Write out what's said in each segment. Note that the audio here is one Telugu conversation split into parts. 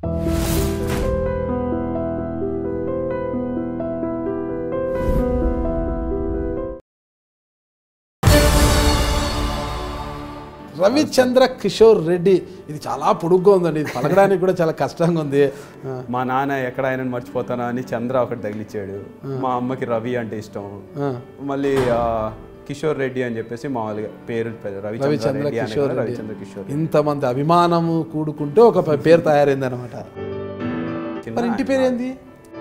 రవిచంద్ర కిషోర్ రెడ్డి ఇది చాలా పొడుగ్గా ఉందండి ఇది పలకడానికి కూడా చాలా కష్టంగా ఉంది ఆ, మా నాన్న ఎక్కడ ఆయనను మర్చిపోతానా అని చంద్ర ఒకటి తగిలిచ్చాడు మా అమ్మకి రవి అంటే ఇష్టం ఆ. మళ్ళీ ఆ, కిషోర్ రెడ్డి అని చెప్పేసి మామూలుగా పేరు పె- రవిచంద్ర రవిచంద్ర రెడ్డి అని కిషోర్ కూడా రెడ్డి రవిచంద్ర కిషోర్ ఇంతమంది అభిమానము కూడుకుంటే ఒక ప- పేరు తయారైంది అనమాట కింద మరి ఇంటి పేరు ఏంది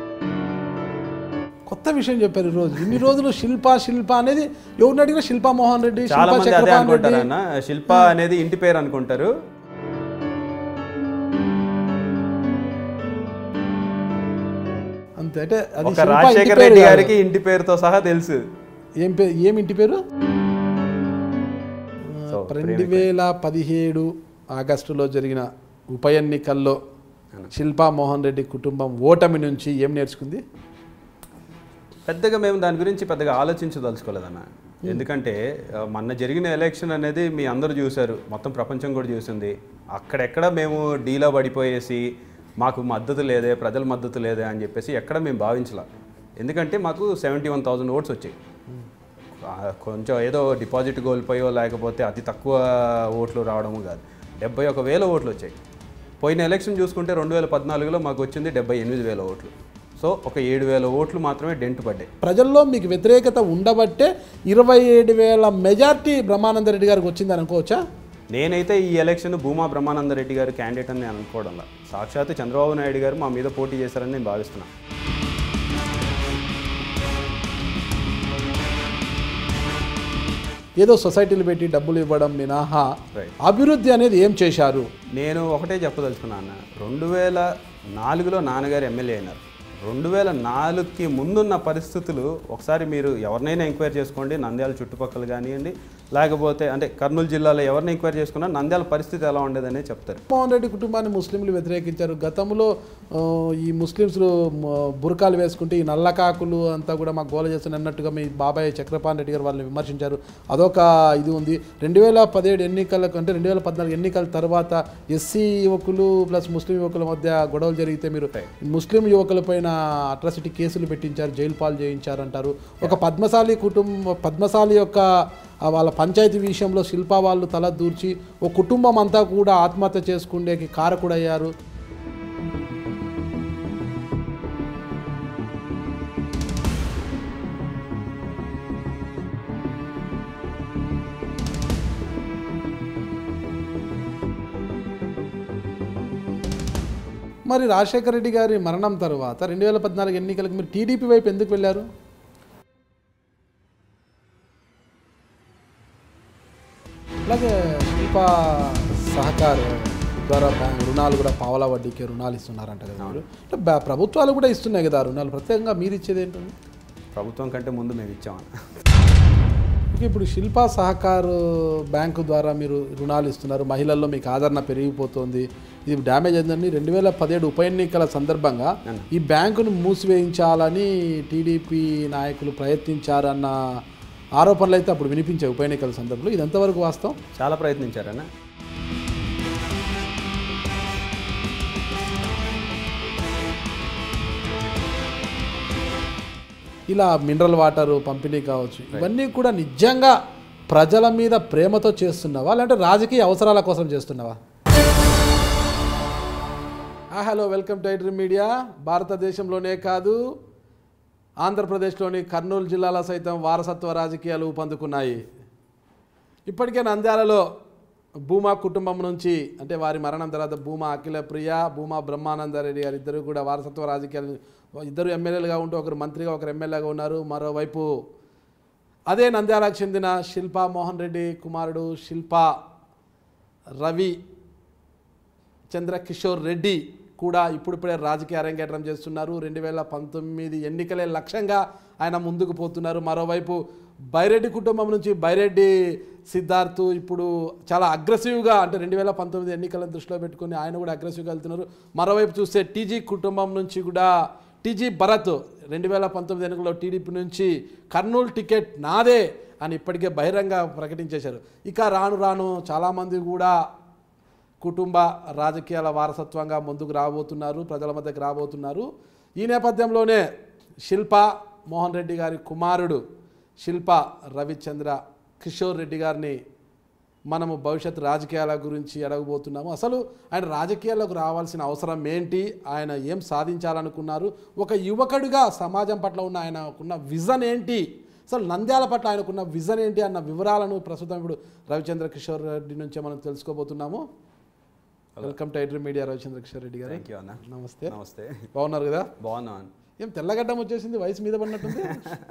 కొత్త విషయం చెప్పారు ఈ రోజు ఇన్ని రోజులు శిల్ప శిల్ప అనేది ఎవరిని అడిగినా శిల్పా మోహన్ రెడ్డి చాలా శిల్పా మంది అదే చక్రపాణి అనుకుంటారు రెడ్డి అన్న శిల్ప అనేది ఇంటి పేరు అనుకుంటారు అంతే అంటే అది ఒక శిల్ప ఇంటి రాజశేఖర పేరు రెడ్డి కాదు. గారికి ఇంటి పేరుతో సహా తెలుసు ఏం పేరు ఏం ఇంటి పేరు సో, రెండు వేల పదిహేడు ఆగస్టులో జరిగిన ఉప ఎన్నికల్లో శిల్పా మోహన్ రెడ్డి కుటుంబం ఓటమి నుంచి ఏం నేర్చుకుంది పెద్దగా మేము దాని గురించి పెద్దగా ఆలోచించదలుచుకోలేదన్న ఎందుకంటే ఆ, మొన్న జరిగిన ఎలక్షన్ అనేది మీ అందరూ చూశారు మొత్తం ప్రపంచం కూడా చూసింది అక్కడెక్కడ మేము డీలో పడిపోయేసి మాకు మద్దతు లేదే ప్రజల మద్దతు లేదే అని చెప్పేసి ఎక్కడ మేము భావించలా ఎందుకంటే మాకు సెవెంటీ వన్ థౌజండ్ ఓట్స్ వచ్చాయి ఆ, కొంచెం ఏదో డిపాజిట్ కోల్పోయో లేకపోతే అతి తక్కువ ఓట్లు రావడము కాదు డెబ్బై ఒక వేల ఓట్లు వచ్చాయి పోయిన ఎలక్షన్ చూసుకుంటే రెండు వేల పద్నాలుగులో మాకు వచ్చింది డెబ్బై ఎనిమిది వేల ఓట్లు సో ఒక ఏడు వేల ఓట్లు మాత్రమే డెంట్ పడ్డాయి ప్రజల్లో మీకు వ్యతిరేకత ఉండబట్టే ఇరవై ఏడు వేల మెజార్టీ బ్రహ్మానంద రెడ్డి గారికి వచ్చింది అనుకోవచ్చా నేనైతే ఈ ఎలక్షన్ భూమా బ్రహ్మానంద రెడ్డి గారు క్యాండిడేట్ అని నేను అనుకోవడంలా సాక్షాత్ చంద్రబాబు నాయుడు గారు మా మీద పోటీ చేశారని నేను భావిస్తున్నాను ఏదో సొసైటీలు పెట్టి డబ్బులు ఇవ్వడం మినహా Right. అభివృద్ధి అనేది ఏం చేశారు నేను ఒకటే చెప్పదలుచుకున్నా అన్న రెండు వేల నాలుగులో నాన్నగారు ఎమ్మెల్యే అయినారు రెండు వేల నాలుగుకి ముందున్న పరిస్థితులు ఒకసారి మీరు ఎవరినైనా ఎంక్వైరీ చేసుకోండి నంద్యాల చుట్టుపక్కల కానివ్వండి లేకపోతే అంటే కర్నూలు జిల్లాలో ఎవరిని ఎంక్వైరీ చేసుకున్నా నంద్యాల పరిస్థితి ఎలా ఉండేదనే చెప్తారు మోహన్ రెడ్డి కుటుంబాన్ని ముస్లింలు వ్యతిరేకించారు గతంలో ఆ, ఈ ముస్లింలు మ, బురకాలు వేసుకుంటే ఈ నల్లకాకులు అంతా కూడా మాకు గోల చేస్తున్న అన్నట్టుగా మీ బాబాయ్ చక్రపాణి రెడ్డి గారు వాళ్ళని విమర్శించారు అదొక ఇది ఉంది రెండు వేల పదిహేడు ఎన్నికలకు అంటే రెండు వేల పద్నాలుగు ఎన్నికల తర్వాత ఎస్సీ యువకులు ప్లస్ ముస్లిం యువకుల మధ్య గొడవలు జరిగితే మీరు ముస్లిం యువకులపైన అట్రాసిటీ కేసులు పెట్టించారు జైలు పాలు చేయించారంటారు ఒక పద్మశాలి కుటుంబం పద్మశాలి యొక్క ఆ వాళ్ళ పంచాయతీ విషయంలో శిల్పా వాళ్ళు తల దూర్చి ఒక కుటుంబం అంతా కూడా ఆత్మహత్య చేసుకునేకి కారకుడయ్యారు మరి రాజశేఖర రెడ్డి గారి మరణం తర్వాత రెండు వేల పద్నాలుగు ఎన్నికలకు మీరు టీడీపీ వైపు ఎందుకు వెళ్ళారు అలాగే శిల్ప సహకార ద్వారా బ్యాంక్ రుణాలు కూడా పావలా వడ్డీకి రుణాలు ఇస్తున్నారంట కదా మీరు అంటే బ- ప్రభుత్వాలు కూడా ఇస్తున్నాయి కదా రుణాలు ప్రత్యేకంగా మీరు ఇచ్చేది ఏంటండి ప్రభుత్వం కంటే ముందు మేము ఇచ్చామన్న ఓకే, ఇప్పుడు శిల్పా సహకార్ బ్యాంకు ద్వారా మీరు రుణాలు ఇస్తున్నారు మహిళల్లో మీకు ఆదరణ పెరిగిపోతుంది ఇది డ్యామేజ్ అయిందని రెండు వేల పదిహేడు ఉప ఎన్నికల సందర్భంగా ఈ బ్యాంకును మూసివేయించాలని టీడీపీ నాయకులు ప్రయత్నించారన్న ఆరోపణలు అయితే అప్పుడు వినిపించాయి ఉప ఎన్నికల సందర్భంలో ఇది ఎంతవరకు వాస్తవం చాలా ప్రయత్నించారన్న ఇలా మినరల్ వాటర్ పంపిణీ కావచ్చు ఇవన్నీ కూడా నిజంగా ప్రజల మీద ప్రేమతో చేస్తున్నావా లేదంటే రాజకీయ అవసరాల కోసం చేస్తున్నావా ఆ, hello welcome to iDream media భారతదేశంలోనే కాదు ఆంధ్రప్రదేశ్లోని కర్నూలు జిల్లాలో సైతం వారసత్వ రాజకీయాలు ఊపందుకున్నాయి ఇప్పటికే నంద్యాలలో భూమా కుటుంబం నుంచి అంటే వారి మరణం తర్వాత భూమా అఖిల ప్రియ భూమా బ్రహ్మానందరెడ్డి గారు ఇద్దరు కూడా వారసత్వ రాజకీయాలు ఇద్దరు ఎమ్మెల్యేలుగా ఉంటూ ఒకరు మంత్రిగా ఒకరు ఎమ్మెల్యేగా ఉన్నారు మరోవైపు అదే నంద్యాలకు చెందిన శిల్పా మోహన్ రెడ్డి కుమారుడు శిల్పా రవి చంద్రకిషోర్ రెడ్డి కూడా ఇప్పుడిప్పుడే రాజకీయ అరంగేట్రం చేస్తున్నారు రెండు వేల పంతొమ్మిది ఎన్నికలే లక్ష్యంగా ఆయన ముందుకు పోతున్నారు మరోవైపు బైరెడ్డి కుటుంబం నుంచి బైరెడ్డి సిద్ధార్థ్ ఇప్పుడు చాలా అగ్రెసివ్గా అంటే రెండు వేల పంతొమ్మిది ఎన్నికలను దృష్టిలో పెట్టుకుని ఆయన కూడా అగ్రెసివ్గా వెళ్తున్నారు మరోవైపు చూస్తే టీజీ కుటుంబం నుంచి కూడా టీజీ భరత్ రెండు వేల పంతొమ్మిది ఎన్నికల్లో టీడీపీ నుంచి కర్నూలు టికెట్ నాదే అని ఇప్పటికే బహిరంగ ప్రకటించేశారు ఇక రాను రాను చాలామంది కూడా కుటుంబ రాజకీయాల వారసత్వంగా ముందుకు రాబోతున్నారు ప్రజల మధ్యకు రాబోతున్నారు ఈ నేపథ్యంలోనే శిల్ప మోహన్ రెడ్డి గారి కుమారుడు శిల్ప రవిచంద్ర కిషోర్ రెడ్డి గారిని మనము భవిష్యత్ రాజకీయాల గురించి అడగబోతున్నాము అసలు ఆయన రాజకీయాల్లోకి రావాల్సిన అవసరం ఏంటి ఆయన ఏం సాధించాలనుకున్నారు ఒక యువకుడిగా సమాజం పట్ల ఉన్న ఆయనకున్న విజన్ ఏంటి అసలు నంద్యాల పట్ల ఆయనకున్న విజన్ ఏంటి అన్న వివరాలను ప్రస్తుతం ఇప్పుడు రవిచంద్ర కిషోర్ రెడ్డి నుంచే మనం తెలుసుకోబోతున్నాము welcome to iDream media Ravichandra Kishore Reddy గారు థ్యాంక్ యూ అన్న నమస్తే నమస్తే బాగున్నారు కదా బాగున్నా అన్న. ఏం తెల్లగడ్డం వచ్చేసింది వయసు మీద పడినట్టుంది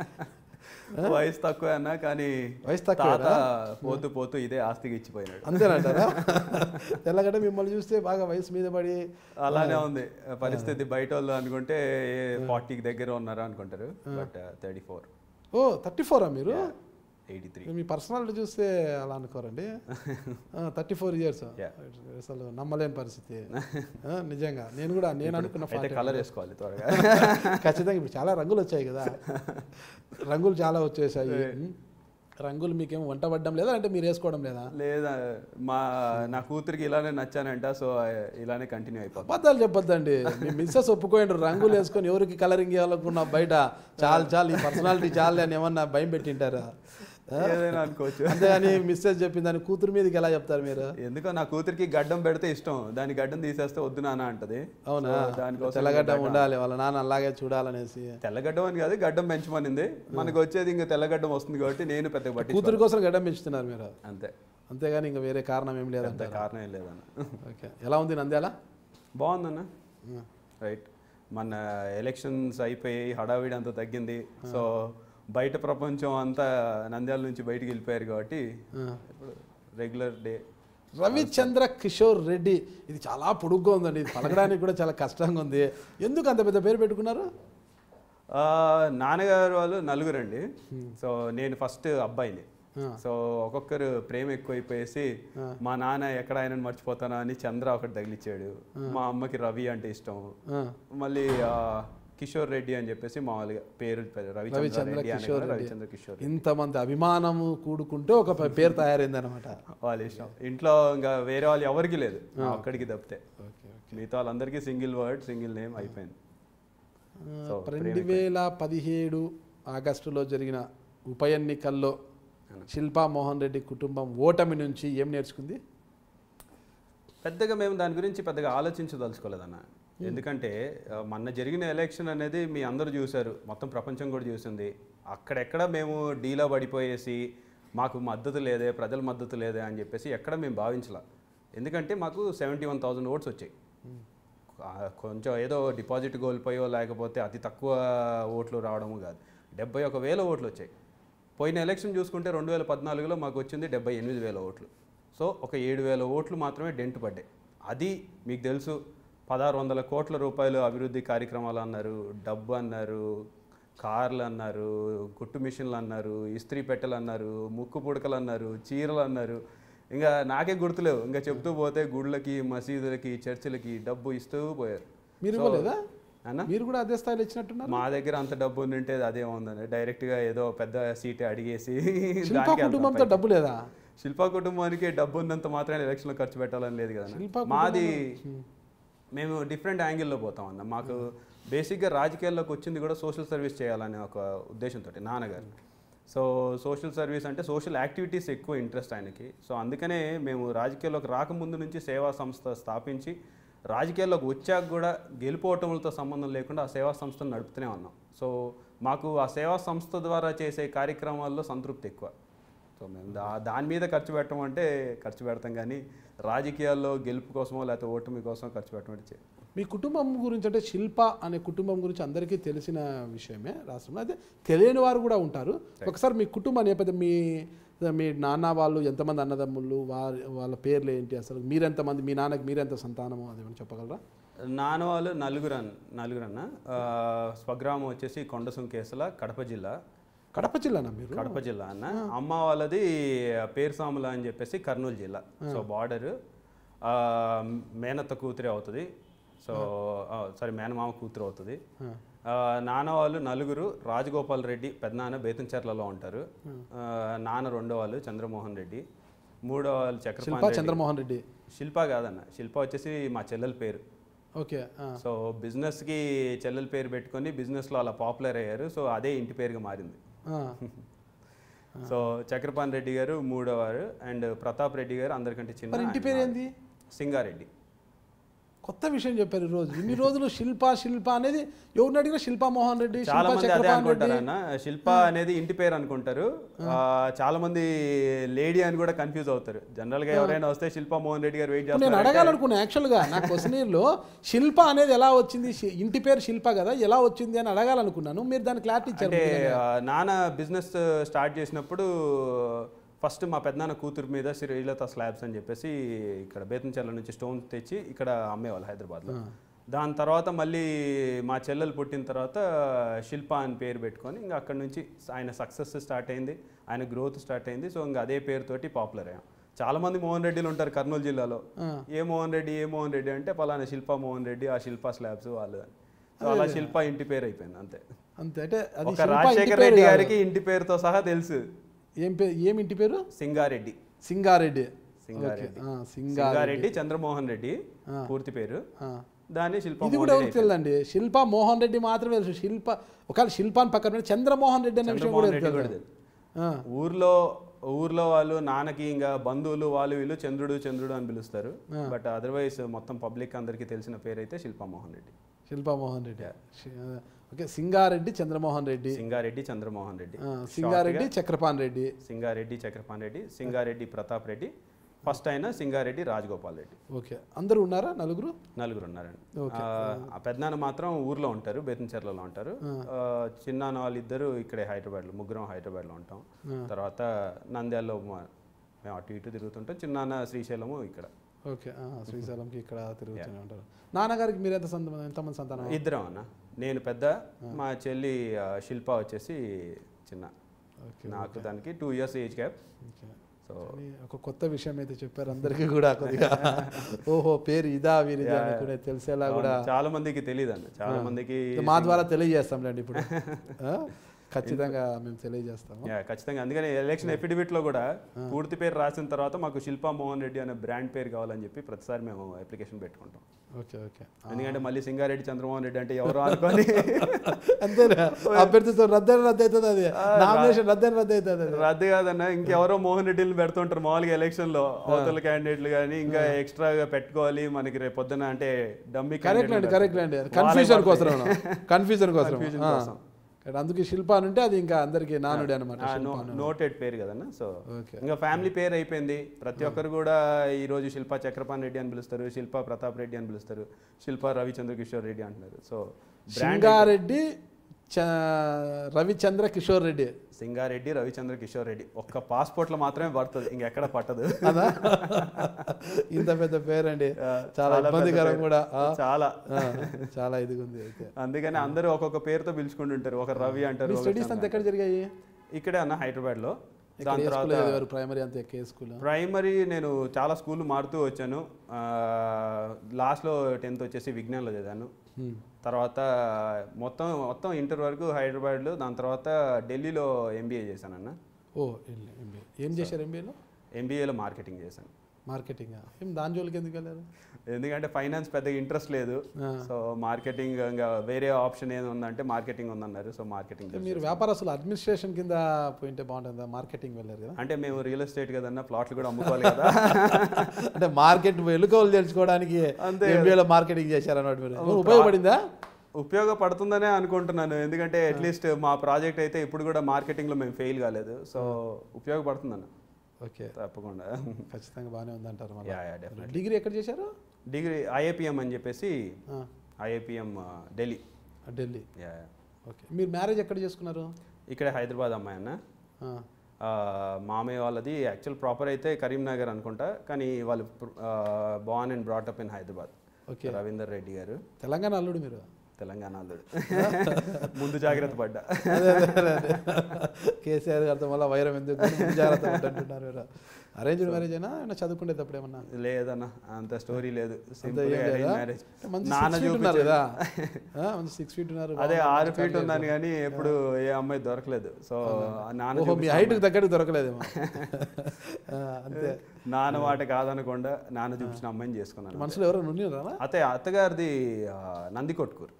వయసు తక్కువ అన్న కానీ వయసు తక్కువేనా? తాత పోతూ పోతూ ఇదే ఆస్తికి ఇచ్చిపోయినాడు అంతేనంటారా తెల్లగడ్డ మిమ్మల్ని చూస్తే బాగా వయసు మీద పడి అలానే ఉంది పరిస్థితి బయట వాళ్ళు అనుకుంటే ఫార్టీకి దగ్గర ఉన్నారా అనుకుంటారు బట్ థర్టీ ఫోర్ ఓ థర్టీ ఫోరా మీరు ఎయిటీ త్రీ మీ పర్సనాలిటీ చూస్తే అలా అనుకోరండి థర్టీ ఫోర్ ఇయర్స్ Yeah. అసలు నమ్మలేని పరిస్థితి ఆ, నిజంగా నేను కూడా నేను అనుకున్న అయితే 40. కలర్ వేసుకోవాలి త్వరగా ఖచ్చితంగా ఇప్పుడు చాలా రంగులు వచ్చాయి కదా రంగులు చాలా వచ్చేసాయి ఉమ్. రంగులు మీకేం వంట పడడం లేదా అంటే మీరు వేసుకోవడం లేదా లేదా మా నా కూతురికి ఇలానే నచ్చానంట సో ఇలానే కంటిన్యూ అయిపోతుంది అబద్ధాలు చెప్పొద్దండి మీ మిస్సెస్ ఒప్పుకోండి రంగులు వేసుకొని ఎవరికి కలరింగ్ ఇవ్వాలనుకున్నా బయట చాలు చాలు ఈ పర్సనాలిటీ చాలు అని ఏమన్నా భయం పెట్టింటారా ఏదైనా అనుకోవచ్చు అంతేగాని మిస్సెస్ చెప్పింది దాని కూతురు మీదకి ఎలా చెప్తారు మీరు ఎందుకో నా కూతురికి గడ్డం పెడితే ఇష్టం దాని గడ్డం తీసేస్తే వద్దు నాన్న అంటది అవునా So, దానికోసం తెల్లగడ్డ ఉండాలి వాళ్ళ నాన్న అలాగే చూడాలనేసి తెల్లగడ్డం అని కాదు గడ్డం పెంచమనింది మనకు వచ్చేది ఇంకా తెల్లగడ్డం వస్తుంది కాబట్టి నేను పెద్దగా పట్టి కూతురు కోసం గడ్డం పెంచుతున్నారు మీరు అంతే అంతేగాని ఇంకా వేరే కారణం ఏం లేదంట పెద్ద కారణం ఏం లేదన్న ఓకే ఎలా ఉంది నంద్యాల బాగుందన్న రైట్ మన ఎలక్షన్స్ అయిపోయి హడావిడి అంతా తగ్గింది సో బయట ప్రపంచం అంతా నంద్యాల నుంచి బయటికి వెళ్ళిపోయారు కాబట్టి ఇప్పుడు రెగ్యులర్ డే రవిచంద్ర కిషోర్ రెడ్డి ఇది చాలా పొడుగ్గా ఉందండి ఇది పలకడానికి కూడా చాలా కష్టంగా ఉంది ఎందుకు అంత పెద్ద పేరు పెట్టుకున్నారు నాన్నగారు వాళ్ళు నలుగురండి సో నేను ఫస్ట్ అబ్బాయిని ఆ. సో ఒక్కొక్కరు ప్రేమ ఎక్కువైపోయేసి మా నాన్న ఎక్కడ ఆయనను మర్చిపోతానా అని చంద్ర ఒకటి తగిలిచ్చాడు మా అమ్మకి రవి అంటే ఇష్టం ఆ, మళ్ళీ ఆ, కిషోర్ రెడ్డి అని చెప్పేసి మామూలుగా పేరు పె- రవిచంద్ర రవిచంద్ర రెడ్డి అని కిషోర్ కూడా రెడ్డి. రవిచంద్ర కిషోర్ ఇంతమంది అభిమానము కూడుకుంటే ఒక ప- పేరు తయారైంది అనమాట వాళ్ళ ఇష్టం ఇంట్లో ఇంకా వేరే వాళ్ళు ఎవరికి లేదు నా ఒక్కడికి తప్పితే ఓకే మిగతా వాళ్ళందరికీ సింగిల్ వర్డ్ సింగిల్ నేమ్ అయిపోయింది So, రెండు వేల పదిహేడు ఆగస్టులో జరిగిన ఉప ఎన్నికల్లో శిల్పా మోహన్ రెడ్డి కుటుంబం ఓటమి నుంచి ఏం నేర్చుకుంది పెద్దగా మేము దాని గురించి పెద్దగా ఆలోచించదలుచుకోలేదన్న ఎందుకంటే ఆ, మొన్న జరిగిన ఎలక్షన్ అనేది మీ అందరూ చూశారు మొత్తం ప్రపంచం కూడా చూసింది అక్కడెక్కడ మేము డీలో పడిపోయేసి మాకు మద్దతు లేదే ప్రజల మద్దతు లేదే అని చెప్పేసి ఎక్కడ మేము భావించలా ఎందుకంటే మాకు సెవెంటీ వన్ థౌజండ్ ఓట్స్ వచ్చాయి ఆ, కొంచెం ఏదో డిపాజిట్ కోల్పోయో లేకపోతే అతి తక్కువ ఓట్లు రావడము కాదు డెబ్బై ఒక వేల ఓట్లు వచ్చాయి పోయిన ఎలక్షన్ చూసుకుంటే రెండు వేల పద్నాలుగులో మాకు వచ్చింది డెబ్బై ఎనిమిది వేల ఓట్లు సో ఒక ఏడు వేల ఓట్లు మాత్రమే డెంట్ పడ్డాయి అది మీకు తెలుసు పదహారు వందల కోట్ల రూపాయలు అభివృద్ధి కార్యక్రమాలు అన్నారు డబ్బు అన్నారు కార్లు అన్నారు కుట్టు మిషన్లు అన్నారు ఇస్త్రీ పెట్టెలు అన్నారు ముక్కు పుడకలు అన్నారు చీరలు అన్నారు ఇంకా నాకే గుర్తులేవు ఇంకా చెప్తూ పోతే గుళ్ళకి మసీదులకి చర్చిలకి డబ్బు ఇస్తూ పోయారు మీరు So, ఇవ్వలేదా అన్న మీరు కూడా అదే స్థాయిలో ఇచ్చినట్టున్నారు మా దగ్గర అంత డబ్బు ఉండింటే అదే ఉందని డైరెక్ట్ గా ఏదో పెద్ద సీటే అడిగేసి శిల్పా దానికే కుటుంబంతో వెళ్తాం డబ్బు లేదా పైకి. శిల్పా కుటుంబానికి డబ్బు ఉన్నంత మాత్రమే ఎలక్షన్లో ఖర్చు పెట్టాలని లేదు కదా శిల్పా మాది మేము డిఫరెంట్ యాంగిల్లో పోతాం అన్న మాకు బేసిక్గా రాజకీయాల్లోకి వచ్చింది కూడా సోషల్ సర్వీస్ చేయాలనే ఒక ఉద్దేశంతో నాన్నగారు సో సోషల్ సర్వీస్ అంటే సోషల్ యాక్టివిటీస్ ఎక్కువ ఇంట్రెస్ట్ ఆయనకి సో అందుకనే మేము రాజకీయాల్లోకి రాకముందు నుంచి సేవా సంస్థ స్థాపించి రాజకీయాల్లోకి వచ్చాక కూడా గెలుపోవటములతో సంబంధం లేకుండా ఆ సేవా సంస్థను నడుపుతూనే ఉన్నాం సో మాకు ఆ సేవా సంస్థ ద్వారా చేసే కార్యక్రమాల్లో సంతృప్తి ఎక్కువ సో మేము దా దాని మీద ఖర్చు పెట్టడం అంటే ఖర్చు పెడతాం కానీ రాజకీయాల్లో గెలుపు కోసమో లేకపోతే ఓటమి కోసం ఖర్చు పెట్టడం అంటే చేయం. మీ కుటుంబం గురించి అంటే శిల్ప అనే కుటుంబం గురించి అందరికీ తెలిసిన విషయమే రాష్ట్రంలో అయితే తెలియని వారు కూడా ఉంటారు ఒకసారి మీ కుటుంబ నేపథ్యం మీ మీ నాన్న వాళ్ళు ఎంతమంది అన్నదమ్ముళ్ళు వారి వాళ్ళ పేర్లు ఏంటి అసలు మీరెంతమంది మీ నాన్నకి మీరెంత సంతానమో అదేమని చెప్పగలరా నాన్న వాళ్ళు నలుగురు అన్న నలుగురు అన్న ఆ, స్వగ్రామం వచ్చేసి కొండసుంకేసల కడప జిల్లా కడప జిల్లానా మీరు కడప జిల్లా అన్న అమ్మ వాళ్ళది పేరుసాముల అని చెప్పేసి కర్నూలు జిల్లా సో బార్డర్ మేనత్త కూతురే అవుతుంది సో సారీ మేనమామ కూతురు అవుతుంది ఆ, నాన్న వాళ్ళు నలుగురు రాజగోపాల్ రెడ్డి పెద్దనాన్న బేతంచెర్లలో ఉంటారు ఆ, నాన్న రెండో వాళ్ళు చంద్రమోహన్ రెడ్డి మూడో వాళ్ళు శిల్ప చక్రపాణి రెడ్డి. చంద్రమోహన్ రెడ్డి శిల్ప కాదన్న శిల్ప వచ్చేసి మా చెల్లెల పేరు ఓకే ఆ. సో బిజినెస్కి చెల్లెల పేరు పెట్టుకొని బిజినెస్లో అలా పాపులర్ అయ్యారు సో అదే ఇంటి పేరుగా మారింది ఆ. సో చక్రపాణి రెడ్డి గారు మూడో వారు అండ్ ప్రతాప్ రెడ్డి గారు అందరికంటే చిన్న మరి ఇంటి ఆయన పేరు నాలుగు. ఏంది సింగారెడ్డి కొత్త విషయం చెప్పారు ఈ రోజు ఇన్ని రోజులు శిల్ప శిల్ప అనేది ఎవరిని అడిగినా శిల్పా మోహన్ రెడ్డి చాలా శిల్పా మంది అదే చక్రపాణి అనుకుంటారు రెడ్డి అన్న శిల్ప అనేది ఇంటి పేరు అనుకుంటారు ఆ, చాలా మంది లేడీ అని కూడా కన్ఫ్యూజ్ అవుతారు జనరల్ గా ఎవరైనా వస్తే శిల్ప మోహన్ రెడ్డి గారు వెయిట్ ఇప్పుడు నేను చేస్తారు అడగాలనుకున్నా యాక్చువల్గా నా క్వశ్చనీర్లో శిల్ప అనేది ఎలా వచ్చింది శి- ఇంటి పేరు శిల్ప కదా ఎలా వచ్చింది అని అడగాలనుకున్నాను మీరు దాన్ని క్లారిటీ ఇచ్చారు అంటే ఆ, నాన్న బిజినెస్ స్టార్ట్ చేసినప్పుడు ఫస్ట్ మా పెద్దనాన్న కూతురు మీద శ్రీలత స్లాబ్స్ అని చెప్పేసి ఇక్కడ బేతంచెర్ల నుంచి స్టోన్ తెచ్చి ఇక్కడ అమ్మేవాళ్ళు హైదరాబాద్లో దాని తర్వాత మళ్ళీ మా చెల్లెలు పుట్టిన తర్వాత శిల్ప అని పేరు పెట్టుకొని ఇంకా అక్కడ నుంచి ఆయన సక్సెస్ స్టార్ట్ అయింది ఆయన గ్రోత్ స్టార్ట్ అయింది సో ఇంకా అదే పేరుతోటి పాపులర్ అయ్యాం చాలా మంది మోహన్ రెడ్డిలు ఉంటారు కర్నూలు జిల్లాలో ఏ మోహన్ రెడ్డి ఏ మోహన్ రెడ్డి అంటే పలానా శిల్ప మోహన్ రెడ్డి ఆ శిల్ప స్లాబ్స్ వాళ్ళు అని సో అలా శిల్ప ఇంటి పేరు అయిపోయింది అంతే అంతే అంటే అది ఒక శిల్ప ఇంటి రాజశేఖర పేరు రెడ్డి కాదు. గారికి ఇంటి పేరుతో సహా తెలుసు ఏం పేరు ఏం ఇంటి పేరు సింగారెడ్డి సింగారెడ్డి సింగారెడ్డి ఓకే, ఆ, సింగారెడ్డి సింగారెడ్డి చంద్రమోహన్ రెడ్డి పూర్తి పేరు ఆ. దాన్ని శిల్ప ఇది కూడా ఎవరికి తెలియదండి శిల్ప మోహన్ రెడ్డి మాత్రమే తెలుసు శిల్ప ఒకవేళ శిల్పాన్ని పక్కన పెట్టి చంద్రమోహన్ రెడ్డి అనే విషయం కూడా చంద్రమోహన్ రెడ్డి కూడా తెలుసు తెలుసు. ఆ, ఊర్లో ఊర్లో వాళ్ళు నాన్నకి ఇంకా బంధువులు వాళ్ళు వీళ్ళు చంద్రుడు చంద్రుడు అని పిలుస్తారు బట్ అదర్వైజ్ మొత్తం పబ్లిక్ అందరికీ తెలిసిన పేరు అయితే శిల్ప మోహన్ రెడ్డి శిల్ప మోహన్ రెడ్డి శి- ఓకే సింగారెడ్డి చంద్రమోహన్ రెడ్డి సింగారెడ్డి చంద్రమోహన్ రెడ్డి ఆ, సింగారెడ్డి చక్రపాణి రెడ్డి సింగారెడ్డి చక్రపాణి రెడ్డి సింగారెడ్డి ప్రతాప్ రెడ్డి ఫస్ట్ అయిన సింగారెడ్డి రాజగోపాల్ రెడ్డి ఓకే అందరూ ఉన్నారా నలుగురు నలుగురు ఉన్నారండి ఆ, ఆ పెద్దనాన్న మాత్రం ఊర్లో ఉంటారు బేతంచెర్లలో ఉంటారు ఆ, చిన్నాన్న వాళ్ళిద్దరు ఇక్కడే హైదరాబాద్లో ముగ్గురం హైదరాబాద్లో ఉంటాం తర్వాత నంద్యాలలో మా- మేము అటు ఇటు తిరుగుతుంటాం చిన్నాన్న శ్రీశైలము ఇక్కడ ఓకే ఆ, శ్రీశైలంకి ఇక్కడ తిరుగుతూనే ఉంటారు నాన్నగారికి మీరు ఎంత సంత ఎంతమంది సంతానం ఇద్దరం అన్న నేను పెద్ద మా చెల్లి ఆ, శిల్ప వచ్చేసి చిన్న ఓకే నాకు దానికి two years age gap okay so కానీ ఒక కొత్త విషయం అయితే చెప్పారు అందరికీ కూడా కొద్దిగా ఓహో పేరు ఇదా వీరిది అనుకునే తెలిసేలా కూడా చాలా మందికి తెలియదు అన్న చాలా మందికి మా ద్వారా తెలియజేస్తాంలేండి ఇప్పుడు ఆ? ఖచ్చితంగా మేము తెలియజేస్తాము యా, ఖచ్చితంగా అందుకని ఎలక్షన్ ఎఫిడవిట్ లో కూడా పూర్తి పేరు రాసిన తర్వాత మాకు శిల్పా మోహన్ రెడ్డి అనే బ్రాండ్ పేరు కావాలని చెప్పి ప్రతిసారి మేము అప్లికేషన్ పెట్టుకుంటాం ఓకే ఓకే ఎందుకంటే మళ్ళీ సింగారెడ్డి చంద్రమోహన్ రెడ్డి అంటే ఎవరో అనుకొని అంతేనా అభ్యర్థితో రద్దయిన రద్దు అవుతుంది అది నామినేషన్ రద్దయిన రద్దు అవుతుంది అది రద్దు కాదన్న ఇంకెవరో మోహన్ రెడ్డిని పెడుతుంటారు మామూలుగా ఎలక్షన్ లో అవతల క్యాండిడేట్లు కానీ ఇంకా ఎక్స్ట్రాగా పెట్టుకోవాలి మనకి రేపు పొద్దున అంటే డమ్మి కరెక్ట్ అండి కరెక్ట్ అండి కన్ఫ్యూజన్ కోసం కన్ఫ్యూజన్ కోసం ఆ. కాబట్టి అందుకే శిల్ప అని ఉంటే అది ఇంకా అందరికి నానుడి అనమాట నోటెడ్ పేరు కదన్న సో ఓకే ఇంకా ఫ్యామిలీ పేరు అయిపోయింది ప్రతి ఒక్కరు కూడా ఈ రోజు శిల్ప చక్రపాణి రెడ్డి అని పిలుస్తారు శిల్ప ప్రతాప్ రెడ్డి అని పిలుస్తారు శిల్ప రవిచంద్ర కిషోర్ రెడ్డి అంటున్నారు సో సింగారెడ్డి చ- రవిచంద్ర కిషోర్ రెడ్డి సింగారెడ్డి రవిచంద్ర కిషోర్ రెడ్డి ఒక్క పాస్పోర్ట్లో మాత్రమే పడుతుంది ఇంకెక్కడ పట్టదు అదా ఇంత పెద్ద పేరండి ఆ, చాలా పెద్ద ఇబ్బందికరం పేరు. కూడా ఆ, చాలా ఆ, చాలా ఇదిగా ఉంది అయితే అందుకని అందరూ ఒక్కొక్క పేరుతో పిలుచుకుంటుంటారు ఒక రవి అంటారు మీ ఒక స్టడీస్ చంద్ర అంతా ఎక్కడ జరిగాయి ఇక్కడే అన్న హైదరాబాద్లో ఇక్కడ దాని ఏ తర్వాత స్కూల్ చదివారు ప్రైమరీ అంతా ఎక్కే స్కూల్ ప్రైమరీ నేను చాలా స్కూల్ మారుతూ వచ్చాను ఆ, లాస్ట్లో టెన్త్ వచ్చేసి విజ్ఞాన్లో చదివాను తర్వాత మొత్తం మొత్తం ఇంటర్ వరకు హైదరాబాద్లో దాని తర్వాత ఢిల్లీలో ఎంబీఏ చేశాను అన్న ఓ ఎంబీఏ ఏం చేశారు ఎంబీఏలో ఎంబీఏలో మార్కెటింగ్ చేశాను మార్కెటింగ్ ఏం దాని జోలికి ఎందుకు వెళ్ళారు ఎందుకంటే ఫైనాన్స్ పెద్దగా ఇంట్రెస్ట్ లేదు ఆ. సో మార్కెటింగ్ ఇంకా వేరే ఆప్షన్ ఏది ఉందంటే మార్కెటింగ్ ఉందన్నారు సో మార్కెటింగ్ మీరు వ్యాపారస్తులు అడ్మినిస్ట్రేషన్ కింద పోయింటే బాగుంటుందా మార్కెటింగ్ వెళ్ళారు కదా అంటే మేము రియల్ ఎస్టేట్ కదన్నా ప్లాట్లు కూడా అమ్ముకోవాలి కదా అంటే మార్కెట్ వెలుకోలు తెలుసుకోవడానికి అంతే ఎంబీఏలో మార్కెటింగ్ చేశారు అన్నమాట మీరు ఉపయోగపడిందా ఉపయోగపడుతుందనే అనుకుంటున్నాను ఎందుకంటే అట్లీస్ట్ మా ప్రాజెక్ట్ అయితే ఇప్పుడు కూడా మార్కెటింగ్లో మేము ఫెయిల్ కాలేదు సో ఉపయోగపడుతుందన్న ఓకే తప్పకుండా ఖచ్చితంగా బాగానే ఉందంటారు యా యా డెఫినెట్ డిగ్రీ ఎక్కడ చేశారు డిగ్రీ ఐఏపిఎం అని చెప్పేసి ఆ, IAPM Delhi Delhi yeah yeah. Okay మీరు మ్యారేజ్ ఎక్కడ చేసుకున్నారు ఇక్కడే హైదరాబాద్ అమ్మాయి అన్న ఆ, ఆ, మామయ్య వాళ్ళది యాక్చువల్ ప్రాపర్ అయితే కరీంనగర్ అనుకుంటా కానీ వాళ్ళు born and brought up in Hyderabad okay Ravinder Reddy garu Telangana అల్లుడు మీరు తెలంగాణ అల్లుడు ముందు జాగ్రత్త పడ్డా అదే అదే అదే అదే. కేసీఆర్ గారితో మళ్ళీ వైరం ఎందుకు ముందు జాగ్రత్త పడ్డంటున్నారు మీరు అరేంజ్డ్ మ్యారేజ్ అయినా ఏమైనా చదువుకునేటప్పుడు ఏమన్నా లేదన్న అంత స్టోరీ లేదు అంత సింపుల్ ఏం లేదా? మ్యారేజ్ మంచి నాన్న సిక్స్ ఫీట్ ఉన్నారు చూపించారు కదా ఆ, మంచి సిక్స్ ఫీట్ ఉన్నారు అదే బాగున్నారు, ఆరు మంచి ఫీట్ career. ఉన్నాను కానీ ఎప్పుడు ఏ అమ్మాయి దొరకలేదు సో నాన్న ఓహో మీ చూపించిన హైట్ తగ్గట్టు దొరకలేదేమో ఆ, అంతే నాన్న మాట కాదనకుండా నాన్న చూపించిన అమ్మాయిని చేసుకున్నాను మనసులో ఎవరో నుండిరా అతే అత్తగారిది ఆ, నంది కొట్టుకూరు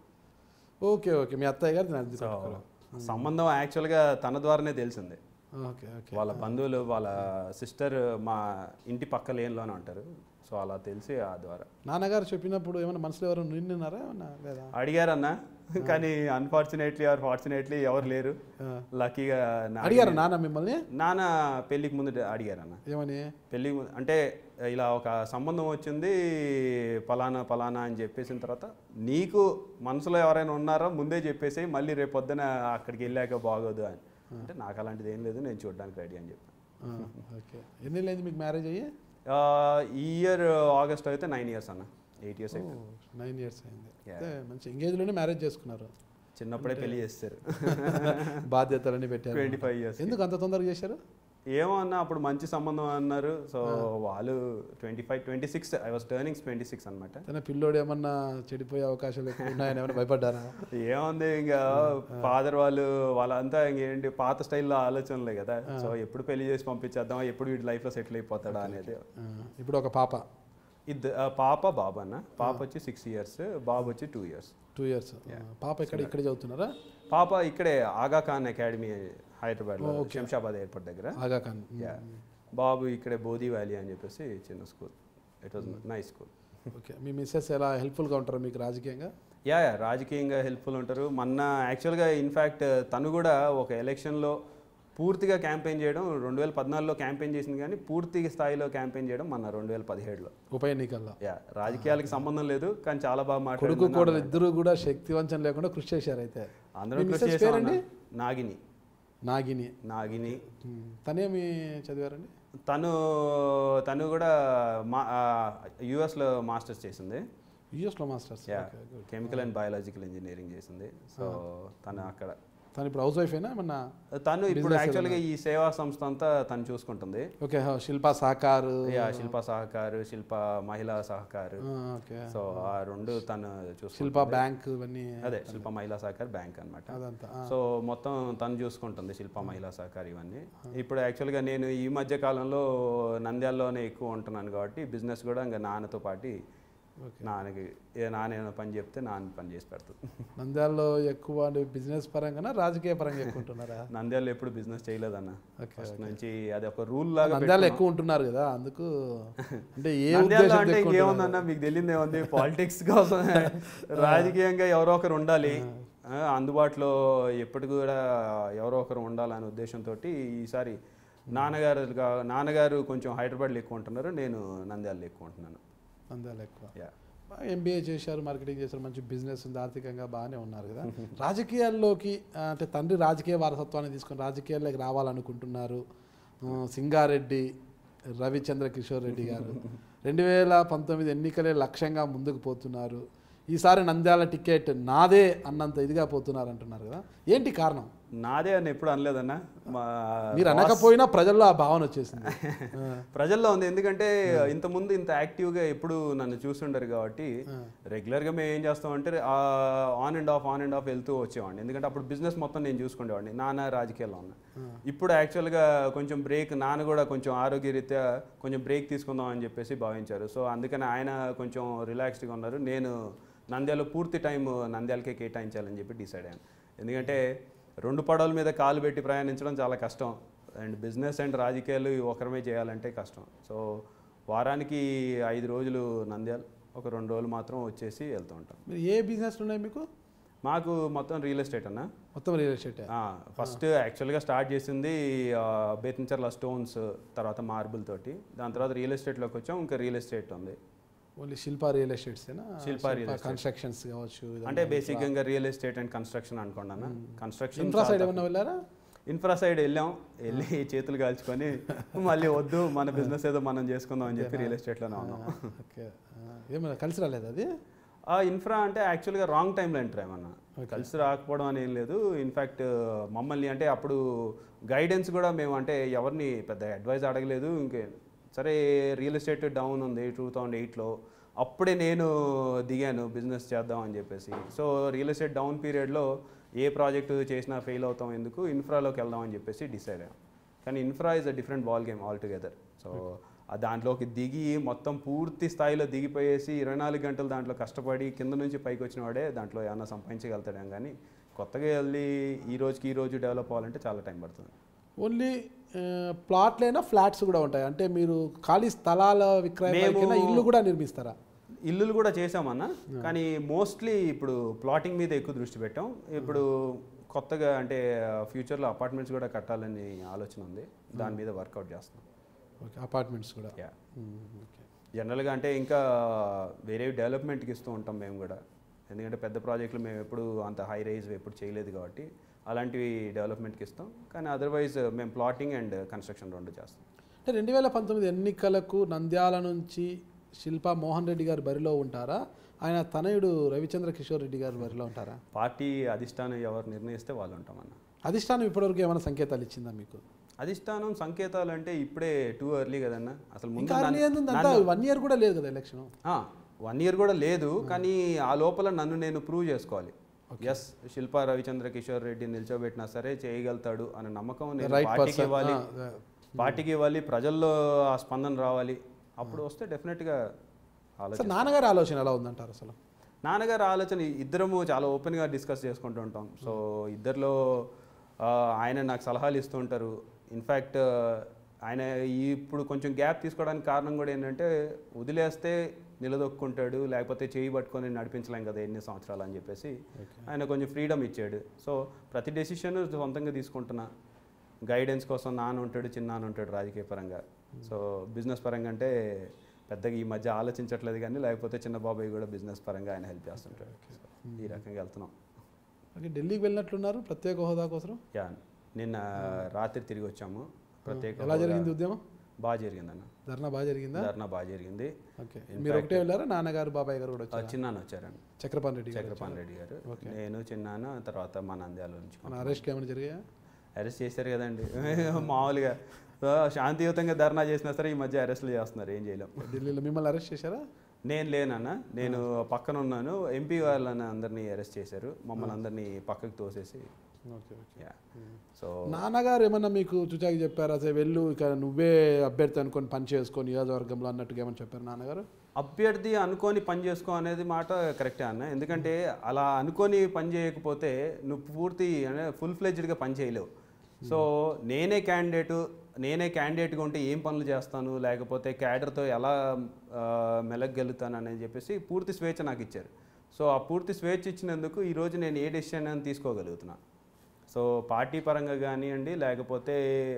ఓకే ఓకే మీ అత్తయ్య గారు నాకు సో సంబంధం యాక్చువల్గా తన ద్వారానే తెలిసింది ఓకే ఓకే వాళ్ళ బంధువులు వాళ్ళ సిస్టర్ మా ఇంటి పక్క లేన్లోనే ఉంటారు సో అలా తెలిసి ఆ ద్వారా నాన్నగారు చెప్పినప్పుడు ఏమైనా మనసులో ఎవరు నిండినారా ఏమన్నా లేదా అడిగారన్న కానీ అన్ఫార్చునేట్లీ ఆర్ ఫార్చునేట్లీ ఎవరు లేరు ఆ. లక్కీగా నా- అడిగారా నాన్న మిమ్మల్ని నాన్న పెళ్ళికి ముందు అడిగారన్న ఏమని పెళ్ళి అంటే ఇలా ఒక సంబంధం వచ్చింది పలానా పలానా అని చెప్పేసిన తర్వాత నీకు మనసులో ఎవరైనా ఉన్నారో ముందే చెప్పేసి మళ్ళీ రేపు పొద్దున అక్కడికి వెళ్ళాక బాగోదు అని అంటే నాకు అలాంటిది ఏం లేదు నేను చూడడానికి రెడీ అని చెప్పాను ఆ, ఓకే ఎన్ని ఏళ్ళైంది మీకు మ్యారేజ్ అయ్యి ఆ, ఈ ఇయర్ ఆగస్ట్ అయితే నైన్ ఇయర్స్ అన్న ఎయిట్ ఇయర్స్ అయితే నైన్ ఇయర్స్ అయింది Yeah. అయితే మంచి ఎంగేజ్లోనే మ్యారేజ్ చేసుకున్నారు చిన్నప్పుడే పెళ్లి చేస్తారు బాధ్యతలన్నీ పెట్టారు ట్వంటీ ఫైవ్ ఇయర్స్ ఎందుకు అంత తొందరగా చేశారు ఏమో అన్న అప్పుడు మంచి సంబంధం అన్నారు సో వాళ్ళు twenty five twenty six I was turning twenty six అనమాట తన పిల్లోడు ఏమన్నా చెడిపోయే అవకాశాలు ఎక్కువ ఉన్నాయని ఏమైనా భయపడ్డారా ఏముంది ఇంకా ఫాదర్ వాళ్ళు వాళ్ళంతా ఇంకేంటి పాత స్టైల్లో ఆలోచనలే కదా సో ఎప్పుడు పెళ్లి చేసి పంపించేద్దాం ఎప్పుడు వీడి లైఫ్లో సెటిల్ అయిపోతాడా అనేది ఆ, ఇప్పుడు ఒక పాప ఇద్దరు పాప బాబు అన్న పాప వచ్చి సిక్స్ ఇయర్స్ బాబు వచ్చి టూ ఇయర్స్ టూ ఇయర్స్ పాప ఇక్కడ ఇక్కడ చదువుతున్నారా పాప ఇక్కడే ఆగా ఖాన్ అకాడమీ హైదరాబాద్లో శంషాబాద్ ఎయిర్పోర్ట్ దగ్గర ఆగా ఖాన్ Yeah. బాబు ఇక్కడే బోధి వ్యాలీ అని చెప్పేసి చిన్న school it was nice school okay మీ మిస్సెస్ ఎలా హెల్ప్ఫుల్గా ఉంటారు మీకు రాజకీయంగా యా యా రాజకీయంగా హెల్ప్ఫుల్ ఉంటారు మొన్న యాక్చువల్గా ఇన్ఫ్యాక్ట్ తను కూడా ఒక ఎలక్షన్లో పూర్తిగా క్యాంపెయిన్ చేయడం రెండు వేల పద్నాలుగులో క్యాంపెయిన్ చేసింది కానీ పూర్తి స్థాయిలో క్యాంపెయిన్ చేయడం మన రెండు వేల పదిహేడులో ఉప ఎన్నికల్లో యా రాజకీయాలకి సంబంధం లేదు కానీ చాలా బాగా కొడుకు మాట్లాడుకుంటున్నాం కూడా ఇద్దరు కూడా శక్తివంచం లేకుండా కృషి చేశారు అయితే అందరూ మీ కృషి మిస్సెస్ చేసాం పేరండి? అన్న. నాగిని నాగిని నాగిని ఉమ్, తనేమి చదివారండి తను తను కూడా మా యుఎస్లో మాస్టర్స్ చేసింది యూఎస్లో masters yeah chemical and biological engineering చేసింది సో తను అక్కడ తను ఇప్పుడు హౌస్ వైఫ్ అయినా ఏమన్నా తను ఇప్పుడు యాక్చువల్గా ఈ సేవా సంస్థ అంతా తను చూసుకుంటుంది ఓకే హ, శిల్పా సాకార్ యా శిల్ప సహకారు శిల్ప మహిళా సహకారు ఆ, ఓకే సో ఆ రెండు తను చూసుకుంటుంది శిల్పా బ్యాంక్ ఇవన్నీ అదే శిల్ప మహిళా సహకార్ బ్యాంక్ అన్నమాట అదంతా ఆ, సో మొత్తం తను చూసుకుంటుంది శిల్ప మహిళా సహకార్ ఇవన్నీ ఇప్పుడు యాక్చువల్గా నేను ఈ మధ్య కాలంలో నంద్యాలలోనే ఎక్కువ ఉంటున్నాను కాబట్టి బిజినెస్ కూడా ఇంకా నాన్నతో పాటు ఓకే నాన్నకి ఏ నాన్న ఏమైనా పని చెప్తే నాన్న పని చేసి పెడుతుంది నంద్యాలలో ఎక్కువ బిజినెస్ పరంగానా రాజకీయ పరంగా ఎక్కువ ఉంటున్నారా నంద్యాలలో ఎప్పుడు బిజినెస్ చేయలేదన్న ఓకే ఫస్ట్ నుంచి అది ఒక రూల్ లాగా నంద్యాల ఎక్కువ ఉంటున్నారు కదా అందుకు అంటే ఏ నంద్యాలలో ఉద్దేశంతో అంటే ఎక్కువ ఇంకేముందన్న మీకు తెలియదు ఏముంది పాలిటిక్స్ కోసం రాజకీయంగా ఎవరో ఒకరు ఉండాలి ఆ, అందుబాటులో ఎప్పటికి కూడా ఎవరో ఒకరు ఉండాలనే ఉద్దేశంతో ఈసారి నాన్నగారు గా- నాన్నగారు కొంచెం హైదరాబాద్లో ఎక్కువ ఉంటున్నారు నేను నంద్యాలలో ఎక్కువ ఉంటున్నాను నంద్యాల ఎక్కువ యా ఎంబీఏ చేశారు మార్కెటింగ్ చేశారు మంచి బిజినెస్ ఉంది ఆర్థికంగా బాగానే ఉన్నారు కదా రాజకీయాల్లోకి ఆ, అంటే తండ్రి రాజకీయ వారసత్వాన్ని తీసుకొని రాజకీయాల్లోకి రావాలనుకుంటున్నారు ఆ, సింగారెడ్డి రవిచంద్ర కిషోర్ రెడ్డి గారు రెండు వేల పంతొమ్మిది ఎన్నికలే లక్ష్యంగా ముందుకు పోతున్నారు ఈసారి నంద్యాల టికెట్ నాదే అన్నంత ఇదిగా పోతున్నారు అంటున్నారు కదా ఏంటి కారణం నాదే అని ఎప్పుడు అనలేదన్న మా మీరు అనకపోయినా ప్రజల్లో ఆ భావన వచ్చేసింది ఆ, ప్రజల్లో ఉంది ఎందుకంటే ఇంతకుముందు ఇంత యాక్టివ్గా ఎప్పుడు నన్ను చూస్తుండరు కాబట్టి రెగ్యులర్గా మేము ఏం చేస్తామంటే on and off on and off వెళ్తూ వచ్చేవాడిని ఎందుకంటే అప్పుడు బిజినెస్ మొత్తం నేను చూసుకునేవాడిని నాన్న రాజకీయాల్లో ఉన్నా ఇప్పుడు యాక్చువల్గా కొంచెం బ్రేక్ నాన్న కూడా కొంచెం ఆరోగ్యరీత్యా కొంచెం బ్రేక్ తీసుకుందాం అని చెప్పేసి భావించారు సో అందుకని ఆయన కొంచెం రిలాక్స్డ్గా ఉన్నారు నేను నంద్యాలలో పూర్తి టైం నంద్యాలకే కేటాయించాలని చెప్పి డిసైడ్ అయ్యాను ఎందుకంటే రెండు పడవల మీద కాలు పెట్టి ప్రయాణించడం చాలా కష్టం అండ్ బిజినెస్ అండ్ రాజకీయాలు ఒకరమే చేయాలంటే కష్టం సో వారానికి ఐదు రోజులు నంద్యాల ఒక రెండు రోజులు మాత్రం వచ్చేసి వెళ్తూ ఉంటాం మీరు ఏ బిజినెస్లు ఉన్నాయి మీకు మాకు మొత్తం రియల్ ఎస్టేట్ అన్న మొత్తం రియల్ ఎస్టేట్ ఫస్ట్ యాక్చువల్గా స్టార్ట్ చేసింది ఆ, బేతంచెర్ల స్టోన్స్ తర్వాత మార్బుల్ తోటి దాని తర్వాత రియల్ ఎస్టేట్లోకి వచ్చాం ఇంకా రియల్ ఎస్టేట్ ఉంది only Shilpa real estates Shilpa real estate. Constructions కావచ్చు అంటే బేసిక్గా రియల్ ఎస్టేట్ అండ్ కన్స్ట్రక్షన్ అనుకోండి అన్న కన్స్ట్రక్షన్ ఇన్ఫ్రా సైడ్ ఏమన్నా వెళ్ళారా ఇన్ఫ్రా సైడ్ వెళ్ళాం వెళ్ళి చేతులు కాల్చుకొని మళ్ళీ వద్దు మన బిజినెస్ ఏదో మనం చేసుకుందాం అని చెప్పి రియల్ ఎస్టేట్లోనే ఉన్నాం ఓకే ఏమైనా కలిసి రాలేదు అది ఆ ఇన్ఫ్రా అంటే యాక్చువల్గా రాంగ్ టైంలో ఎంటర్ అయ్యమన్నా కలిసి రాకపోవడం అని ఏం లేదు ఇన్ఫ్యాక్ట్ మమ్మల్ని అంటే అప్పుడు గైడెన్స్ కూడా మేము అంటే ఎవరిని పెద్ద అడ్వైస్ అడగలేదు ఇంకే సరే రియల్ ఎస్టేట్ డౌన్ ఉంది టూ థౌజండ్ ఎయిట్లో అప్పుడే నేను దిగాను బిజినెస్ చేద్దాం అని చెప్పేసి సో రియల్ ఎస్టేట్ డౌన్ పీరియడ్లో ఏ ప్రాజెక్టు చేసినా ఫెయిల్ అవుతాం ఎందుకు ఇన్ఫ్రాలోకి వెళ్దాం అని చెప్పేసి డిసైడ్ అయ్యాం కానీ infra is a different ball game all together so ఆ దాంట్లోకి దిగి మొత్తం పూర్తి స్థాయిలో దిగిపోయేసి ఇరవై నాలుగు గంటలు దాంట్లో కష్టపడి కింద నుంచి పైకి వచ్చిన వాడే దాంట్లో ఏమన్నా సంపాదించగలుగుతాడేం కానీ కొత్తగా వెళ్ళి ఈ రోజుకి ఈ రోజు డెవలప్ అవ్వాలంటే చాలా టైం పడుతుంది ఓన్లీ ప్లాట్లైనా ఫ్లాట్స్ కూడా ఉంటాయి అంటే మీరు ఖాళీ స్థలాల విక్రయం మేము- కింద ఇల్లు కూడా నిర్మిస్తారా ఇల్లులు కూడా చేసామన్నా కానీ మోస్ట్లీ ఇప్పుడు ప్లాటింగ్ మీద ఎక్కువ దృష్టి పెట్టాం ఇప్పుడు కొత్తగా అంటే ఫ్యూచర్లో అపార్ట్మెంట్స్ కూడా కట్టాలని ఆలోచన ఉంది దాని మీద వర్కౌట్ చేస్తున్నాం ఓకే అపార్ట్మెంట్స్ కూడా యా ఓకే జనరల్గా అంటే ఇంకా వేరే డెవలప్మెంట్కి ఇస్తూ ఉంటాం మేము కూడా ఎందుకంటే పెద్ద ప్రాజెక్టులు మేము ఎప్పుడు అంత హై రైజ్ ఎప్పుడు చేయలేదు కాబట్టి అలాంటివి డెవలప్మెంట్కి ఇస్తాం కానీ అదర్వైజ్ మేము ప్లాటింగ్ అండ్ కన్స్ట్రక్షన్ రెండు చేస్తాం అంటే రెండు వేల పంతొమ్మిది ఎన్నికలకు నంద్యాల నుంచి శిల్పా మోహన్ రెడ్డి గారు బరిలో ఉంటారా ఆయన తనయుడు రవిచంద్ర కిషోర్ రెడ్డి గారు బరిలో ఉంటారా పార్టీ అధిష్టానం ఎవరు నిర్ణయిస్తే వాళ్ళు ఉంటామన్న అధిష్టానం ఇప్పటివరకు ఏమైనా సంకేతాలు ఇచ్చిందా మీకు అధిష్టానం సంకేతాలు అంటే ఇప్పుడే టూ ఎర్లీ కదన్న అసలు ముందు ఇంకా early ఏంది? అంతా వన్ ఇయర్ కూడా లేదు కదా ఎలక్షన్ వన్ ఇయర్ కూడా లేదు కానీ ఆ లోపల నన్ను నేను ప్రూవ్ చేసుకోవాలి ఎస్ శిల్పా రవిచంద్ర కిషోర్ రెడ్డి నిల్చోబెట్టినా సరే చేయగలుగుతాడు అనే నమ్మకం నేను Right పార్టీకి person. ఇవ్వాలి ఆ, పార్టీకి ఇవ్వాలి ప్రజల్లో ఆ స్పందన రావాలి అప్పుడు వస్తే డెఫినెట్గా ఆలోచన అసలు నాన్నగారి ఆలోచన ఎలా ఉందంటారు అసలు నాన్నగారు ఆలోచన ఇద్దరము చాలా ఓపెన్గా డిస్కస్ చేసుకుంటూ ఉంటాం సో ఇద్దరిలో ఆ, ఆయన నాకు సలహాలు ఇస్తూ ఉంటారు ఇన్ఫ్యాక్ట్ ఆయన ఇప్పుడు కొంచెం గ్యాప్ తీసుకోవడానికి కారణం కూడా ఏంటంటే వదిలేస్తే నిలదొక్కుంటాడు లేకపోతే చేయి పట్టుకొని నడిపించలేం కదా ఎన్ని సంవత్సరాలు అని చెప్పేసి ఆయన కొంచెం ఫ్రీడమ్ ఇచ్చాడు సో ప్రతి డెసిషన్ సొంతంగా తీసుకుంటున్నా గైడెన్స్ కోసం నాన్న ఉంటాడు చిన్న నాన్న ఉంటాడు రాజకీయ పరంగా సో బిజినెస్ పరంగా అంటే పెద్దగా ఈ మధ్య ఆలోచించట్లేదు కానీ లేకపోతే చిన్న బాబాయ్ కూడా బిజినెస్ పరంగా ఆయన హెల్ప్ చేస్తుంటాడు So, ఈ రకంగా వెళ్తున్నాం ఓకే ఢిల్లీకి వెళ్ళినట్లున్నారు ప్రత్యేక హోదా కోసం యా నిన్న రాత్రి తిరిగి వచ్చాము ప్రత్యేక ఎలా జరిగింది ఉద్యమం బాగా జరిగిందన్న ధర్నా బాగా జరిగిందా ధర్నా బాగా జరిగింది ఓకే మీరు ఒకటే వెళ్ళారా నాన్నగారు బాబాయ్ గారు కూడా ఆ, వచ్చారు చిన్నాన్న వచ్చారండి చక్రపాణి రెడ్డి గారు చక్రపాణి రెడ్డి గారు నేను చిన్నాన్న తర్వాత మా నంద్యాల నుంచి మన అరెస్ట్ ఏమైనా జరిగాయా అరెస్ట్ చేశారు కదండి మామూలుగా ఆ, శాంతియుతంగా ధర్నా చేసినా సరే ఈ మధ్య అరెస్టులు చేస్తున్నారు ఏం చేయలేం ఢిల్లీలో మిమ్మల్ని అరెస్ట్ చేశారా నేను లేనన్న నేను పక్కన ఉన్నాను ఎంపీ వాళ్ళని అందరినీ అరెస్ట్ చేశారు మమ్మల్ని అందరినీ పక్కకు తోసేసి ఓకే ఓకే యా సో నాన్నగారు ఏమన్నా మీకు చుచాకి చెప్పారా అసలు వెళ్ళు ఇక నువ్వే అభ్యర్థి అనుకొని పని చేసుకో నియోజకవర్గంలో అన్నట్టుగా ఏమని చెప్పారు నాన్నగారు అభ్యర్థి అనుకొని పని చేసుకో అనేది మాట కరెక్టే అన్న ఎందుకంటే అలా అనుకొని పని చేయకపోతే నువ్వు పూర్తి అంటే ఫుల్ ఫ్లెడ్జ్డ్గా పని చేయలేవు సో నేనే క్యాండిడేట్ నేనే క్యాండిడేట్గా ఉంటే ఏం పనులు చేస్తాను లేకపోతే క్యాడర్తో ఎలా ఆ, మెలగలుగుతాను అని చెప్పేసి పూర్తి స్వేచ్ఛ నాకు ఇచ్చారు సో ఆ పూర్తి స్వేచ్ఛ ఇచ్చినందుకు ఈరోజు నేను ఏ డెసిషన్ అని తీసుకోగలుగుతున్నా సో పార్టీ పరంగా కానివ్వండి లేకపోతే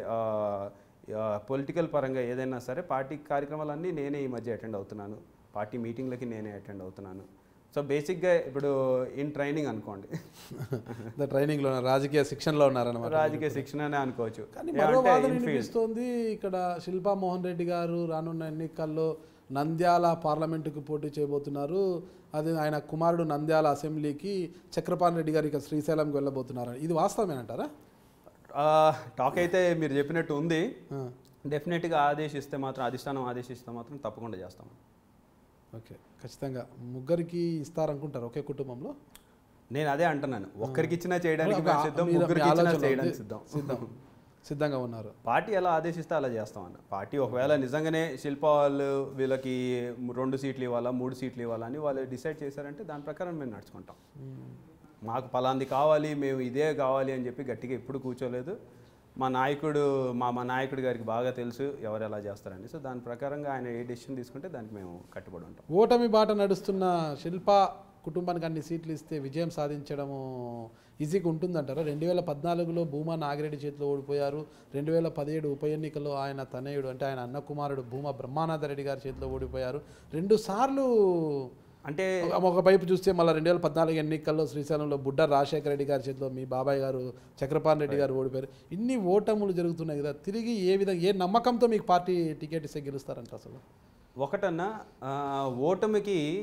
పొలిటికల్ పరంగా ఏదైనా సరే పార్టీ కార్యక్రమాలన్నీ నేనే ఈ మధ్య అటెండ్ అవుతున్నాను పార్టీ మీటింగ్లకి నేనే అటెండ్ అవుతున్నాను సో బేసిక్గా ఇప్పుడు ఇన్ ట్రైనింగ్ అనుకోండి ట్రైనింగ్లో రాజకీయ శిక్షణలో ఉన్నారన్నమాట రాజకీయ శిక్షణనే అనుకోవచ్చు కానీ ఏ మరో అంటే వాదన in field. వినిపిస్తోంది ఇక్కడ శిల్పా మోహన్ రెడ్డి గారు రానున్న ఎన్నికల్లో నంద్యాల పార్లమెంటుకు పోటీ చేయబోతున్నారు అది ఆయన కుమారుడు నంద్యాల అసెంబ్లీకి చక్రపాణి రెడ్డి గారు ఇక శ్రీశైలంకి వెళ్ళబోతున్నారు ఇది వాస్తవమేనంటారా ఆ, టాక్ అయితే మీరు చెప్పినట్టు ఉంది ఆ, డెఫినెట్గా ఆదేశిస్తే మాత్రం అధిష్టానం ఆదేశిస్తే మాత్రం తప్పకుండా చేస్తాం ఓకే ఖచ్చితంగా ముగ్గురికి ఇస్తారనుకుంటారు ఒకే కుటుంబంలో నేను అదే అంటున్నాను ఒక్కరికి ఇచ్చినా చేయడానికి ఒక- మేము సిద్ధం మీరు- మీ ముగ్గురికి ఇచ్చినా ఆలోచన చేయడానికి ఉంది. సిద్ధం సిద్ధం సిద్ధంగా ఉన్నారు పార్టీ ఎలా ఆదేశిస్తే అలా చేస్తామన్న పార్టీ ఒకవేళ నిజంగానే శిల్ప వాళ్ళు వీళ్ళకి రెండు సీట్లు ఇవ్వాలా మూడు సీట్లు ఇవ్వాలా అని వాళ్ళు డిసైడ్ చేశారంటే దాని ప్రకారం మేము నడుచుకుంటాం మాకు పలాంది కావాలి మేము ఇదే కావాలి అని చెప్పి గట్టిగా ఎప్పుడు కూర్చోలేదు మా నాయకుడు మా మా నాయకుడి గారికి బాగా తెలుసు ఎవరు ఎలా చేస్తారని సో దాని ప్రకారంగా ఆయన ఏ డెసిషన్ తీసుకుంటే దానికి మేము కట్టుబడి ఉంటాం ఓటమి బాట నడుస్తున్న శిల్ప కుటుంబానికి అన్ని సీట్లు ఇస్తే విజయం సాధించడము ఈజీగా ఉంటుందంటారా రెండు వేల పద్నాలుగులో భూమా నాగిరెడ్డి చేతిలో ఓడిపోయారు రెండు వేల పదిహేడు ఉప ఎన్నికల్లో ఆయన తనయుడు అంటే ఆయన అన్న కుమారుడు భూమా బ్రహ్మానందరెడ్డి గారి చేతిలో ఓడిపోయారు రెండు సార్లు అంటే ఒక- ఒక వైపు చూస్తే మళ్ళీ రెండు వేల పద్నాలుగు ఎన్నికల్లో శ్రీశైలంలో బుడ్డ రాజశేఖర రెడ్డి గారి చేతిలో మీ బాబాయ్ గారు చక్రపాణి రెడ్డి గారు ఓడిపోయారు ఇన్ని ఓటములు జరుగుతున్నాయి కదా తిరిగి ఏ విధంగా ఏ నమ్మకంతో మీకు పార్టీ టికెట్ ఇస్తే గెలుస్తారంట అసలు ఒకటన్నా ఆ, ఓటమికి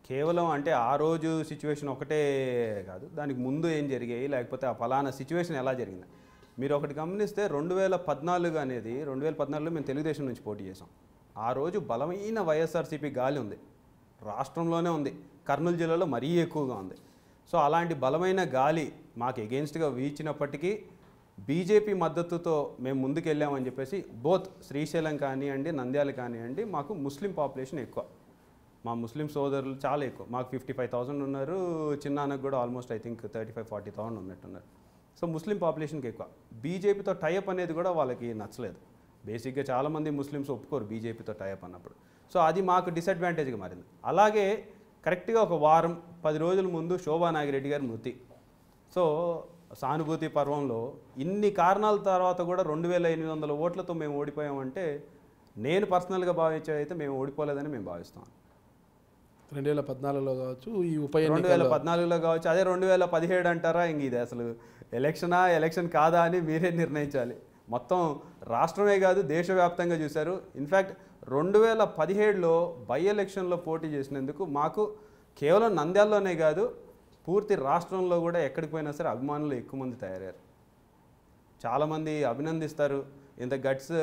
కేవలం అంటే ఆ రోజు సిచ్యువేషన్ ఒకటే కాదు దానికి ముందు ఏం జరిగాయి లేకపోతే ఆ ఫలానా సిచ్యువేషన్ ఎలా జరిగింది మీరు ఒకటి గమనిస్తే రెండు వేల పద్నాలుగు అనేది రెండు వేల పద్నాలుగులో మేము తెలుగుదేశం నుంచి పోటీ చేసాం ఆ రోజు బలమైన వైఎస్ఆర్సీపీ గాలి ఉంది రాష్ట్రంలోనే ఉంది కర్నూలు జిల్లాలో మరీ ఎక్కువగా ఉంది సో అలాంటి బలమైన గాలి మాకు ఎగెన్స్ట్గా వీచినప్పటికీ బీజేపీ మద్దతుతో మేము ముందుకెళ్ళామని చెప్పేసి బోత్ శ్రీశైలం కానివ్వండి నంద్యాల కానివ్వండి మాకు ముస్లిం పాపులేషన్ ఎక్కువ మా ముస్లిం సోదరులు చాలా ఎక్కువ మాకు ఫిఫ్టీ ఫైవ్ థౌసండ్ ఉన్నారు చిన్నాన్నకు కూడా almost I think thirty five forty thousand ఉన్నట్టున్నారు సో ముస్లిం పాపులేషన్కి ఎక్కువ బీజేపీతో టైఅప్ అనేది కూడా వాళ్ళకి నచ్చలేదు బేసిక్గా చాలామంది ముస్లిమ్స్ ఒప్పుకోరు బీజేపీతో టైఅప్ అన్నప్పుడు సో అది మాకు డిసడ్వాంటేజ్గా మారింది అలాగే కరెక్ట్గా ఒక వారం పది రోజుల ముందు శోభా నాగిరెడ్డి గారి మృతి సో సానుభూతి పర్వంలో ఇన్ని కారణాల తర్వాత కూడా రెండు వేల ఎనిమిది వందల ఓట్లతో మేము ఓడిపోయామంటే నేను పర్సనల్గా భావించేదైతే మేము ఓడిపోలేదని మేము భావిస్తాం రెండు వేల పద్నాలుగులో కావచ్చు ఈ ఉప రెండు వేల ఎన్నికల్లో పద్నాలుగులో కావచ్చు అదే రెండు వేల పదిహేడు అంటారా ఇంక ఇది అసలు ఎలక్షనా ఎలక్షన్ కాదా అని మీరే నిర్ణయించాలి మొత్తం రాష్ట్రమే కాదు దేశవ్యాప్తంగా చూశారు ఇన్ఫ్యాక్ట్ రెండు వేల పదిహేడులో బై ఎలక్షన్లో పోటీ చేసినందుకు మాకు కేవలం నంద్యాలలోనే కాదు పూర్తి రాష్ట్రంలో కూడా ఎక్కడికి పోయినా సరే అభిమానులు ఎక్కువ మంది తయారయ్యారు చాలామంది అభినందిస్తారు ఇంత గట్స్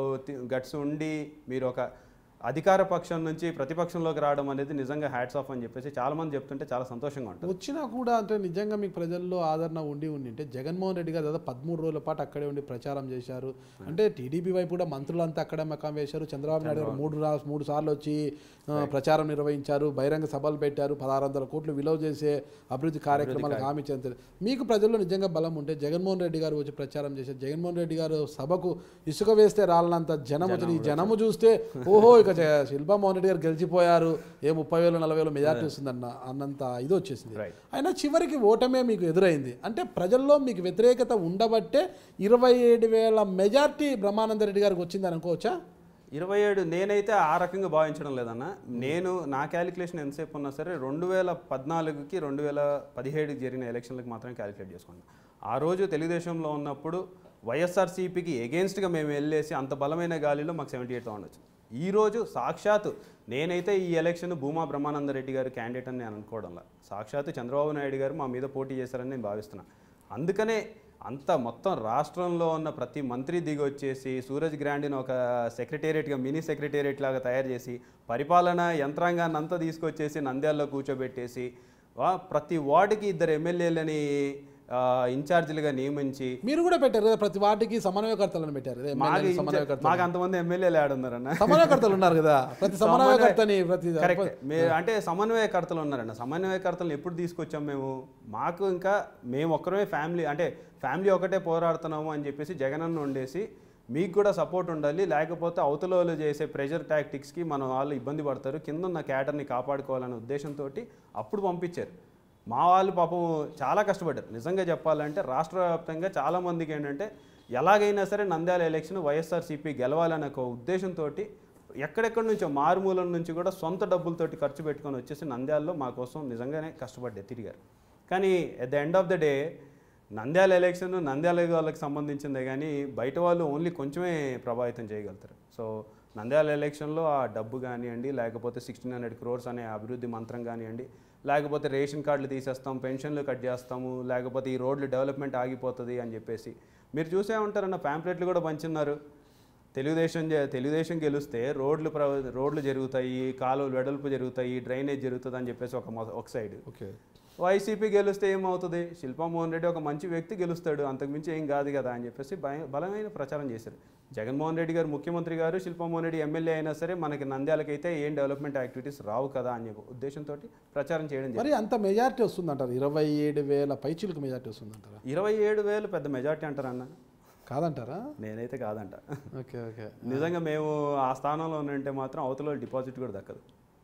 గట్స్ ఉండి మీరు ఒక అధికార పక్షం నుంచి ప్రతిపక్షంలోకి రావడం అనేది నిజంగా హ్యాట్స్ ఆఫ్ అని చెప్పేసి చాలామంది చెప్తుంటే చాలా సంతోషంగా ఉంటుంది వచ్చినా కూడా అంటే నిజంగా మీకు ప్రజల్లో ఆదరణ ఉండి ఉండి అంటే జగన్మోహన్ రెడ్డి గారు దాదాపు పదమూడు రోజుల పాటు అక్కడే ఉండి ప్రచారం చేశారు అంటే టీడీపీ వైపు కూడా మంత్రులంతా అక్కడే మకాం వేశారు చంద్రబాబు నాయుడు గారు మూడు రా- మూడు సార్లు వచ్చి ఆ, ప్రచారం నిర్వహించారు బహిరంగ సభలు పెట్టారు పదహారు వందల కోట్లు విలువ చేసే అభివృద్ధి కార్యక్రమాలకు హామీ చెందారు మీకు ప్రజల్లో నిజంగా బలం ఉంటే జగన్మోహన్ రెడ్డి గారు వచ్చి ప్రచారం చేశారు జగన్మోహన్ రెడ్డి గారు సభకు ఇసుక వేస్తే రాలనంత జనం వచ్చింది ఈ జనము చూస్తే ఓహో ఇక జ- శిల్పా మోహన్ రెడ్డి గారు గెలిచిపోయారు ఏ ముప్పై వేలు నలభై వేలు మెజార్టీ వస్తుందన్న అన్నంత ఇది వచ్చేసింది Right. అయినా చివరికి ఓటమే మీకు ఎదురైంది అంటే ప్రజల్లో మీకు వ్యతిరేకత ఉండబట్టే ఇరవై ఏడు వేల మెజార్టీ బ్రహ్మానంద రెడ్డి గారికి వచ్చింది అనుకోవచ్చా ఇరవై ఏడు నేనైతే ఆ రకంగా భావించడం లేదన్న నేను నా క్యాలిక్యులేషన్ ఎంతసేపు ఉన్నా సరే రెండు వేల పద్నాలుగుకి రెండు వేల పదిహేడుకి జరిగిన ఎలక్షన్లకు మాత్రమే క్యాలిక్యులేట్ చేసుకున్నాను ఆ రోజు తెలుగుదేశంలో ఉన్నప్పుడు వైఎస్ఆర్సీపీకి ఎగెన్స్ట్గా మేము వెళ్ళేసి అంత బలమైన గాలిలో మాకు సెవెంటీ ఎయిట్ థౌసండ్ వచ్చింది ఈ రోజు సాక్షాత్ నేనైతే ఈ ఎలక్షన్ భూమా బ్రహ్మానంద రెడ్డి గారు క్యాండిడేట్ అని నేను అనుకోవడంలా సాక్షాత్ చంద్రబాబు నాయుడు గారు మా మీద పోటీ చేశారని నేను భావిస్తున్నాను అందుకనే అంత మొత్తం రాష్ట్రంలో ఉన్న ప్రతి మంత్రి దిగి వచ్చేసి సూరజ్ గ్రాండ్ని ఒక సెక్రటేరియట్గా మినీ సెక్రటేరియట్ లాగా తయారు చేసి పరిపాలన యంత్రాంగాన్ని అంతా తీసుకొచ్చేసి నంద్యాలలో కూర్చోబెట్టేసి వా- ప్రతి వార్డుకి ఇద్దరు ఎమ్మెల్యేలని ఇన్ఛార్జీలుగా నియమించి మీరు కూడా పెట్టారు కదా ప్రతి వాటికి సమన్వయకర్తలను పెట్టారు కదా, మాకు ఎమ్మెల్యేలు ఇన్ఛార్జ్- సమన్వయకర్తలు మాకు అంతమంది ఎమ్మెల్యేలు ఆడున్నారన్న సమన్వయకర్తలు ఉన్నారు కదా ప్రతి సమన్వయకర్తని ప్రతి కరెక్ట్ మీరు అంటే సమన్వయకర్తలు ఉన్నారండి సమన్వయకర్తలను ఎప్పుడు తీసుకొచ్చాం మేము మాకు ఇంకా మేము ఒక్కరే ఫ్యామిలీ అంటే ఫ్యామిలీ ఒకటే పోరాడుతున్నాము అని చెప్పేసి జగనన్న ఉండేసి మీకు కూడా సపోర్ట్ ఉండాలి లేకపోతే అవతల వాళ్ళు చేసే ప్రెషర్ టాక్టిక్స్కి మన వాళ్ళు ఇబ్బంది పడతారు కింద ఉన్న క్యాటర్ని కాపాడుకోవాలనే ఉద్దేశంతో అప్పుడు పంపించారు మా వాళ్ళు పాపం చాలా కష్టపడ్డారు నిజంగా చెప్పాలంటే రాష్ట్ర వ్యాప్తంగా చాలామందికి ఏంటంటే ఎలాగైనా సరే నంద్యాల ఎలక్షన్ వైఎస్ఆర్సీపీ గెలవాలనే ఒక ఉద్దేశంతో ఎక్కడెక్కడి నుంచో మారుమూలం నుంచి కూడా సొంత డబ్బులతోటి ఖర్చు పెట్టుకొని వచ్చేసి నంద్యాలలో మా కోసం నిజంగానే కష్టపడ్డే తిరిగారు కానీ at the end of the day Nandyal election Nandyal వాళ్ళకి సంబంధించిందే కానీ బయట వాళ్ళు ఓన్లీ కొంచెమే ప్రభావితం చేయగలుగుతారు సో నంద్యాల ఎలక్షన్లో ఆ డబ్బు కానివ్వండి లేకపోతే సిక్స్టీన్ హండ్రెడ్ క్రోర్స్ అనే అభివృద్ధి మంత్రం కానివ్వండి లేకపోతే రేషన్ కార్డులు తీసేస్తాం పెన్షన్లు కట్ చేస్తాము లేకపోతే ఈ రోడ్లు డెవలప్మెంట్ ఆగిపోతుంది అని చెప్పేసి మీరు చూసే ఉంటారన్న ప్యాంప్లెట్లు కూడా పంచున్నారు తెలుగుదేశం జె- తెలుగుదేశం గెలిస్తే రోడ్లు ప్ర రోడ్లు జరుగుతాయి కాలువలు వెడల్పు జరుగుతాయి డ్రైనేజ్ జరుగుతుంది అని చెప్పేసి ఒక మొ- ఒక సైడ్ ఓకే వైసీపీ గెలిస్తే ఏమవుతుంది శిల్పామోహన్ రెడ్డి ఒక మంచి వ్యక్తి గెలుస్తాడు అంతకుమించి ఏం కాదు కదా అని చెప్పేసి భయ బలమైన ప్రచారం చేశారు జగన్మోహన్ రెడ్డి గారు ముఖ్యమంత్రి గారు శిల్పామోహన్ రెడ్డి ఎమ్మెల్యే అయినా సరే మనకి నంద్యాలకైతే ఏం డెవలప్మెంట్ యాక్టివిటీస్ రావు కదా అని చెప్పి ఉద్దేశంతో ప్రచారం చేయడం జరిగింది మరి అంత మెజార్టీ వస్తుందంటారు ఇరవై ఏడు వేల పైచిలకు మెజార్టీ వస్తుందంటారా ఇరవై ఏడు వేలు పెద్ద మెజార్టీ అంటారన్న కాదంటారా నేనైతే కాదంట ఓకే ఓకే నిజంగా మేము ఆ స్థానంలో ఉన్నంటే మాత్రం అవతల డిపాజిట్ కూడా దక్కదు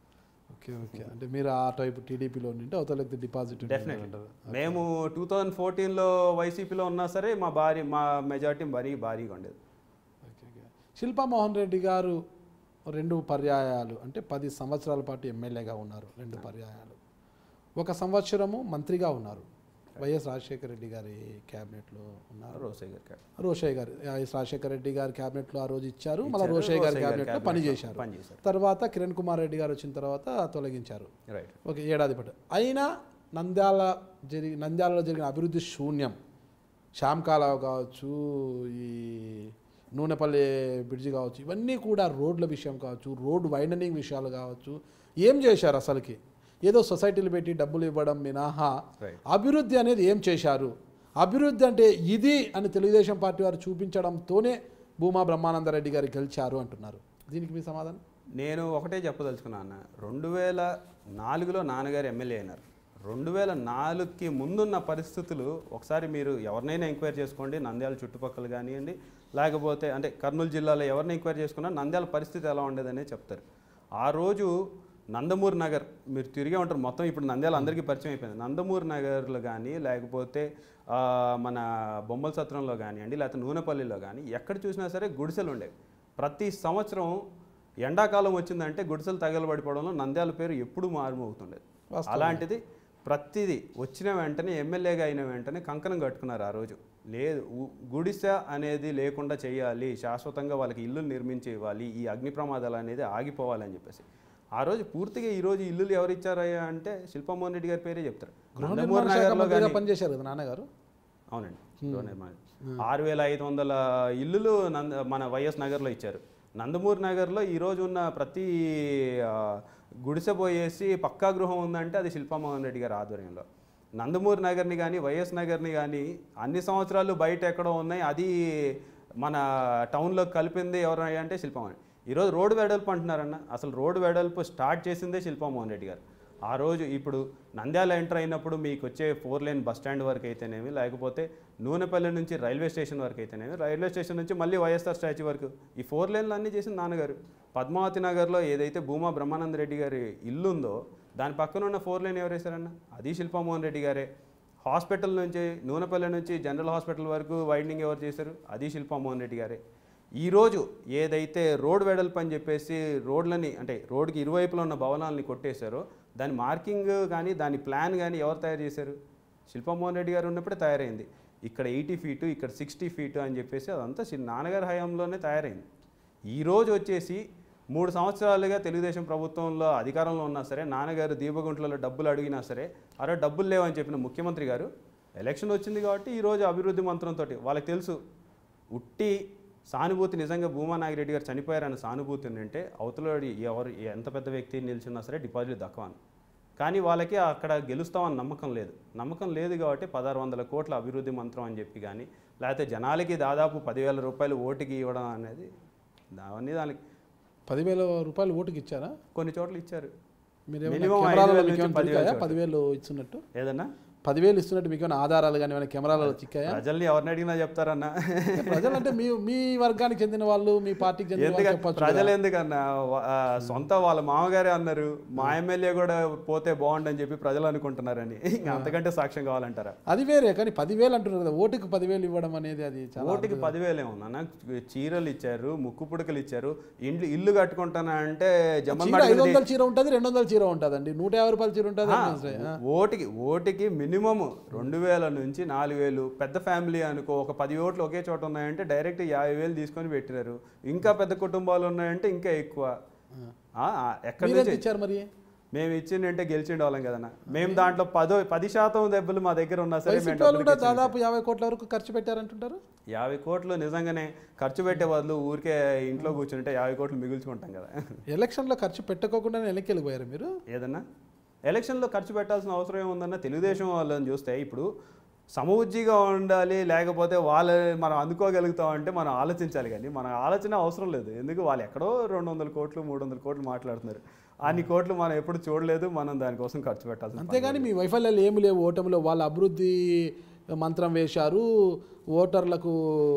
ఓకే ఓకే అంటే మీరు ఆ టైపు టీడీపీలో ఉంటే అవతల డిపాజిట్ డెఫినెట్లీ మేము టూ థౌజండ్ ఫోర్టీన్లో వైసీపీలో ఉన్నా సరే మా భారీ మా మెజార్టీ మరీ భారీగా ఉండేది ఓకే ఓకే శిల్పా మోహన్ రెడ్డి గారు రెండు పర్యాయాలు అంటే పది సంవత్సరాల పాటు ఎమ్మెల్యేగా ఉన్నారు రెండు పర్యాయాలు ఒక సంవత్సరము మంత్రిగా ఉన్నారు వైఎస్ రాజశేఖర రెడ్డి గారి క్యాబినెట్లో ఉన్నారు రోసయ్య గారి క్యాబ్ రోషయ్య గారు వైఎస్ రాజశేఖర రెడ్డి గారి క్యాబినెట్లో ఆ రోజు ఇచ్చారు మళ్ళీ ఇచ్చారు, రోషయ్య గారి రోసయ్య గారి క్యాబినెట్లో క్యాబినెట్లో పనిచేశారు పనిచేశారు. తర్వాత కిరణ్ కుమార్ రెడ్డి గారు వచ్చిన తర్వాత తొలగించారు రైట్ ఒక ఏడాది పాటు అయినా నంద్యాల జరిగి నంద్యాలలో జరిగిన అభివృద్ధి శూన్యం శ్యామ్ కాలువ కావచ్చు ఈ నూనెపల్లి బ్రిడ్జి కావచ్చు ఇవన్నీ కూడా రోడ్ల విషయం కావచ్చు రోడ్ వైండనింగ్ విషయాలు కావచ్చు ఏం చేశారు అసలుకి ఏదో సొసైటీలు పెట్టి డబ్బులు ఇవ్వడం మినహా Right. అభివృద్ధి అనేది ఏం చేశారు అభివృద్ధి అంటే ఇది అని తెలుగుదేశం పార్టీ వారు చూపించడంతోనే భూమా బ్రహ్మానందరెడ్డి గారు గెలిచారు అంటున్నారు దీనికి మీ సమాధానం నేను ఒకటే చెప్పదలుచుకున్నా అన్న రెండు వేల నాలుగులో నాన్నగారు ఎమ్మెల్యే అయినారు రెండు వేల నాలుగుకి ముందున్న పరిస్థితులు ఒకసారి మీరు ఎవరినైనా ఎంక్వైరీ చేసుకోండి నంద్యాల చుట్టుపక్కల కానివ్వండి లేకపోతే అంటే కర్నూలు జిల్లాలో ఎవరిని ఎంక్వైరీ చేసుకున్నా నంద్యాల పరిస్థితి ఎలా ఉండేదనే చెప్తారు ఆ రోజు నందమూరి నగర్ మీరు తిరిగే ఉంటారు మొత్తం ఇప్పుడు నంద్యాల అందరికీ పరిచయం అయిపోయింది నందమూరి నగర్లో కానీ లేకపోతే ఆ, మన బొమ్మల సత్రంలో కానివ్వండి లేకపోతే నూనెపల్లిలో కానీ ఎక్కడ చూసినా సరే గుడిసెలు ఉండేవి ప్రతి సంవత్సరం ఎండాకాలం వచ్చిందంటే గుడిసెలు తగలబడిపోవడంలో నంద్యాల పేరు ఎప్పుడు మారుమోగుతుండేది అలాంటిది ప్రతిదీ వచ్చిన వెంటనే ఎమ్మెల్యేగా అయిన వెంటనే కంకణం కట్టుకున్నారు ఆ రోజు లేదు ఉ- గుడిసె అనేది లేకుండా చేయాలి శాశ్వతంగా వాళ్ళకి ఇల్లు నిర్మించి ఇవ్వాలి ఈ అగ్ని ప్రమాదాలు అనేది ఆగిపోవాలని చెప్పేసి ఆ రోజు పూర్తిగా ఈ రోజు ఇల్లులు ఎవరు ఇచ్చారయ్యా అంటే శిల్పమోహన్ రెడ్డి గారి పేరే చెప్తారు గృహ నందమూరి నిర్మాణ శాఖ నగర్లో మంత్రిగా కానీ పనిచేశారు కదా నాన్నగారు అవునండి గృహ నిర్మాణం ఆరు వేల ఐదు వందల ఇల్లులు నంద మన వైఎస్ నగర్లో ఇచ్చారు నందమూరి నగర్లో ఈ రోజు ఉన్న ప్రతి ఆ, గుడిసె పోయేసి పక్కా గృహం ఉందంటే అది శిల్పమోహన్ రెడ్డి గారి ఆధ్వర్యంలో నందమూరి నగర్ని కానీ వైఎస్ నగర్ని కానీ అన్ని సంవత్సరాలు బయట ఎక్కడో ఉన్నాయి అది మన టౌన్లో కలిపింది ఎవరు అంటే శిల్పమోహన్ ఈరోజు రోడ్డు వెడల్పు అంటున్నారన్న అసలు రోడ్డు వెడల్పు స్టార్ట్ చేసిందే శిల్పమోహన్ రెడ్డి గారు ఆ రోజు ఇప్పుడు నంద్యాల ఎంటర్ అయినప్పుడు మీకు వచ్చే ఫోర్ లైన్ బస్ స్టాండ్ వరకు అయితేనేమి లేకపోతే నూనెపల్లి నుంచి రైల్వే స్టేషన్ వరకు అయితేనేమి రైల్వే స్టేషన్ నుంచి మళ్ళీ వైఎస్ఆర్ స్టాచ్యూ వరకు ఈ ఫోర్ లైన్లు అన్నీ చేసింది నాన్నగారు పద్మావతి నగర్లో ఏదైతే భూమా బ్రహ్మానంద రెడ్డి గారి ఇల్లు ఉందో దాని పక్కన ఉన్న ఫోర్ లైన్ ఎవరు వేశారన్న అది శిల్పమోహన్ రెడ్డి గారే హాస్పిటల్ నుంచి నూనెపల్లి నుంచి జనరల్ హాస్పిటల్ వరకు వైండింగ్ ఎవరు చేశారు అది శిల్పమోహన్ రెడ్డి గారే ఈరోజు ఏదైతే రోడ్ వెడల్పు అని చెప్పేసి రోడ్లని అంటే రోడ్డుకి ఇరువైపులా ఉన్న భవనాలని కొట్టేశారో దాని మార్కింగ్ కానీ దాని ప్లాన్ కానీ ఎవరు తయారు చేశారు శిల్పమోహన్ రెడ్డి గారు ఉన్నప్పుడే తయారైంది ఇక్కడ ఎయిటీ ఫీటు ఇక్కడ సిక్స్టీ ఫీటు అని చెప్పేసి అదంతా సి- నాన్నగారి హయాంలోనే తయారైంది ఈరోజు వచ్చేసి మూడు సంవత్సరాలుగా తెలుగుదేశం ప్రభుత్వంలో అధికారంలో ఉన్నా సరే నాన్నగారు దీపగుంట్లలో డబ్బులు అడిగినా సరే అరే డబ్బులు లేవని చెప్పిన ముఖ్యమంత్రి గారు ఎలక్షన్ వచ్చింది కాబట్టి ఈరోజు అభివృద్ధి మంత్రంతో వాళ్ళకి తెలుసు ఉట్టి సానుభూతి నిజంగా భూమా నాగిరెడ్డి గారు చనిపోయారన్న సానుభూతి ఉందంటే అవతల ఎవరు ఎంత పెద్ద వ్యక్తి నిలిచినా సరే డిపాజిట్ దక్కవాను కానీ వాళ్ళకి అక్కడ గెలుస్తామని నమ్మకం లేదు నమ్మకం లేదు కాబట్టి పదహారు వందల కోట్ల అభివృద్ధి మంత్రం అని చెప్పి కానీ లేకపోతే జనాలకి దాదాపు పదివేల రూపాయలు ఓటుకి ఇవ్వడం అనేది అవన్నీ దానికి పదివేల రూపాయలు ఓటుకి ఇచ్చారా కొన్ని చోట్ల ఇచ్చారు మీరు Minimum ఐదు కెమెరాలలో వేల మీకు నుంచి ఏమైనా పదివేల దొరికాయా? చోట్ల. పదివేలు ఇస్తున్నట్టు ఏదన్నా పదివేలు ఇస్తున్నట్టు మీకు ఏమైనా ఆధారాలు కానీ ఏమైనా కెమెరాలలో చిక్కాయా ప్రజల్ని ఎవరిని అడిగినా చెప్తారన్నా ప్రజలంటే మీ మీ వర్గానికి చెందిన వాళ్ళు మీ పార్టీకి చెందిన వాళ్ళు ఎందుకంటే చెప్పొచ్చు ప్రజలు ఎందుకన్నా వా- ఆ, సొంత వాళ్ళ మామగారే అన్నారు మా ఎమ్మెల్యే కూడా పోతే బాగుండని చెప్పి ప్రజలు అనుకుంటున్నారని ఇంకా అంతకంటే సాక్ష్యం కావాలంటారా అది వేరే కానీ పదివేలు అంటున్నారు కదా ఓటుకి పదివేలు ఇవ్వడం అనేది అది చాలా ఓటుకి పదివేలే ఉందన్న చీరలు ఇచ్చారు ముక్కు పుడకలు ఇచ్చారు ఇండ్లు ఇల్లు కట్టుకుంటానా అంటే జమ్మల్ చీర ఐదు వందల చీర ఉంటుంది రెండు వందల చీర ఉంటుందండి నూట యాభై రూపాయల చీర ఉంటుంది ఆ, ఓటుకి ఓటుకి మినిమం రెండు వేల నుంచి నాలుగు వేలు పెద్ద ఫ్యామిలీ అనుకో ఒక పది ఓట్లు ఒకే చోట ఉన్నాయంటే డైరెక్ట్ యాభై వేలు తీసుకొని పెట్టినారు ఇంకా పెద్ద కుటుంబాలు ఉన్నాయంటే ఇంకా ఎక్కువ ఆ, ఆ, ఎక్కడి మీరు ఎంత నుంచి ఇచ్చారు మరి మేము ఇచ్చిందంటే గెలిచిండే వాళ్ళం కదన్నా మేము దాంట్లో పదో పది శాతం దెబ్బలు మా దగ్గర ఉన్నా సరే మేము వైసీపీ వాళ్ళు డబ్బులకి కూడా ఇచ్చాం. దాదాపు యాభై కోట్ల వరకు ఖర్చు పెట్టారంటుంటారు యాభై కోట్లు నిజంగానే ఖర్చు పెట్టే బదులు ఊరికే ఇంట్లో కూర్చుంటే యాభై కోట్లు మిగుల్చుకుంటాం కదా ఎలక్షన్లో ఖర్చు పెట్టుకోకుండా వెనక్కి వెళ్ళిపోయారు మీరు ఏదన్నా ఎలక్షన్లో ఖర్చు పెట్టాల్సిన అవసరం ఏముందన్న తెలుగుదేశం వాళ్ళని చూస్తే ఇప్పుడు సమవుజ్జిగా ఉండాలి లేకపోతే వాళ్ళ మనం అందుకోగలుగుతాం అంటే మనం ఆలోచించాలి కానీ మన ఆలోచన అవసరం లేదు ఎందుకు వాళ్ళు ఎక్కడో రెండు వందల కోట్లు మూడు వందల కోట్లు మాట్లాడుతున్నారు అన్ని కోట్లు మనం ఎప్పుడు చూడలేదు మనం దానికోసం ఖర్చు పెట్టాల్సిన పని అంతేగాని మీ వైఫల్యాలు ఏమి లేవు ఓటమిలో వాళ్ళ అభివృద్ధి మంత్రం వేశారు ఓటర్లకు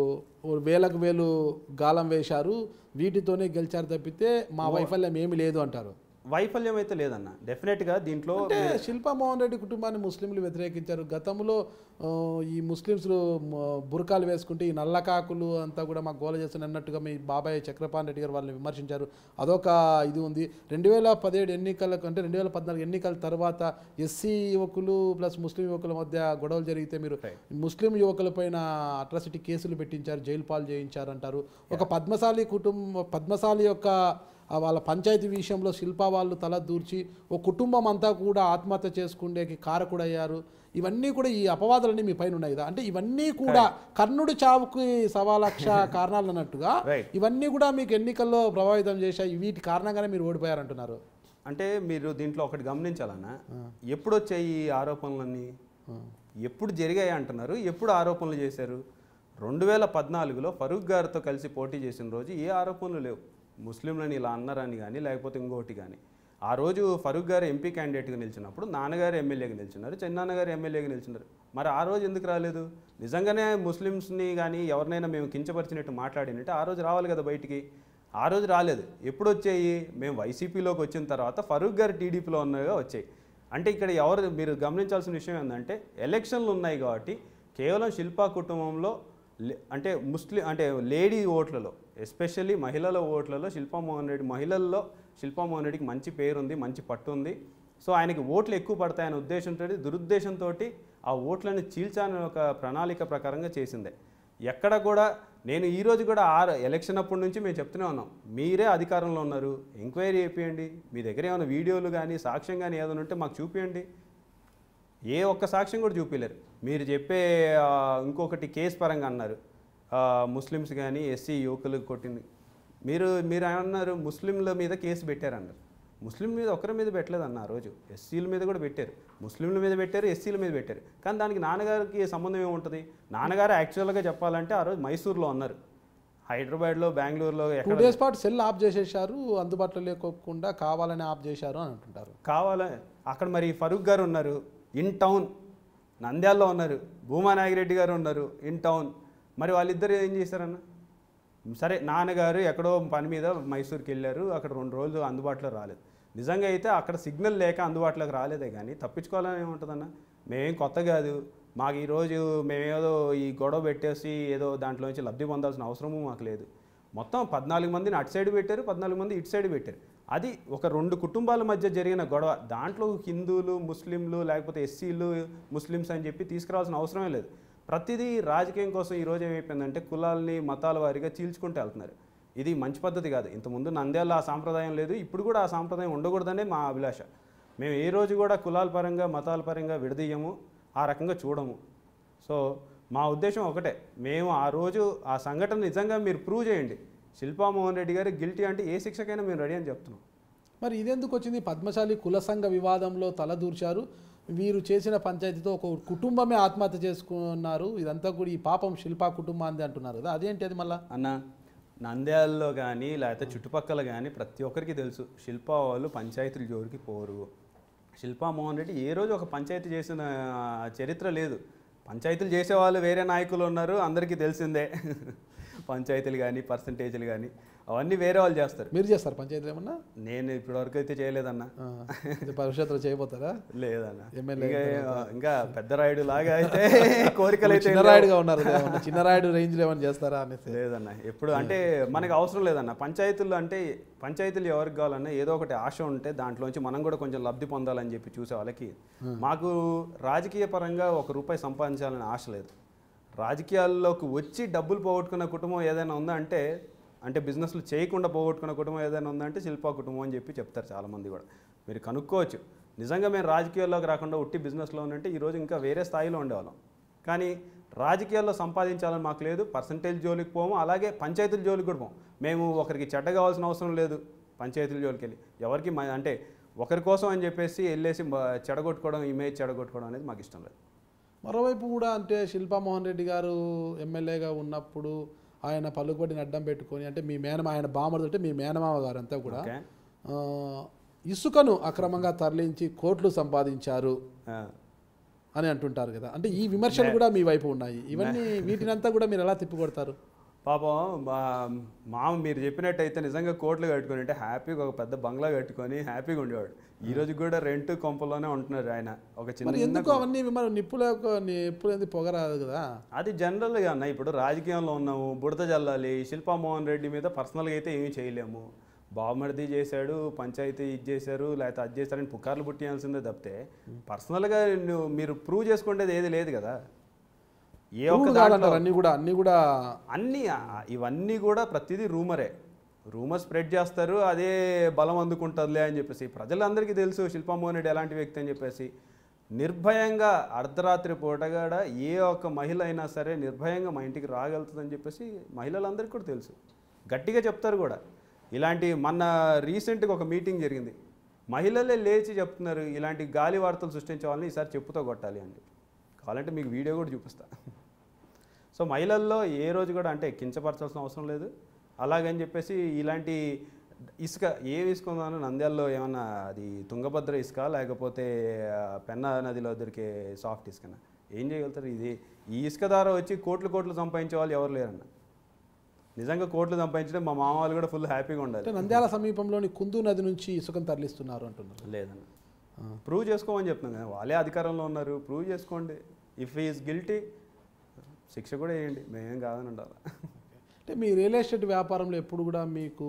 వేలకు వేలు గాలం వేశారు వీటితోనే గెలిచారు తప్పితే మా వైఫల్యం ఏమి లేదు అంటారు వైఫల్యం అయితే లేదన్న డెఫినెట్గా దీంట్లో అంటే శిల్పా మోహన్ రెడ్డి కుటుంబాన్ని ముస్లింలు వ్యతిరేకించారు గతంలో ఆ, ఈ ముస్లిమ్స్ బురకాలు వేసుకుంటే ఈ నల్లకాకులు అంతా కూడా మాకు గోల చేస్తున్న అన్నట్టుగా మీ బాబాయ్ చక్రపాణి రెడ్డి గారు వాళ్ళని విమర్శించారు అదొక ఇది ఉంది రెండు వేల పదిహేడు ఎన్నికలకు అంటే రెండు వేల పద్నాలుగు ఎన్నికల తర్వాత ఎస్సీ యువకులు ప్లస్ ముస్లిం యువకుల మధ్య గొడవలు జరిగితే మీరు Right. ముస్లిం యువకుల పైన అట్రాసిటీ కేసులు పెట్టించారు జైలు పాలు చేయించారు అంటారు ఒక పద్మశాలి కుటుంబం పద్మశాలి యొక్క ఆ వాళ్ళ పంచాయతీ విషయంలో శిల్పా వాళ్ళు తల దూర్చి ఓ కుటుంబం అంతా కూడా ఆత్మహత్య చేసుకుండేకి కారకుడయ్యారు ఇవన్నీ కూడా ఈ అపవాదాలన్నీ మీ పైన ఉన్నాయి కదా అంటే ఇవన్నీ కూడా కర్ణుడి చావుకి సవా లక్ష కారణాలు అన్నట్టుగా Right. ఇవన్నీ కూడా మీకు ఎన్నికల్లో ప్రభావితం చేశాయి వీటి కారణంగానే మీరు ఓడిపోయారంటున్నారు అంటే మీరు దీంట్లో ఒకటి గమనించాలన్న ఎప్పుడు వచ్చాయి ఈ ఆరోపణలన్నీ ఎప్పుడు జరిగాయి అంటున్నారు ఎప్పుడు ఆరోపణలు చేశారు రెండు వేల పద్నాలుగులో ఫరూక్ గారితో కలిసి పోటీ చేసిన రోజు ఏ ఆరోపణలు లేవు ముస్లింలని ఇలా అన్నారని కానీ లేకపోతే ఇంకోటి కానీ ఆ రోజు ఫరూక్ గారు ఎంపీ క్యాండిడేట్గా నిలిచినప్పుడు నాన్నగారు ఎమ్మెల్యేగా నిలిచినారు చిన్నాన్నగారు ఎమ్మెల్యేగా నిలిచినారు మరి ఆ రోజు ఎందుకు రాలేదు నిజంగానే ముస్లిమ్స్ని కానీ ఎవరినైనా మేము కించపరిచినట్టు మాట్లాడినట్టు ఆ రోజు రావాలి కదా బయటికి ఆ రోజు రాలేదు ఎప్పుడు వచ్చాయి మేము వైసీపీలోకి వచ్చిన తర్వాత ఫరూక్ గారు టీడీపీలో ఉన్నగా వచ్చాయి అంటే ఇక్కడ ఎవరు మీరు గమనించాల్సిన విషయం ఏంటంటే ఎలక్షన్లు ఉన్నాయి కాబట్టి కేవలం శిల్పా కుటుంబంలో లే- అంటే ముస్లిం అంటే లేడీ ఓట్లలో ఎస్పెషల్లీ మహిళల ఓట్లలో శిల్పా మోహన్ రెడ్డి మహిళల్లో శిల్పా మోహన్ రెడ్డికి మంచి పేరు ఉంది మంచి పట్టు ఉంది సో ఆయనకి ఓట్లు ఎక్కువ పడతాయనే ఉద్దేశంతో దురుద్దేశంతో ఆ ఓట్లను చీల్చాలని ఒక ప్రణాళిక ప్రకారంగా చేసిందే ఎక్కడ కూడా నేను ఈ రోజు కూడా ఆ ఎలక్షన్ అప్పటి నుంచి మేము చెప్తూనే ఉన్నాం మీరే అధికారంలో ఉన్నారు ఎంక్వైరీ చేపియండి మీ దగ్గర ఏమైనా వీడియోలు కానీ సాక్ష్యం కానీ ఏదైనా ఉంటే మాకు చూపియండి ఏ ఒక్క సాక్ష్యం కూడా చూపించలేరు మీరు చెప్పే ఆ, ఇంకొకటి కేసు పరంగా అన్నారు ఆ, ముస్లిమ్స్ కానీ ఎస్సీ యువకులు కొట్టింది మీరు మీరు ఏమన్నారు ముస్లింల మీద కేసు పెట్టారన్నారు ముస్లిం మీద ఒకరి మీద పెట్టలేదన్న ఆ రోజు ఎస్సీల మీద కూడా పెట్టారు ముస్లింల మీద పెట్టారు ఎస్సీల మీద పెట్టారు కానీ దానికి నాన్నగారికి సంబంధం ఏముంటుంది నాన్నగారు యాక్చువల్గా చెప్పాలంటే ఆ రోజు మైసూర్లో ఉన్నారు హైదరాబాద్లో బెంగళూరులో టూ ఎక్కడ డేస్ పాటు సెల్ ఆఫ్ చేసేసారు అందుబాటులో లేకోకుండా కావాలని ఆఫ్ చేశారు అని అంటుంటారు కావాలని అక్కడ మరి ఫరూక్ గారు ఉన్నారు ఇన్ టౌన్ నంద్యాలలో ఉన్నారు భూమా నాగిరెడ్డి గారు ఉన్నారు ఇన్ టౌన్ మరి వాళ్ళిద్దరు ఏం చేశారన్న సరే నాన్నగారు ఎక్కడో పని మీద మైసూర్కి వెళ్ళారు అక్కడ రెండు రోజులు అందుబాటులో రాలేదు నిజంగా అయితే అక్కడ సిగ్నల్ లేక అందుబాటులోకి రాలేదే కానీ తప్పించుకోవాలని ఏముంటుందన్న మేమేం కొత్త కాదు మాకు ఈరోజు మేమేదో ఈ గొడవ పెట్టేసి ఏదో దాంట్లో నుంచి లబ్ధి పొందాల్సిన అవసరము మాకు లేదు మొత్తం పద్నాలుగు మందిని అటు సైడ్ పెట్టారు పద్నాలుగు మంది ఇటు సైడ్ పెట్టారు అది ఒక రెండు కుటుంబాల మధ్య జరిగిన గొడవ దాంట్లో హిందువులు ముస్లింలు లేకపోతే ఎస్సీలు ముస్లిమ్స్ అని చెప్పి తీసుకురావాల్సిన అవసరమే లేదు ప్రతిదీ రాజకీయం కోసం ఈరోజు ఏమైపోయిందంటే కులాలని మతాల వారీగా చీల్చుకుంటూ వెళ్తున్నారు ఇది మంచి పద్ధతి కాదు ఇంతకుముందు నంద్యాలలో ఆ సాంప్రదాయం లేదు ఇప్పుడు కూడా ఆ సాంప్రదాయం ఉండకూడదనే మా అభిలాష మేము ఏ రోజు కూడా కులాల పరంగా మతాల పరంగా విడదీయము ఆ రకంగా చూడము సో మా ఉద్దేశం ఒకటే మేము ఆ రోజు ఆ సంఘటన నిజంగా మీరు ప్రూవ్ చేయండి శిల్పా మోహన్ రెడ్డి గారు గిల్టీ అంటే ఏ శిక్షకైనా మేము రెడీ అని చెప్తున్నాం మరి ఇదెందుకు వచ్చింది పద్మశాలి కుల సంఘ వివాదంలో తలదూర్చారు వీరు చేసిన పంచాయతీతో ఒక కుటుంబమే ఆత్మహత్య చేసుకున్నారు ఇదంతా కూడా ఈ పాపం శిల్పా కుటుంబాంది అంటున్నారు కదా అదేంటి అది మళ్ళా అన్న నంద్యాలలో కానీ లేకపోతే చుట్టుపక్కల కానీ ప్రతి ఒక్కరికి తెలుసు శిల్పా వాళ్ళు పంచాయతీల జోలికి పోరు శిల్పా మోహన్ రెడ్డి ఏ రోజు ఒక పంచాయతీ చేసిన చరిత్ర లేదు పంచాయతీలు చేసేవాళ్ళు వేరే నాయకులు ఉన్నారు అందరికీ తెలిసిందే పంచాయతీలు కానీ పర్సంటేజ్లు కానీ అవన్నీ వేరే వాళ్ళు చేస్తారు మీరు చేస్తారు పంచాయతీలు ఏమన్నా నేను ఇప్పటివరకు అయితే చేయలేదన్నా ఆ, ఇది భవిష్యత్తులో చేయబోతారా లేదన్న ఎమ్మెల్యే ఇంకా ఇంకా పెద్ద రాయుడు లాగా అయితే కోరికలు అయితే ఏం లేవు. చిన్నరాయుడుగా ఉన్నారు కదా, ఏమన్నా చిన్నరాయుడు రేంజ్లో ఏమైనా చేస్తారా అనేసి లేదన్న ఎప్పుడు అంటే మనకు అవసరం లేదన్న పంచాయతీలు అంటే పంచాయతీలు ఎవరికి కావాలన్నా ఏదో ఒకటి ఆశ ఉంటే దాంట్లోంచి మనం కూడా కొంచెం లబ్ధి పొందాలని చెప్పి చూసే వాళ్ళకి మాకు రాజకీయ పరంగా ఒక రూపాయి సంపాదించాలని ఆశ లేదు రాజకీయాల్లోకి వచ్చి డబ్బులు పోగొట్టుకున్న కుటుంబం ఏదైనా ఉందా అంటే అంటే బిజినెస్లు చేయకుండా పోగొట్టుకున్న కుటుంబం ఏదైనా ఉందంటే శిల్పా కుటుంబం అని చెప్పి చెప్తారు చాలామంది కూడా మీరు కనుక్కోవచ్చు నిజంగా మేము రాజకీయాల్లోకి రాకుండా ఉట్టి బిజినెస్లో ఉన్నట్టే ఈరోజు ఇంకా వేరే స్థాయిలో ఉండేవాళ్ళం కానీ రాజకీయాల్లో సంపాదించాలని మాకు లేదు పర్సంటేజ్ జోలికి పోము అలాగే పంచాయతీల జోలికి కూడా పోము మేము ఒకరికి చెడ్డ కావాల్సిన అవసరం లేదు పంచాయతీల జోలికి వెళ్ళి ఎవరికి మ- అంటే ఒకరి కోసం అని చెప్పేసి వెళ్ళేసి మ- చెడగొట్టుకోవడం ఇమేజ్ చెడగొట్టుకోవడం అనేది మాకు ఇష్టం లేదు మరోవైపు కూడా అంటే శిల్పా మోహన్ రెడ్డి గారు ఎమ్మెల్యేగా ఉన్నప్పుడు ఆయన పలుకుబడిని అడ్డం పెట్టుకొని అంటే మీ మేనమా ఆయన బామర్ది అంటే మీ మేనమామ గారు అంతా కూడా ఓకే ఆ, ఇసుకను అక్రమంగా తరలించి కోట్లు సంపాదించారు ఆ. అని అంటుంటారు కదా అంటే ఈ విమర్శలు కూడా మీ వైపు ఉన్నాయి ఇవన్నీ వీటినంతా కూడా మీరు ఎలా తిప్పికొడతారు పాపం మా మామ మీరు చెప్పినట్టయితే నిజంగా కోట్లు కట్టుకొని అంటే హ్యాపీగా ఒక పెద్ద బంగ్లా కట్టుకొని హ్యాపీగా ఉండేవాడు ఈ రోజు కూడా రెంట్ కొంపలోనే ఉంటున్నారు ఆయన ఒక మరి చిన్న ఎందుకు అవన్నీ మరి నిప్పుల నిప్పులు ఎందుకు పొగరాదు కదా అది జనరల్గా అన్న ఇప్పుడు రాజకీయంలో ఉన్నాము బుడత జల్లాలి శిల్పా మోహన్ రెడ్డి మీద పర్సనల్గా అయితే ఏమీ చేయలేము బావమరిది చేశాడు పంచాయతీ ఇది చేశారు లేకపోతే అది చేశారని పుకార్లు పుట్టియాల్సిందే తప్పితే పర్సనల్గా నువ్వు మీరు ప్రూవ్ చేసుకునేది ఏది లేదు కదా ఏ ఒక్క Prove దాంట్లో కాదంటారు అన్నీ కూడా అన్నీ కూడా అన్నీ ఆ, ఇవన్నీ కూడా ప్రతిదీ రూమరే రూమర్ స్ప్రెడ్ చేస్తారు అదే బలం అందుకుంటుందిలే అని చెప్పేసి ప్రజలందరికీ తెలుసు శిల్పామోహన్ రెడ్డి ఎలాంటి వ్యక్తి అని చెప్పేసి నిర్భయంగా అర్ధరాత్రి పూటగాడ ఏ ఒక్క మహిళ అయినా సరే నిర్భయంగా మా ఇంటికి రాగలుగుతుందని చెప్పేసి మహిళలందరికీ కూడా తెలుసు గట్టిగా చెప్తారు కూడా ఇలాంటి మొన్న రీసెంట్గా ఒక మీటింగ్ జరిగింది మహిళలే లేచి చెప్తున్నారు ఇలాంటి గాలి వార్తలు సృష్టించే వాళ్ళని ఈసారి చెప్పుతో కొట్టాలి అని చెప్పి కావాలంటే మీకు వీడియో కూడా చూపిస్తా సో మహిళల్లో ఏ రోజు కూడా అంటే కించపరచాల్సిన అవసరం లేదు అలాగని చెప్పేసి ఇలాంటి ఇసుక ఏ ఇసుక ఉందని నంద్యాలలో ఏమన్నా అది తుంగభద్ర ఇసుక లేకపోతే ఆ, పెన్నా నదిలో దొరికే సాఫ్ట్ ఇసుకనా ఏం చేయగలుగుతారు ఇది ఈ ఇసుక ద్వారా వచ్చి కోట్లు కోట్లు సంపాదించే వాళ్ళు ఎవరు లేరన్న నిజంగా కోట్లు సంపాదించడం మా మామ వాళ్ళు కూడా ఫుల్ హ్యాపీగా ఉండాలి అంటే నంద్యాల సమీపంలోని కుందు నది నుంచి ఇసుకను తరలిస్తున్నారు అంటున్నారు లేదన్న ప్రూవ్ చేసుకోమని చెప్తున్నాం కదా వాళ్ళే అధికారంలో ఉన్నారు ప్రూవ్ చేసుకోండి ఇఫ్ ఈజ్ గిల్టీ శిక్ష కూడా వేయండి మేమేం కాదని ఉండాలి అంటే మీ రియల్ ఎస్టేట్ వ్యాపారంలో ఎప్పుడు కూడా మీకు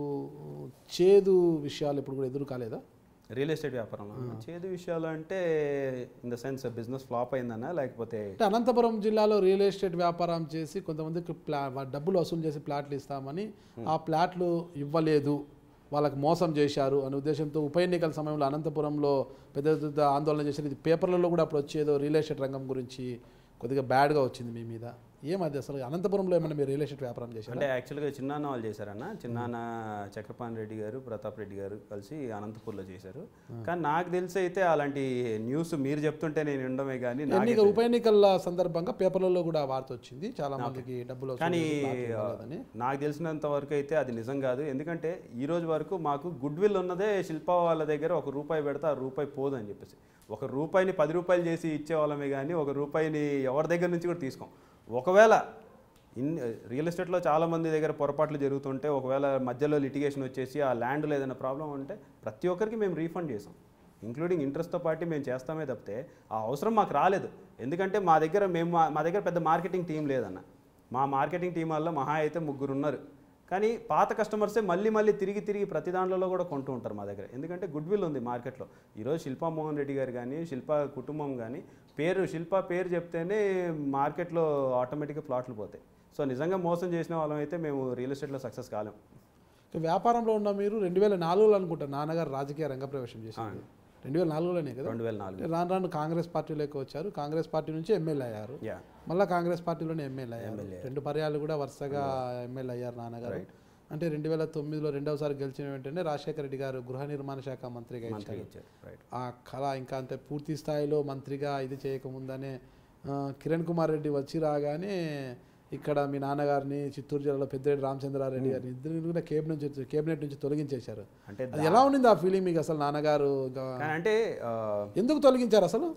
చేదు విషయాలు ఎప్పుడు కూడా ఎదురు కాలేదా రియల్ ఎస్టేట్ వ్యాపారంలో చేదు విషయాలు అంటే in the sense business flop అయిందన్నా లేకపోతే అంటే అనంతపురం జిల్లాలో రియల్ ఎస్టేట్ వ్యాపారం చేసి కొంతమందికి ప్లా డబ్బులు వసూలు చేసి ప్లాట్లు ఇస్తామని ఆ ప్లాట్లు ఇవ్వలేదు వాళ్ళకి మోసం చేశారు అనే ఉద్దేశంతో ఉప ఎన్నికల సమయంలో అనంతపురంలో పెద్ద పెద్ద ఆందోళన చేశారు ఇది పేపర్లలో కూడా అప్పుడు వచ్చేదో రియల్ ఎస్టేట్ రంగం గురించి కొద్దిగా బ్యాడ్గా వచ్చింది మీ మీద ఏమది అసలు అనంతపురంలో ఏమైనా మీరు రియల్ ఎస్టేట్ వ్యాపారం చేశారు అంటే యాక్చువల్గా చిన్నాన్న వాళ్ళు చేశారన్న చిన్నాన్న చక్రపాణి రెడ్డి గారు ప్రతాప్ రెడ్డి గారు కలిసి అనంతపూర్లో చేశారు కానీ నాకు తెలిసి అయితే అలాంటి న్యూస్ మీరు చెప్తుంటే నేను ఉండమే కానీ నాకు ఎన్నిక ఉప ఎన్నికల సందర్భంగా పేపర్లలో కూడా వార్త వచ్చింది చాలా మందికి డబ్బులు వసూలు కానీ చేసి ప్లాట్లు ఇవ్వలేదని. నాకు తెలిసినంత వరకు అయితే అది నిజం కాదు ఎందుకంటే ఈ రోజు వరకు మాకు గుడ్ విల్ ఉన్నదే శిల్ప వాళ్ళ దగ్గర ఒక రూపాయి పెడితే ఆ రూపాయి పోదు అని చెప్పేసి ఒక రూపాయిని పది రూపాయలు చేసి ఇచ్చేవాళ్ళమే కానీ ఒక రూపాయిని ఎవరి దగ్గర నుంచి కూడా తీసుకోం ఒకవేళ ఇన్ రియల్ ఎస్టేట్లో చాలా మంది దగ్గర పొరపాట్లు జరుగుతుంటే ఒకవేళ మధ్యలో లిటిగేషన్ వచ్చేసి ఆ ల్యాండ్లో ఏదైనా ప్రాబ్లం ఉంటే ప్రతి ఒక్కరికి మేము రీఫండ్ చేసాం ఇంక్లూడింగ్ ఇంట్రెస్ట్తో పాటు మేము చేస్తామే తప్పితే ఆ అవసరం మాకు రాలేదు ఎందుకంటే మా దగ్గర మేము మా- మా దగ్గర పెద్ద మార్కెటింగ్ టీం లేదన్న మా మార్కెటింగ్ టీం వల్ల మహా అయితే ముగ్గురు ఉన్నారు కానీ పాత కస్టమర్సే మళ్ళీ మళ్ళీ తిరిగి తిరిగి ప్రతి దాంట్లో కూడా కొంటూ ఉంటారు మా దగ్గర ఎందుకంటే గుడ్ విల్ ఉంది మార్కెట్లో ఈరోజు శిల్పా మోహన్ రెడ్డి గారు కానీ శిల్ప కుటుంబం కానీ పేరు శిల్ప పేరు చెప్తేనే మార్కెట్లో ఆటోమేటిక్గా ప్లాట్లు పోతాయి సో నిజంగా మోసం చేసిన వాళ్ళం అయితే మేము రియల్ ఎస్టేట్లో సక్సెస్ కాలేం ఇక వ్యాపారంలో ఉన్న మీరు రెండు వేల నాలుగులో అనుకుంటా నాన్నగారు రాజకీయ రంగ ప్రవేశం చేశారు రెండు వేల నాలుగులోనే కదా రెండు వేల నాలుగు రాను రాను కాంగ్రెస్ పార్టీలోకి వచ్చారు కాంగ్రెస్ పార్టీ నుంచి ఎమ్మెల్యే అయ్యారు యా మళ్ళీ కాంగ్రెస్ పార్టీలోనే ఎమ్మెల్యే అయ్యారు రెండు పర్యాలు కూడా వరుసగా ఎమ్మెల్యే అయ్యారు నాన్నగారు అంటే రెండు వేల తొమ్మిదిలో రెండవసారి గెలిచిన వెంటనే రాజశేఖర రెడ్డి గారు గృహ నిర్మాణ శాఖ మంత్రిగా ఇచ్చారు ఇచ్చారు రైట్ ఆ కళ ఇంకా అంతే పూర్తి స్థాయిలో మంత్రిగా ఇది చేయకముందనే ఆ, కిరణ్ కుమార్ రెడ్డి వచ్చి రాగానే ఇక్కడ మీ నాన్నగారిని చిత్తూరు జిల్లాలో పెద్దిరెడ్డి రామచంద్రారెడ్డి గారిని ఇద్దరిని కూడా కేబినెట్ నుంచి కేబినెట్ నుంచి తొలగించేశారు అంటే అది ఎలా ఉండింది ఆ ఫీలింగ్ మీకు అసలు నాన్నగారు ఇంకా కానీ అంటే ఆ, ఎందుకు తొలగించారు అసలు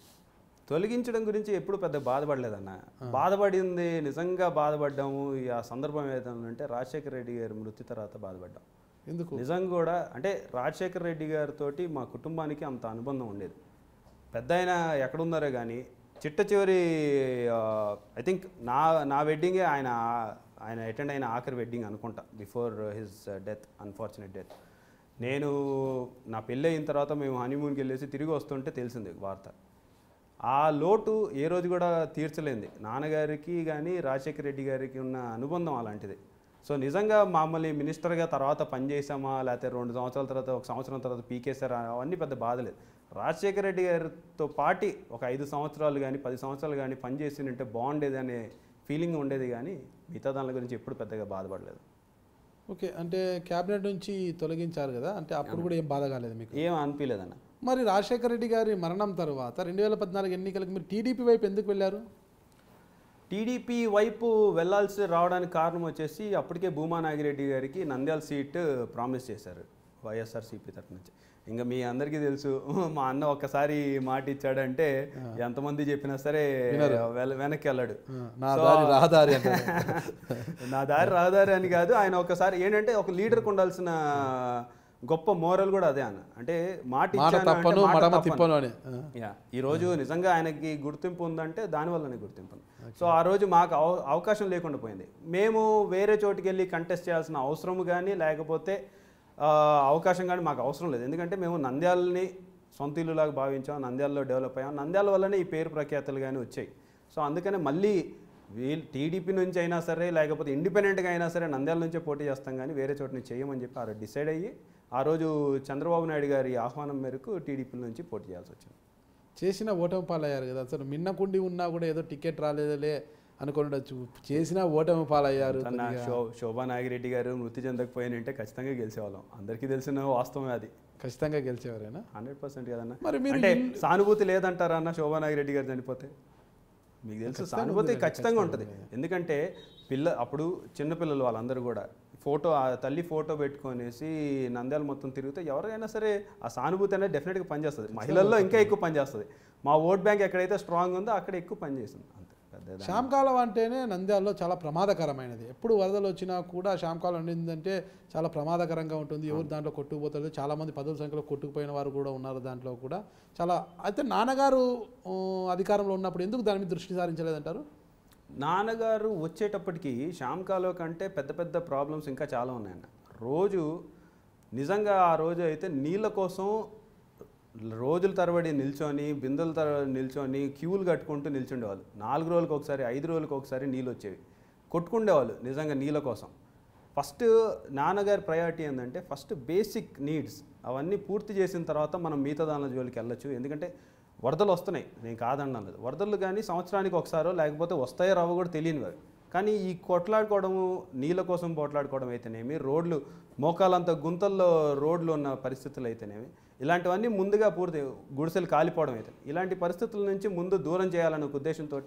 తొలగించడం గురించి ఎప్పుడు పెద్ద బాధపడలేదన్న బాధపడింది నిజంగా బాధపడ్డాము ఈ ఆ సందర్భం ఏదైనా అంటే రాజశేఖర రెడ్డి గారి మృతి తర్వాత బాధపడ్డాం ఎందుకు నిజం కూడా అంటే రాజశేఖర రెడ్డి గారితో మా కుటుంబానికి అంత అనుబంధం ఉండేది పెద్ద ఆయన ఎక్కడున్నారో కానీ చిట్ట చివరి ఐ థింక్ నా నా వెడ్డింగే ఆయన ఆయన అటెండ్ అయిన ఆఖరి వెడ్డింగ్ అనుకుంటా before his death unfortunate death నేను నా పెళ్ళి అయిన తర్వాత మేము హనీమూన్కి వెళ్ళేసి తిరిగి వస్తుంటే తెలిసింది వార్త ఆ లోటు ఏ రోజు కూడా తీర్చలేంది నాన్నగారికి కానీ రాజశేఖర రెడ్డి గారికి ఉన్న అనుబంధం అలాంటిది సో నిజంగా మమ్మల్ని మినిస్టర్గా తర్వాత పనిచేసామా లేకపోతే రెండు సంవత్సరాల తర్వాత ఒక సంవత్సరం తర్వాత పీకేసారా అవన్నీ పెద్ద బాధలేదు రాజశేఖర రెడ్డి గారితో పాటి ఒక ఐదు సంవత్సరాలు కానీ పది సంవత్సరాలు కానీ పనిచేసినంటే బాగుండేది అనే ఫీలింగ్ ఉండేది కానీ మిగతా దాని గురించి ఎప్పుడు పెద్దగా బాధపడలేదు ఓకే అంటే క్యాబినెట్ నుంచి తొలగించారు కదా అంటే అప్పుడు కూడా ఏం బాధ కాలేదు మీకు ఏం అనిపించలేదన్న మరి రాజశేఖర రెడ్డి గారి మరణం తర్వాత రెండు వేల పద్నాలుగు ఎన్నికలకు మీరు టీడీపీ వైపు ఎందుకు వెళ్ళారు టీడీపీ వైపు వెళ్లాల్సి రావడానికి కారణం వచ్చేసి అప్పటికే భూమా నాగిరెడ్డి గారికి నంద్యాల సీట్ ప్రామిస్ చేశారు వైఎస్ఆర్సీపీ తరఫు నుంచి ఇంకా మీ అందరికీ తెలుసు మా అన్న ఒక్కసారి మాట ఇచ్చాడంటే ఎంతమంది చెప్పినా సరే వెల- వెనక్కి వెళ్ళాడు ఆ, నా దారి రహదారి అంటారు. నా దారి రహదారి అని కాదు ఆయన ఒకసారి ఏంటంటే ఒక లీడర్కి ఉండాల్సిన గొప్ప మోరల్ కూడా అదే అన్న అంటే మాట మాట ఇచ్చాను అంటే తప్పను మాట మడమ తప్పను. తిప్పను అని ఆ. యా ఈ రోజు నిజంగా ఆయనకి గుర్తింపు ఉందంటే దాని వల్లనే గుర్తింపు ఉంది. సో ఆ రోజు మాకు అవ- అవకాశం లేకుండా పోయింది మేము వేరే చోటుకి వెళ్ళి కంటెస్ట్ చేయాల్సిన అవసరం కానీ లేకపోతే ఆ, అవకాశం కానీ మాకు అవసరం లేదు ఎందుకంటే మేము నంద్యాలని సొంత ఇల్లులాగా భావించాం నంద్యాలలో డెవలప్ అయ్యాం నంద్యాల వల్లనే ఈ పేరు ప్రఖ్యాతలు కానీ వచ్చాయి సో అందుకనే మళ్ళీ వీళ్ళు టీడీపీ నుంచి అయినా సరే లేకపోతే ఇండిపెండెంట్గా అయినా సరే నంద్యాల నుంచే పోటీ చేస్తాం కానీ వేరే చోట నుంచి చేయమని చెప్పి ఆ రోజు డిసైడ్ అయ్యి ఆ రోజు చంద్రబాబు నాయుడు గారి ఆహ్వానం మేరకు టీడీపీ నుంచి పోటీ చేయాల్సి వచ్చింది చేసిన ఓటమి పాలయ్యారు కదా అసలు మిన్నకుండి ఉన్నా కూడా ఏదో టికెట్ రాలేదులే అనుకుని ఉండొచ్చు చేసిన ఓటమి పాలయ్యారు తన శో శోభా నాగిరెడ్డి గారు మృతి చెందకపోయినంటే ఖచ్చితంగా గెలిచేవాళ్ళం అందరికీ తెలిసిన వాస్తవమే అది ఖచ్చితంగా గెలిచేవారేనా హండ్రెడ్ పర్సెంట్ కదన్నా మరి మీరు అంటే సానుభూతి లేదంటారా అన్న శోభా నాగిరెడ్డి గారు చనిపోతే మీకు తెలుసు సానుభూతి ఖచ్చితంగా ఉంటుంది ఎందుకంటే పిల్ల అప్పుడు చిన్నపిల్లలు వాళ్ళందరూ కూడా ఫోటో ఆ తల్లి ఫోటో పెట్టుకొనేసి నంద్యాల మొత్తం తిరిగితే ఎవరికైనా సరే ఆ సానుభూతి అనేది డెఫినెట్గా పనిచేస్తుంది మహిళల్లో ఇంకా ఎక్కువ పనిచేస్తుంది మా ఓట్ బ్యాంక్ ఎక్కడైతే స్ట్రాంగ్ ఉందో అక్కడ ఎక్కువ పనిచేస్తుంది అంతే పెద్ద శ్యామకాలం అంటేనే నంద్యాలలో చాలా ప్రమాదకరమైనది ఎప్పుడు వరదలు వచ్చినా కూడా శ్యామకాలం ఉండిందంటే చాలా ప్రమాదకరంగా ఉంటుంది ఎవరు దాంట్లో కొట్టుకుపోతారు చాలా మంది పదుల సంఖ్యలో కొట్టుకుపోయిన వారు కూడా ఉన్నారు దాంట్లో కూడా చాలా అయితే నాన్నగారు ఆ, అధికారంలో ఉన్నప్పుడు ఎందుకు దాని మీద దృష్టి సారించలేదంటారు నాన్నగారు వచ్చేటప్పటికి శ్యామ్కాలో కంటే పెద్ద పెద్ద ప్రాబ్లమ్స్ ఇంకా చాలా ఉన్నాయన్న రోజు నిజంగా ఆ రోజు అయితే నీళ్ళ కోసం రోజుల తరబడి నిల్చొని బిందెల తరబడి నిల్చొని క్యూలు కట్టుకుంటూ నిల్చుండేవాళ్ళు నాలుగు రోజులకు ఒకసారి ఐదు రోజులకు ఒకసారి నీళ్ళు వచ్చేవి కొట్టుకుండేవాళ్ళు నిజంగా నీళ్ళ కోసం ఫస్ట్ నాన్నగారి ప్రయారిటీ ఏంటంటే ఫస్ట్ బేసిక్ నీడ్స్ అవన్నీ పూర్తి చేసిన తర్వాత మనం మిగతా దానిలో జోలికి వెళ్ళొచ్చు ఎందుకంటే వరదలు వస్తున్నాయి నేను కాదన్నాను లేదు వరదలు కానీ సంవత్సరానికి ఒకసారో లేకపోతే వస్తాయో రావో కూడా తెలియనివి అవి. కానీ ఈ కొట్లాడుకోవడము నీళ్ళ కోసం పోట్లాడుకోవడం అయితేనేమి రోడ్లు మోకాలంత గుంతల్లో రోడ్లు ఉన్న పరిస్థితులు అయితేనేమి ఇలాంటివన్నీ ముందుగా పూర్తి గుడిసెలు కాలిపోవడం అయితే ఇలాంటి పరిస్థితుల నుంచి ముందు దూరం చేయాలనే ఒక ఉద్దేశంతో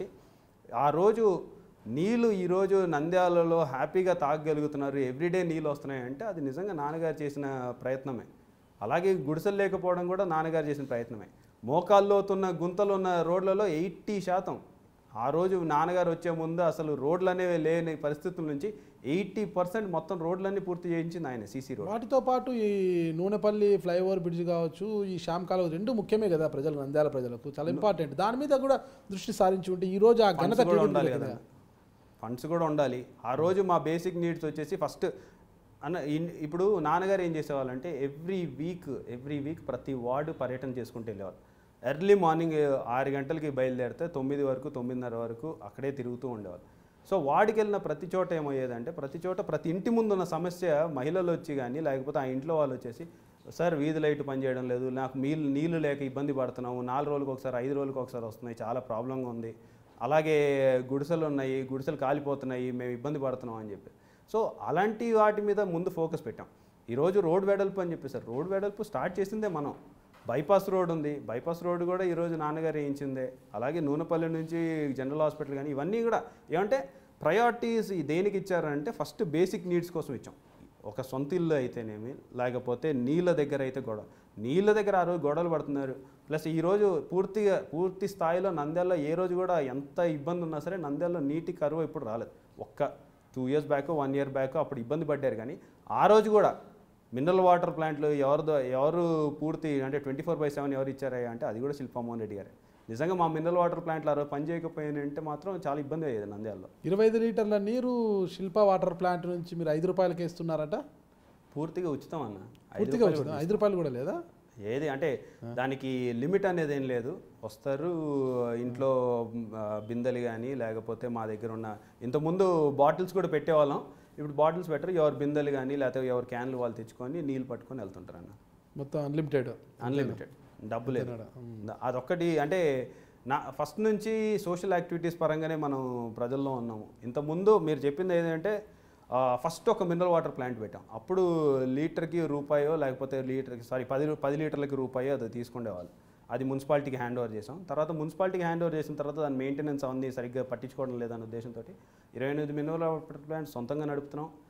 ఆ రోజు నీళ్ళు ఈరోజు నంద్యాలలో హ్యాపీగా తాగగలుగుతున్నారు ఎవ్రీడే నీళ్ళు వస్తున్నాయి అంటే అది నిజంగా నాన్నగారు చేసిన ప్రయత్నమే అలాగే గుడిసెలు లేకపోవడం కూడా నాన్నగారు చేసిన ప్రయత్నమే మోకాల్లోతున్న గుంతలు ఉన్న రోడ్లలో ఎయిటీ శాతం ఆ రోజు నాన్నగారు వచ్చే ముందు అసలు రోడ్లు అనేవి లేని పరిస్థితుల నుంచి ఎయిటీ పర్సెంట్ మొత్తం రోడ్లన్నీ పూర్తి చేయించింది ఆయన సీసీ రోడ్ వాటితో పాటు ఈ నూనెపల్లి ఫ్లైఓవర్ బ్రిడ్జ్ కావచ్చు ఈ శ్యామ్ కాలువ రెండు ముఖ్యమే కదా ప్రజలు నంద్యాల ప్రజలకు చాలా ఇంపార్టెంట్ దాని మీద కూడా దృష్టి సారించి ఉంటే ఈ రోజు ఆ ఘనత ఫండ్స్ కూడా టీడీపీ ఉండాలి కదా. కదా ఫండ్స్ కూడా ఉండాలి ఆ రోజు మా బేసిక్ నీడ్స్ వచ్చేసి ఫస్ట్ అన్న ఇన్- ఇప్పుడు నాన్నగారు ఏం చేసేవాళ్ళంటే ఎవ్రీ వీక్ ఎవ్రీ వీక్ ప్రతి వార్డు పర్యటన చేసుకుంటూ వెళ్ళేవాళ్ళు ఎర్లీ మార్నింగ్ ఆరు గంటలకి బయలుదేరితే తొమ్మిది వరకు తొమ్మిదిన్నర వరకు అక్కడే తిరుగుతూ ఉండేవాళ్ళు సో వాడికి వెళ్ళిన ప్రతి చోట ఏమయ్యేదంటే ప్రతి చోట ప్రతి ఇంటి ముందు ఉన్న సమస్య మహిళలు వచ్చి కానీ లేకపోతే ఆ ఇంట్లో వాళ్ళు వచ్చేసి సార్ వీధి లైట్ పనిచేయడం లేదు నాకు నీళ్ళు నీళ్లు లేక ఇబ్బంది పడుతున్నాము నాలుగు రోజులకు ఒకసారి ఐదు రోజులకు ఒకసారి వస్తున్నాయి చాలా ప్రాబ్లంగా ఉంది అలాగే గుడిసెలు ఉన్నాయి గుడిసెలు కాలిపోతున్నాయి మేము ఇబ్బంది పడుతున్నాం అని చెప్పి సో అలాంటి వాటి మీద ముందు ఫోకస్ పెట్టాం ఈరోజు రోడ్ వెడల్పు అని చెప్పేసారు రోడ్ వెడల్పు స్టార్ట్ చేసిందే మనం బైపాస్ రోడ్ ఉంది బైపాస్ రోడ్ కూడా ఈరోజు నాన్నగారు వేయించిందే అలాగే నూనెపల్లి నుంచి జనరల్ హాస్పిటల్ కానీ ఇవన్నీ కూడా ఏమంటే ప్రయారిటీస్ దేనికి ఇచ్చారంటే ఫస్ట్ బేసిక్ నీడ్స్ కోసం ఇచ్చాం ఒక సొంత ఇల్లు అయితేనేమి లేకపోతే నీళ్ళ దగ్గర అయితే గొడవ నీళ్ళ దగ్గర ఆ రోజు గొడవలు పడుతున్నారు ప్లస్ ఈరోజు పూర్తిగా పూర్తి స్థాయిలో నంద్యాలలో ఏ రోజు కూడా ఎంత ఇబ్బంది ఉన్నా సరే నంద్యాలలో నీటి కరువు ఇప్పుడు రాలేదు ఒక్క two years back one year back అప్పుడు ఇబ్బంది పడ్డారు కానీ ఆ రోజు కూడా మినరల్ వాటర్ ప్లాంట్లు ఎవరిదో ఎవరు పూర్తి అంటే ట్వంటీ ఫోర్ బై సెవెన్ ఎవరు ఇచ్చారా అంటే అది కూడా శిల్పమోహన్ రెడ్డి గారే నిజంగా మా మినరల్ వాటర్ ప్లాంట్లు ఆ రోజు పని చేయకపోయినంటే మాత్రం చాలా ఇబ్బంది అయ్యేది నంద్యాలలో ఇరవై ఐదు లీటర్ల నీరు శిల్ప వాటర్ ప్లాంట్ నుంచి మీరు ఐదు రూపాయలకి ఇస్తున్నారట పూర్తిగా ఉచితం అన్న ఐదు పూర్తిగా రూపాయలు వచ్చిందా? ఐదు రూపాయలు కూడా లేదా ఏది అంటే దానికి లిమిట్ అనేది ఏం లేదు వస్తారు ఇంట్లో ఆ, బిందెలు కానీ లేకపోతే మా దగ్గర ఉన్న ఇంతకుముందు బాటిల్స్ కూడా పెట్టేవాళ్ళం ఇప్పుడు బాటిల్స్ పెట్టరు ఎవరు బిందెలు కానీ లేకపోతే ఎవరు క్యాన్లు వాళ్ళు తెచ్చుకొని నీళ్ళు పట్టుకొని వెళ్తుంటారు అన్న మొత్తం అన్లిమిటెడ్ అన్లిమిటెడ్ డబ్బు లేదు అదొక్కటి అంటే నా ఫస్ట్ నుంచి సోషల్ యాక్టివిటీస్ పరంగానే మనం ప్రజల్లో ఉన్నాము ఇంతకుముందు మీరు చెప్పింది ఏంటంటే ఫస్ట్ ఒక మినరల్ వాటర్ ప్లాంట్ పెట్టాం అప్పుడు లీటర్కి రూపాయో లేకపోతే లీటర్కి సారీ పది రూ- పది లీటర్లకి రూపాయో అది తీసుకునేవాళ్ళు అది మున్సిపాలిటీకి హ్యాండ్ ఓవర్ చేసాం తర్వాత మున్సిపాలిటీకి హ్యాండ్ ఓవర్ చేసిన తర్వాత దాని మెయింటెనెన్స్ అవన్నీ సరిగ్గా పట్టించుకోవడం లేదన్న ఉద్దేశంతో ఇరవై ఎనిమిది మినరల్ వాటర్ ప్లాంట్ సొంతంగా నడుపుతున్నాం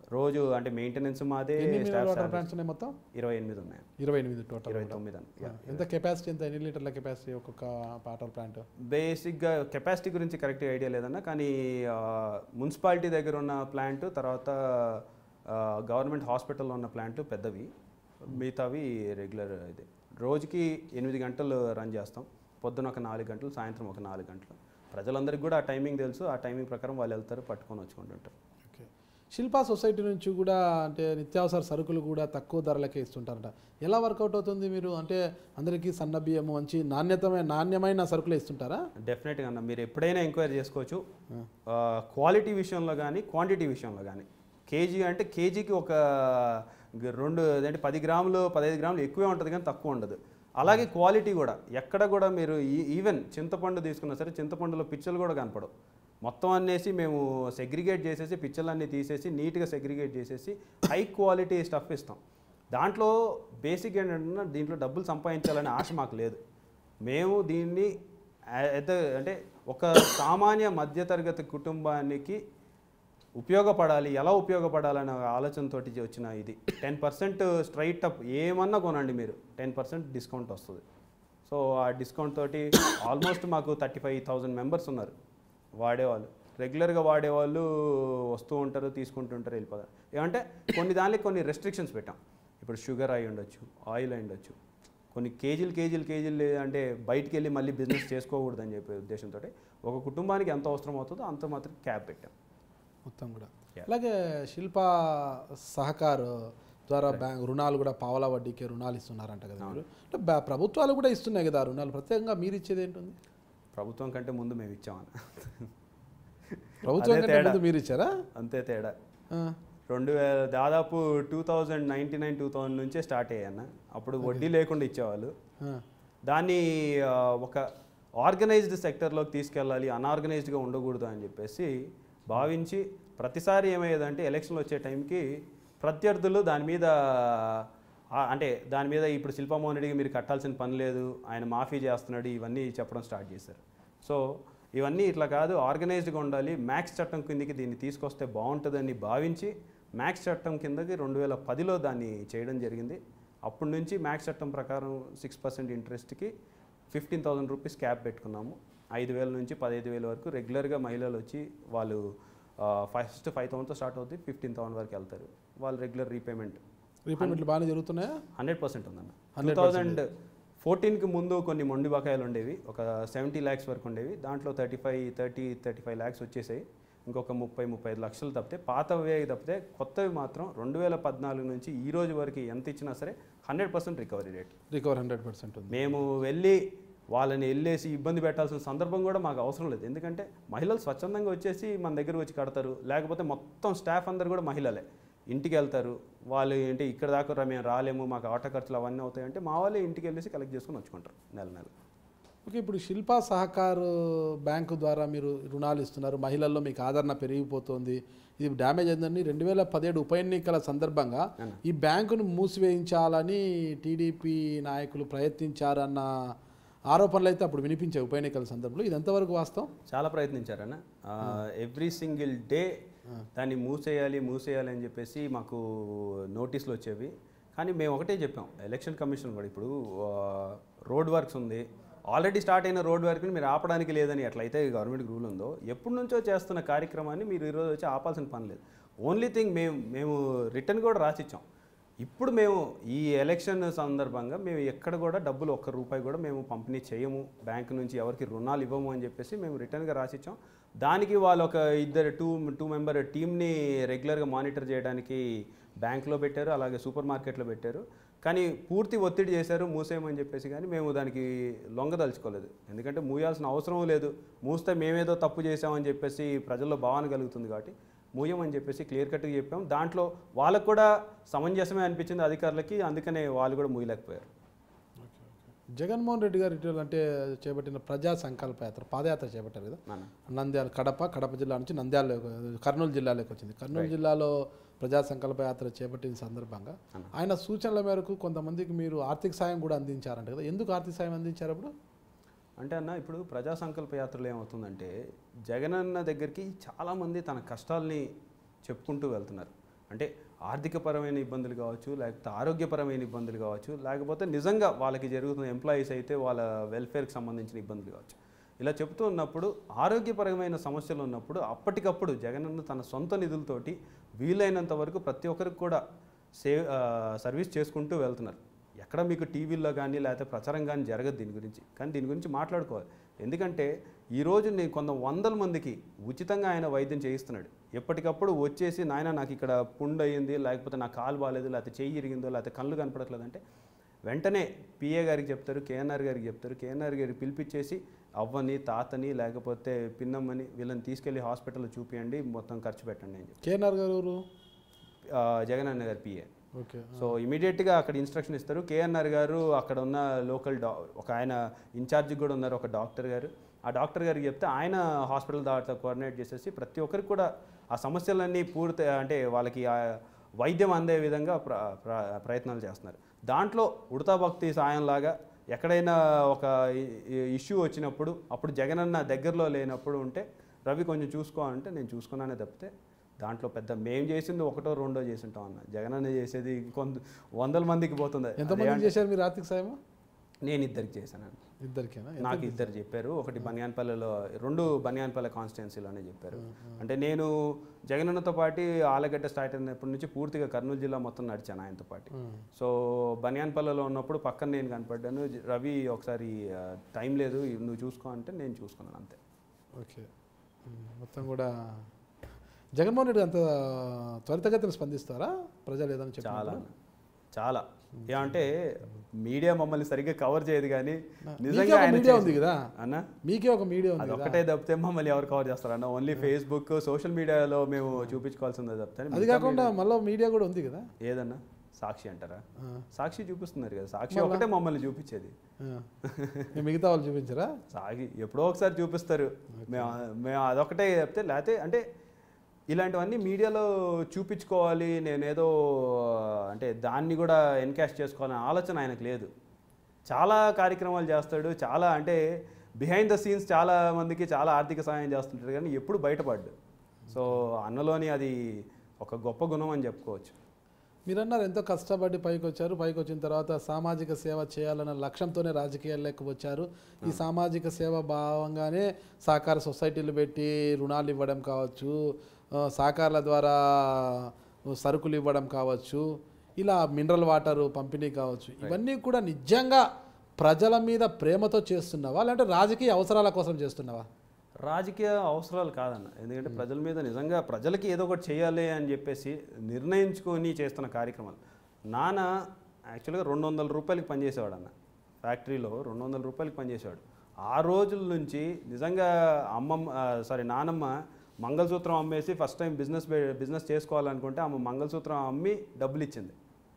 రోజు అంటే మెయింటెనెన్స్ మాదే ఎన్ని mineral staff water salaries plants ఉన్నాయి మొత్తం ఇరవై ఎనిమిది ఉన్నాయి ఇరవై ఎనిమిది టోటల్ ఇరవై తొమ్మిది అని ఆ, ఎంత కెపాసిటీ ఎంత ఎన్ని లీటర్ల కెపాసిటీ ఒక్కొక్క వాటర్ ప్లాంట్ బేసిక్గా కెపాసిటీ గురించి కరెక్ట్ ఐడియా లేదన్న కానీ ఆ, మున్సిపాలిటీ దగ్గర ఉన్న ప్లాంట్ తర్వాత ఆ, గవర్నమెంట్ హాస్పిటల్లో ఉన్న ప్లాంట్ పెద్దవి మిగతావి రెగ్యులర్ ఇది రోజుకి ఎనిమిది గంటలు రన్ చేస్తాం పొద్దున ఒక నాలుగు గంటలు సాయంత్రం ఒక నాలుగు గంటలు ప్రజలందరికీ కూడా ఆ టైమింగ్ తెలుసు ఆ టైమింగ్ ప్రకారం వాళ్ళు వెళ్తారు పట్టుకొని వచ్చుకుంటుంటారు ఓకే శిల్పా సొసైటీ నుంచి కూడా అంటే నిత్యావసర సరుకులు కూడా తక్కువ ధరలకే ఇస్తుంటారట ఎలా వర్కౌట్ అవుతుంది మీరు అంటే అందరికీ సన్న బియ్యం మంచి నాణ్యతమైన నాణ్యమైన సరుకులు ఇస్తుంటారా డెఫినెట్గా అన్న మీరు ఎప్పుడైనా ఎంక్వైరీ చేసుకోవచ్చు క్వాలిటీ విషయంలో కానీ క్వాంటిటీ విషయంలో కానీ కేజీ అంటే కేజీకి ఒక గ- రెండు అదేంటి పది గ్రాములు పదహైదు గ్రాములు ఎక్కువే ఉంటుంది కానీ తక్కువ ఉండదు అలాగే క్వాలిటీ కూడా ఎక్కడ కూడా మీరు ఈ- ఈవెన్ చింతపండు తీసుకున్నా సరే చింతపండులో పిచ్చలు కూడా కనపడవు మొత్తం అన్నేసి మేము సెగ్రిగేట్ చేసేసి పిచ్చలన్నీ తీసేసి నీట్గా సెగ్రిగేట్ చేసేసి హై క్వాలిటీ స్టఫ్ ఇస్తాం దాంట్లో బేసిక్ ఏంటంటే దీంట్లో డబ్బులు సంపాదించాలనే ఆశ మాకు లేదు మేము దీన్ని ఆ- ఎద అంటే ఒక సామాన్య మధ్యతరగతి కుటుంబానికి ఉపయోగపడాలి ఎలా ఉపయోగపడాలనే ఆలోచనతో వచ్చిన ఇది టెన్ పర్సెంట్ స్ట్రైట్ అప్ ఏమన్నా కొనండి మీరు టెన్ పర్సెంట్ డిస్కౌంట్ వస్తుంది సో ఆ డిస్కౌంట్ తోటి ఆల్మోస్ట్ మాకు థర్టీ ఫైవ్ థౌజండ్ మెంబర్స్ ఉన్నారు వాడేవాళ్ళు రెగ్యులర్గా వాడేవాళ్ళు వస్తూ ఉంటారు తీసుకుంటుంటారు వెళ్ళిపోతారు ఏమంటే కొన్ని దానికి కొన్ని రెస్ట్రిక్షన్స్ పెట్టాం ఇప్పుడు షుగర్ అయి ఉండొచ్చు ఆయిల్ అయి ఉండొచ్చు కొన్ని కేజీలు కేజీలు కేజీలు అంటే బయటికి వెళ్ళి మళ్ళీ బిజినెస్ చేసుకోకూడదని చెప్పే ఉద్దేశంతో ఒక కుటుంబానికి ఎంత అవసరం అవుతుందో అంత మాత్రం క్యాప్ పెట్టాం మొత్తం కూడా Yeah. అలాగే శిల్ప సహకార్ ద్వారా బ్యాంక్ రుణాలు కూడా పావలా వడ్డీకి రుణాలు ఇస్తున్నారంట కదా మీరు అంటే బ్యా- ప్రభుత్వాలు కూడా ఇస్తున్నాయి కదా ఆ రుణాలు ప్రత్యేకంగా మీరు ఇచ్చేది ఏంటుంది ప్రభుత్వం కంటే ముందు మేము ఇచ్చామని ప్రభుత్వం అదే కంటే తేడా. ముందు మీరు ఇచ్చారా అంతే తేడా ఆ, రెండు వేల దాదాపు two thousand ninety nine two thousand నుంచే స్టార్ట్ అయ్యాన్న అప్పుడు వడ్డీ లేకుండా ఇచ్చేవాళ్ళు ఆ, దాన్ని ఆ, ఒక ఆర్గనైజ్డ్ సెక్టర్లోకి తీసుకెళ్ళాలి అన్ఆర్గనైజ్డ్గా ఉండకూడదు అని చెప్పేసి భావించి ప్రతిసారి ఏమయ్యేదంటే ఎలక్షన్లు వచ్చే టైంకి ప్రత్యర్థులు దాని మీద ఆ, అంటే దాని మీద ఇప్పుడు శిల్పమోహన్ రెడ్డికి మీరు కట్టాల్సిన పని లేదు ఆయన మాఫీ చేస్తున్నాడు ఇవన్నీ చెప్పడం స్టార్ట్ చేశారు సో ఇవన్నీ ఇట్లా కాదు ఆర్గనైజ్డ్గా ఉండాలి మ్యాక్స్ చట్టం కిందకి దీన్ని తీసుకొస్తే బాగుంటుందని భావించి మ్యాక్స్ చట్టం కిందకి రెండు వేల పదిలో దాన్ని చేయడం జరిగింది అప్పటి నుంచి మ్యాక్స్ చట్టం ప్రకారం సిక్స్ పర్సెంట్ ఇంట్రెస్ట్కి ఫిఫ్టీన్ థౌసండ్ రూపీస్ క్యాప్ పెట్టుకున్నాము ఐదు వేల నుంచి పదహైదు వేల వరకు రెగ్యులర్గా మహిళలు వచ్చి వాళ్ళు ఫస్ట్ ఫైవ్ థౌసండ్తో స్టార్ట్ అవుతుంది ఫిఫ్టీన్ థౌసండ్ వరకు వెళ్తారు వాళ్ళు రెగ్యులర్ రీపేమెంట్ రీపేమెంట్లు బాగానే జరుగుతున్నాయా హండ్రెడ్ పర్సెంట్ ఉందన్న టూ 100% థౌజండ్ ఫోర్టీన్కి ముందు కొన్ని మొండి బకాయిలు ఉండేవి ఒక సెవెంటీ ల్యాక్స్ వరకు ఉండేవి దాంట్లో thirty five thirty thirty five lakhs వచ్చేసాయి ఇంకొక ముప్పై ముప్పై ఐదు లక్షలు తప్పితే పాతవే తప్పితే కొత్తవి మాత్రం రెండు వేల పద్నాలుగు నుంచి ఈ రోజు వరకు ఎంత ఇచ్చినా సరే hundred percent recovery rate recover hundred percent ఉంది మేము వెళ్ళి వాళ్ళని వెళ్ళేసి ఇబ్బంది పెట్టాల్సిన సందర్భం కూడా మాకు అవసరం లేదు ఎందుకంటే మహిళలు స్వచ్ఛందంగా వచ్చేసి మన దగ్గర వచ్చి కడతారు లేకపోతే మొత్తం స్టాఫ్ అందరు కూడా మహిళలే ఇంటికి వెళ్తారు వాళ్ళు ఏంటి ఇక్కడ దాకా రా- మేము రాలేము మాకు ఆటో ఖర్చులు అవన్నీ అవుతాయి అంటే మా వాళ్ళే ఇంటికి వెళ్ళేసి కలెక్ట్ చేసుకొని వచ్చుకుంటారు నెల నెల ఓకే ఇప్పుడు శిల్పా సహకార్ బ్యాంకు ద్వారా మీరు రుణాలు ఇస్తున్నారు మహిళల్లో మీకు ఆదరణ పెరిగిపోతుంది ఇది డ్యామేజ్ అయిందని రెండు వేల పదిహేడు ఉప ఎన్నికల సందర్భంగా అన్న. ఈ బ్యాంకును మూసివేయించాలని టీడీపీ నాయకులు ప్రయత్నించారన్న ఆరోపణలు అయితే అప్పుడు వినిపించాయి ఉప ఎన్నికల సందర్భంలో ఇది ఎంతవరకు వాస్తవం చాలా ప్రయత్నించారన్న ఎవ్రీ సింగిల్ డే దాన్ని మూసేయాలి మూసేయాలి అని చెప్పేసి మాకు నోటీసులు వచ్చేవి కానీ మేము ఒకటే చెప్పాం ఎలక్షన్ కమిషన్ కూడా ఇప్పుడు రోడ్ వర్క్స్ ఉంది ఆల్రెడీ స్టార్ట్ అయిన రోడ్ వర్క్ని మీరు ఆపడానికి లేదని ఎట్లయితే గవర్నమెంట్ రూల్ ఉందో ఎప్పటి నుంచో చేస్తున్న కార్యక్రమాన్ని మీరు ఈరోజు వచ్చి ఆపాల్సిన పని లేదు ఓన్లీ థింగ్ మేము మేము రిటర్న్ కూడా రాసిచ్చాం ఇప్పుడు మేము ఈ ఎలక్షన్ సందర్భంగా మేము ఎక్కడ కూడా డబ్బులు ఒక్క రూపాయి కూడా మేము పంపిణీ చేయము బ్యాంక్ నుంచి ఎవరికి రుణాలు ఇవ్వము అని చెప్పేసి మేము రిటర్న్గా రాసిచ్చాం దానికి వాళ్ళు ఒక ఇద్దరు టూ టూ మెంబర్ టీమ్ని రెగ్యులర్గా మానిటర్ చేయడానికి బ్యాంక్లో పెట్టారు అలాగే సూపర్ మార్కెట్లో పెట్టారు కానీ పూర్తి ఒత్తిడి చేశారు మూసేయమని చెప్పేసి కానీ మేము దానికి లొంగదలుచుకోలేదు ఎందుకంటే మూయాల్సిన అవసరం లేదు మూస్తే మేమేదో తప్పు చేసామని చెప్పేసి ప్రజల్లో భావన కలుగుతుంది కాబట్టి మూయం అని చెప్పేసి క్లియర్ కట్గా చెప్పాం దాంట్లో వాళ్ళకు కూడా సమంజసమే అనిపించింది అధికారులకి అందుకనే వాళ్ళు కూడా మూయలేకపోయారు జగన్మోహన్ రెడ్డి గారు ఇటీవల అంటే చేపట్టిన ప్రజా సంకల్ప యాత్ర పాదయాత్ర చేపట్టారు కదా నాన్న నంద్యాల కడప కడప జిల్లా నుంచి నంద్యాల కర్నూలు జిల్లాలోకి వచ్చింది కర్నూలు జిల్లాలో ప్రజా సంకల్ప యాత్ర చేపట్టిన సందర్భంగా అన్న. ఆయన సూచనల మేరకు కొంతమందికి మీరు ఆర్థిక సాయం కూడా అందించారంట కదా ఎందుకు ఆర్థిక సాయం అందించారు అప్పుడు అంటే అన్న ఇప్పుడు ప్రజా సంకల్ప యాత్రలో ఏమవుతుందంటే జగనన్న దగ్గరికి చాలామంది తన కష్టాల్ని చెప్పుకుంటూ వెళ్తున్నారు అంటే ఆర్థికపరమైన ఇబ్బందులు కావచ్చు లేకపోతే ఆరోగ్యపరమైన ఇబ్బందులు కావచ్చు లేకపోతే నిజంగా వాళ్ళకి జరుగుతున్న ఎంప్లాయీస్ అయితే వాళ్ళ వెల్ఫేర్కి సంబంధించిన ఇబ్బందులు కావచ్చు ఇలా చెప్తూ ఉన్నప్పుడు ఆరోగ్యపరమైన సమస్యలు ఉన్నప్పుడు అప్పటికప్పుడు జగనన్న తన సొంత నిధులతోటి వీలైనంత వరకు ప్రతి ఒక్కరికి కూడా సేవ్ ఆ, సర్వీస్ చేసుకుంటూ వెళ్తున్నారు ఎక్కడ మీకు టీవీల్లో కానీ లేకపోతే ప్రచారం కానీ జరగదు దీని గురించి కానీ దీని గురించి మాట్లాడుకోవాలి ఎందుకంటే ఈరోజు నేను కొంత వందల మందికి ఉచితంగా ఆయన వైద్యం చేయిస్తున్నాడు ఎప్పటికప్పుడు వచ్చేసి నాయన నాకు ఇక్కడ పుండు అయ్యింది లేకపోతే నా కాలు బాగాలేదు లేకపోతే చెయ్యి ఇరిగిందో లేకపోతే కళ్ళు కనపడట్లేదు అంటే వెంటనే పిఏ గారికి చెప్తారు కేఎన్ఆర్ గారికి చెప్తారు కేఎన్ఆర్ గారికి పిలిపించేసి అవ్వని తాతని లేకపోతే పిన్నమ్మని వీళ్ళని తీసుకెళ్ళి హాస్పిటల్లో చూపియండి మొత్తం ఖర్చు పెట్టండి అని చెప్పి కేఎన్ఆర్ గారు ఎవరు ఆ, జగన్ అన్న గారి పిఏ ఓకే సో ఇమీడియట్గా అక్కడ ఇన్స్ట్రక్షన్ ఇస్తారు కేఎన్ఆర్ గారు అక్కడ ఉన్న లోకల్ డా ఒక ఆయన ఇన్ఛార్జ్ కూడా ఉన్నారు ఒక డాక్టర్ గారు ఆ డాక్టర్ గారికి చెప్తే ఆయన హాస్పిటల్ దాంట్లో కోఆర్డినేట్ చేసేసి ప్రతి ఒక్కరికి కూడా ఆ సమస్యలన్నీ పూర్తి అంటే వాళ్ళకి ఆ వైద్యం అందే విధంగా ప్ర ప్ర- ప్రయత్నాలు చేస్తున్నారు దాంట్లో ఉడతా భక్తి సాయంలాగా ఎక్కడైనా ఒక ఇష్యూ వచ్చినప్పుడు అప్పుడు జగనన్న దగ్గరలో లేనప్పుడు ఉంటే రవి కొంచెం చూసుకో అంటే నేను చూసుకున్నానే తప్పితే దాంట్లో పెద్ద మేం చేసింది ఒకటో రెండో చేసి ఉంటాం అన్న జగనన్న చేసేది కొంత వందల మందికి పోతుంది ఎంతమంది చేశారు మీరు ఆర్థిక సాయం నేను ఇద్దరికి చేశాను ఇద్దరికేనా నాకు ఇద్దరు చెప్పారు ఒకటి బనియాన్పల్లెలో రెండు బనియాన్పల్లె కాన్స్టిట్యున్సీలోనే చెప్పారు అంటే నేను జగనన్నతో పాటు ఆలగడ్డ స్టార్ట్ అయినప్పటి నుంచి పూర్తిగా కర్నూలు జిల్లా మొత్తం నడిచాను ఆయనతో పాటు సో బనియాన్పల్లెలో ఉన్నప్పుడు పక్కన నేను కనపడ్డాను జ- రవి ఒకసారి ఆ, టైం లేదు నువ్వు చూసుకో అంటే నేను చూసుకున్నాను అంతే ఓకే ఉమ్, మొత్తం కూడా జగన్మోహన్ రెడ్డి అంత త్వరితగతిన స్పందిస్తారా ప్రజలు ఏదైనా చెప్పి చాలా చాలా ఏమంటే మీడియా మమ్మల్ని సరిగ్గా కవర్ చేయదు కానీ నిజంగా ఆయన మీడియా చేసి- ఉంది కదా అన్న మీకే ఒక మీడియా ఉంది అది కదా ఒక్కటే తప్పితే మమ్మల్ని ఎవరు కవర్ చేస్తారన్న ఓన్లీ ఫేస్బుక్ సోషల్ మీడియాలో మేము చూపించుకోవాల్సిందే తప్పితే అది కాకుండా మళ్ళీ మీడియా కూడా ఉంది కదా ఏదన్నా సాక్షి అంటారా ఆ, సాక్షి చూపిస్తున్నారు కదా సాక్షి ఒకటే మమ్మల్ని చూపించేది ఆ. మీ మిగతా వాళ్ళు చూపించరా సాగి ఎప్పుడో ఒకసారి చూపిస్తారు మేము మేము అదొకటే చెప్తే లేకపోతే అంటే ఇలాంటివన్నీ మీడియాలో చూపించుకోవాలి నేనేదో అంటే దాన్ని కూడా ఎన్కాష్ చేసుకోవాలనే ఆలోచన ఆయనకు లేదు చాలా కార్యక్రమాలు చేస్తాడు చాలా అంటే బిహైండ్ ద సీన్స్ చాలా మందికి చాలా ఆర్థిక సహాయం చేస్తుంటాడు కానీ ఎప్పుడు బయటపడ్డు సో అన్నలోని అది ఒక గొప్ప గుణం అని చెప్పుకోవచ్చు మీరు అన్నారు ఎంతో కష్టపడి పైకి వచ్చారు పైకి వచ్చిన తర్వాత సామాజిక సేవ చేయాలన్న లక్ష్యంతోనే రాజకీయాల్లోకి వచ్చారు ఈ సామాజిక సేవ భావంగానే సహకార సొసైటీలు పెట్టి రుణాలు ఇవ్వడం కావచ్చు ఆ, సహకారాల ద్వారా సరుకులు ఇవ్వడం కావచ్చు ఇలా మినరల్ వాటర్ పంపిణీ కావచ్చు ఇవన్నీ కూడా నిజంగా ప్రజల మీద ప్రేమతో చేస్తున్నావా లేదంటే రాజకీయ అవసరాల కోసం చేస్తున్నావా రాజకీయ అవసరాలు కాదన్న ఎందుకంటే ప్రజల మీద నిజంగా ప్రజలకి ఏదో ఒకటి చేయాలి అని చెప్పేసి నిర్ణయించుకొని చేస్తున్న కార్యక్రమాలు నాన్న యాక్చువల్గా రెండు వందల రూపాయలకి పనిచేసేవాడు అన్న ఫ్యాక్టరీలో రెండు వందల రూపాయలకి పనిచేసేవాడు ఆ రోజుల నుంచి నిజంగా అమ్మమ్మ సారీ నానమ్మ మంగళసూత్రం అమ్మేసి ఫస్ట్ టైం బిజినెస్ బిజినెస్ చేసుకోవాలనుకుంటే ఆమె మంగళసూత్రం అమ్మి డబ్బులు ఇచ్చింది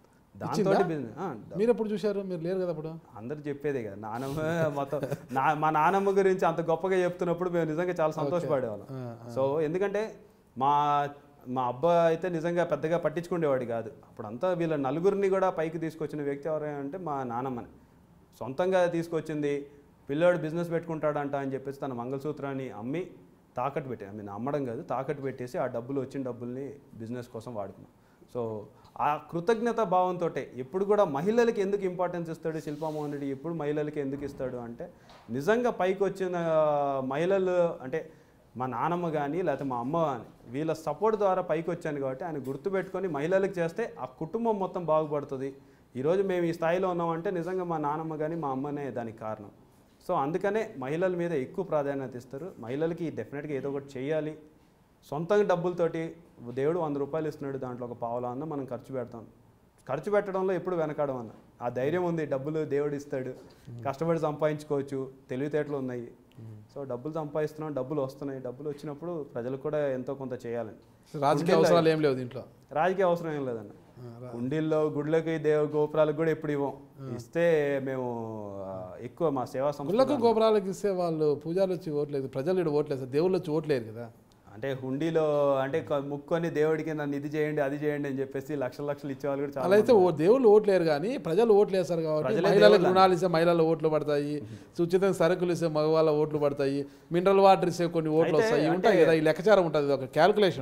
దాంతో బిజినెస్ మీరు ఎప్పుడు చూశారు మీరు లేరు కదా అప్పుడు అందరు చెప్పేదే కదా నానమ్మ మొత్తం నా మా నానమ్మ గురించి అంత గొప్పగా చెప్తున్నప్పుడు మేము నిజంగా చాలా సంతోషపడేవాళ్ళం ఆ, సో ఎందుకంటే మా మా అబ్బా అయితే నిజంగా పెద్దగా పట్టించుకునేవాడు కాదు అప్పుడంతా వీళ్ళ నలుగురిని కూడా పైకి తీసుకొచ్చిన వ్యక్తి ఎవరంటే మా నానమ్మని సొంతంగా తీసుకొచ్చింది పిల్లోడు బిజినెస్ పెట్టుకుంటాడంట అని చెప్పేసి తన మంగళసూత్రాన్ని అమ్మి తాకట్టు పెట్టి ఐ మీన్ అమ్మడం కాదు తాకట్టు పెట్టేసి ఆ డబ్బులు వచ్చిన డబ్బుల్ని బిజినెస్ కోసం వాడుకున్నాం సో ఆ కృతజ్ఞత భావంతో ఎప్పుడు కూడా మహిళలకి ఎందుకు ఇంపార్టెన్స్ ఇస్తాడు శిల్పామోహన్ రెడ్డి ఎప్పుడు మహిళలకి ఎందుకు ఇస్తాడు అంటే నిజంగా పైకి వచ్చిన మహిళలు అంటే మా నానమ్మ కానీ లేకపోతే మా అమ్మ కానీ వీళ్ళ సపోర్ట్ ద్వారా పైకి వచ్చాను కాబట్టి ఆయన గుర్తుపెట్టుకొని మహిళలకు చేస్తే ఆ కుటుంబం మొత్తం బాగుపడుతుంది ఈరోజు మేము ఈ స్థాయిలో ఉన్నామంటే నిజంగా మా నానమ్మ కానీ మా అమ్మనే దానికి కారణం సో అందుకనే మహిళల మీద ఎక్కువ ప్రాధాన్యత ఇస్తారు మహిళలకి డెఫినెట్గా ఏదో ఒకటి చేయాలి సొంతంగా డబ్బులతోటి దేవుడు వంద రూపాయలు ఇస్తున్నాడు దాంట్లో ఒక పావులా అన్న మనం ఖర్చు పెడతాం ఖర్చు పెట్టడంలో ఎప్పుడు వెనకాడం అన్న ఆ ధైర్యం ఉంది డబ్బులు దేవుడు ఇస్తాడు కష్టపడి సంపాదించుకోవచ్చు తెలివితేటలు ఉన్నాయి సో డబ్బులు సంపాదిస్తున్నాం డబ్బులు వస్తున్నాయి డబ్బులు వచ్చినప్పుడు ప్రజలకు కూడా ఎంతో కొంత చేయాలని రాజకీయ అవసరాలు ఏం లేవు దీంట్లో రాజకీయ అవసరం ఏం లేదన్న ఉండిల్లో గుడ్లకి దేవ గోపురాలకు కూడా ఎప్పుడు ఇవ్వం ఇస్తే మేము ఆ, ఎక్కువ మా సేవా సంస్థ గుళ్ళకు గోపురాలకు ఇస్తే వాళ్ళు పూజారులు వచ్చి ఓట్లేదు ప్రజలు ఇక్కడ ఓట్లేదు దేవుళ్ళు వచ్చి ఓట్లేరు కదా అంటే హుండీలో అంటే కొ- ముక్కొని దేవుడికి నన్ను ఇది చేయండి అది చేయండి అని చెప్పేసి లక్షల లక్షలు ఇచ్చేవాళ్ళు కూడా చాలా అలా అయితే ఓ దేవుళ్ళు ఓట్లేరు కానీ ప్రజలు ఓట్లు వేస్తారు కాబట్టి ప్రజలే మహిళలకు రుణాలు ఇస్తే మహిళల ఓట్లు పడతాయి ఉచితంగా సరుకులు ఇస్తే మగవాళ్ళ ఓట్లు పడతాయి మినరల్ వాటర్ ఇస్తే కొన్ని ఓట్లు అయితే వస్తాయి అంటే- ఉంటాయి కదా ఈ లెక్కచారం ఉంటుంది ఇది ఒక క్యాల్కులేషన్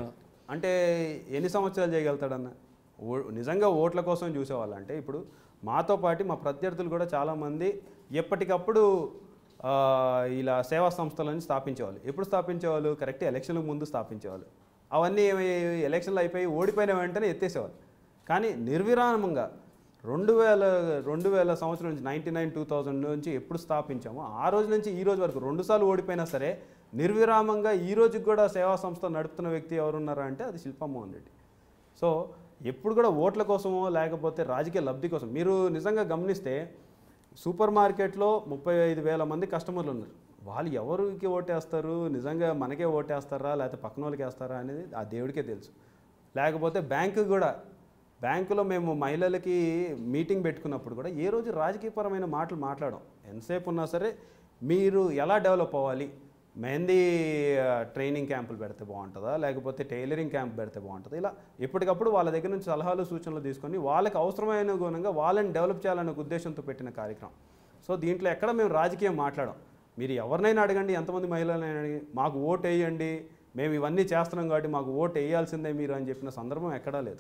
అంటే ఎన్ని సంవత్సరాలు చేయగలుగుతాడన్న ఓ నిజంగా ఓట్ల కోసం చూసేవాళ్ళు అంటే ఇప్పుడు మాతో పాటు మా ప్రత్యర్థులు కూడా చాలామంది ఎప్పటికప్పుడు ఆ, ఇలా సేవా సంస్థలను స్థాపించేవాళ్ళు ఎప్పుడు స్థాపించేవాళ్ళు కరెక్ట్ ఎలక్షన్లకు ముందు స్థాపించేవాళ్ళు అవన్నీ ఏమయ్యాయి ఎలక్షన్లు అయిపోయి ఓడిపోయిన వెంటనే ఎత్తేసేవాళ్ళు కానీ నిర్విరామంగా రెండు వేల రెండు వేల సంవత్సరం నుంచి నైంటీ నైన్ టూ థౌజండ్ నుంచి ఎప్పుడు స్థాపించామో ఆ రోజు నుంచి ఈ రోజు వరకు రెండుసార్లు ఓడిపోయినా సరే నిర్విరామంగా ఈ రోజుకి కూడా సేవా సంస్థ నడుపుతున్న వ్యక్తి ఎవరున్నారా అంటే అది శిల్పమోహన్ రెడ్డి సో ఎప్పుడు కూడా ఓట్ల కోసమో లేకపోతే రాజకీయ లబ్ధి కోసం మీరు నిజంగా గమనిస్తే సూపర్ మార్కెట్లో ముప్పై ఐదు వేల మంది కస్టమర్లు ఉన్నారు వాళ్ళు ఎవరికి ఓటేస్తారు నిజంగా మనకే ఓటేస్తారా లేకపోతే పక్కన వాళ్ళకి వేస్తారా అనేది ఆ దేవుడికే తెలుసు లేకపోతే బ్యాంకు కూడా బ్యాంకులో మేము మహిళలకి మీటింగ్ పెట్టుకున్నప్పుడు కూడా ఏ రోజు రాజకీయపరమైన మాటలు మాట్లాడడం ఎంతసేపు ఉన్నా సరే మీరు ఎలా డెవలప్ అవ్వాలి మెహందీ ఆ, ట్రైనింగ్ క్యాంపులు పెడితే బాగుంటుందా లేకపోతే టైలరింగ్ క్యాంప్ పెడితే బాగుంటుందా ఇలా ఎప్పటికప్పుడు వాళ్ళ దగ్గర నుంచి సలహాలు సూచనలు తీసుకొని వాళ్ళకి అవసరమైన గుణంగా వాళ్ళని డెవలప్ చేయాలనే ఉద్దేశంతో పెట్టిన కార్యక్రమం సో దీంట్లో ఎక్కడ మేము రాజకీయం మాట్లాడం మీరు ఎవరినైనా అడగండి ఎంతమంది మహిళలైనా అడిగి మాకు ఓటు వేయండి మేము ఇవన్నీ చేస్తున్నాం కాబట్టి మాకు ఓటు వేయాల్సిందే మీరు అని చెప్పిన సందర్భం ఎక్కడా లేదు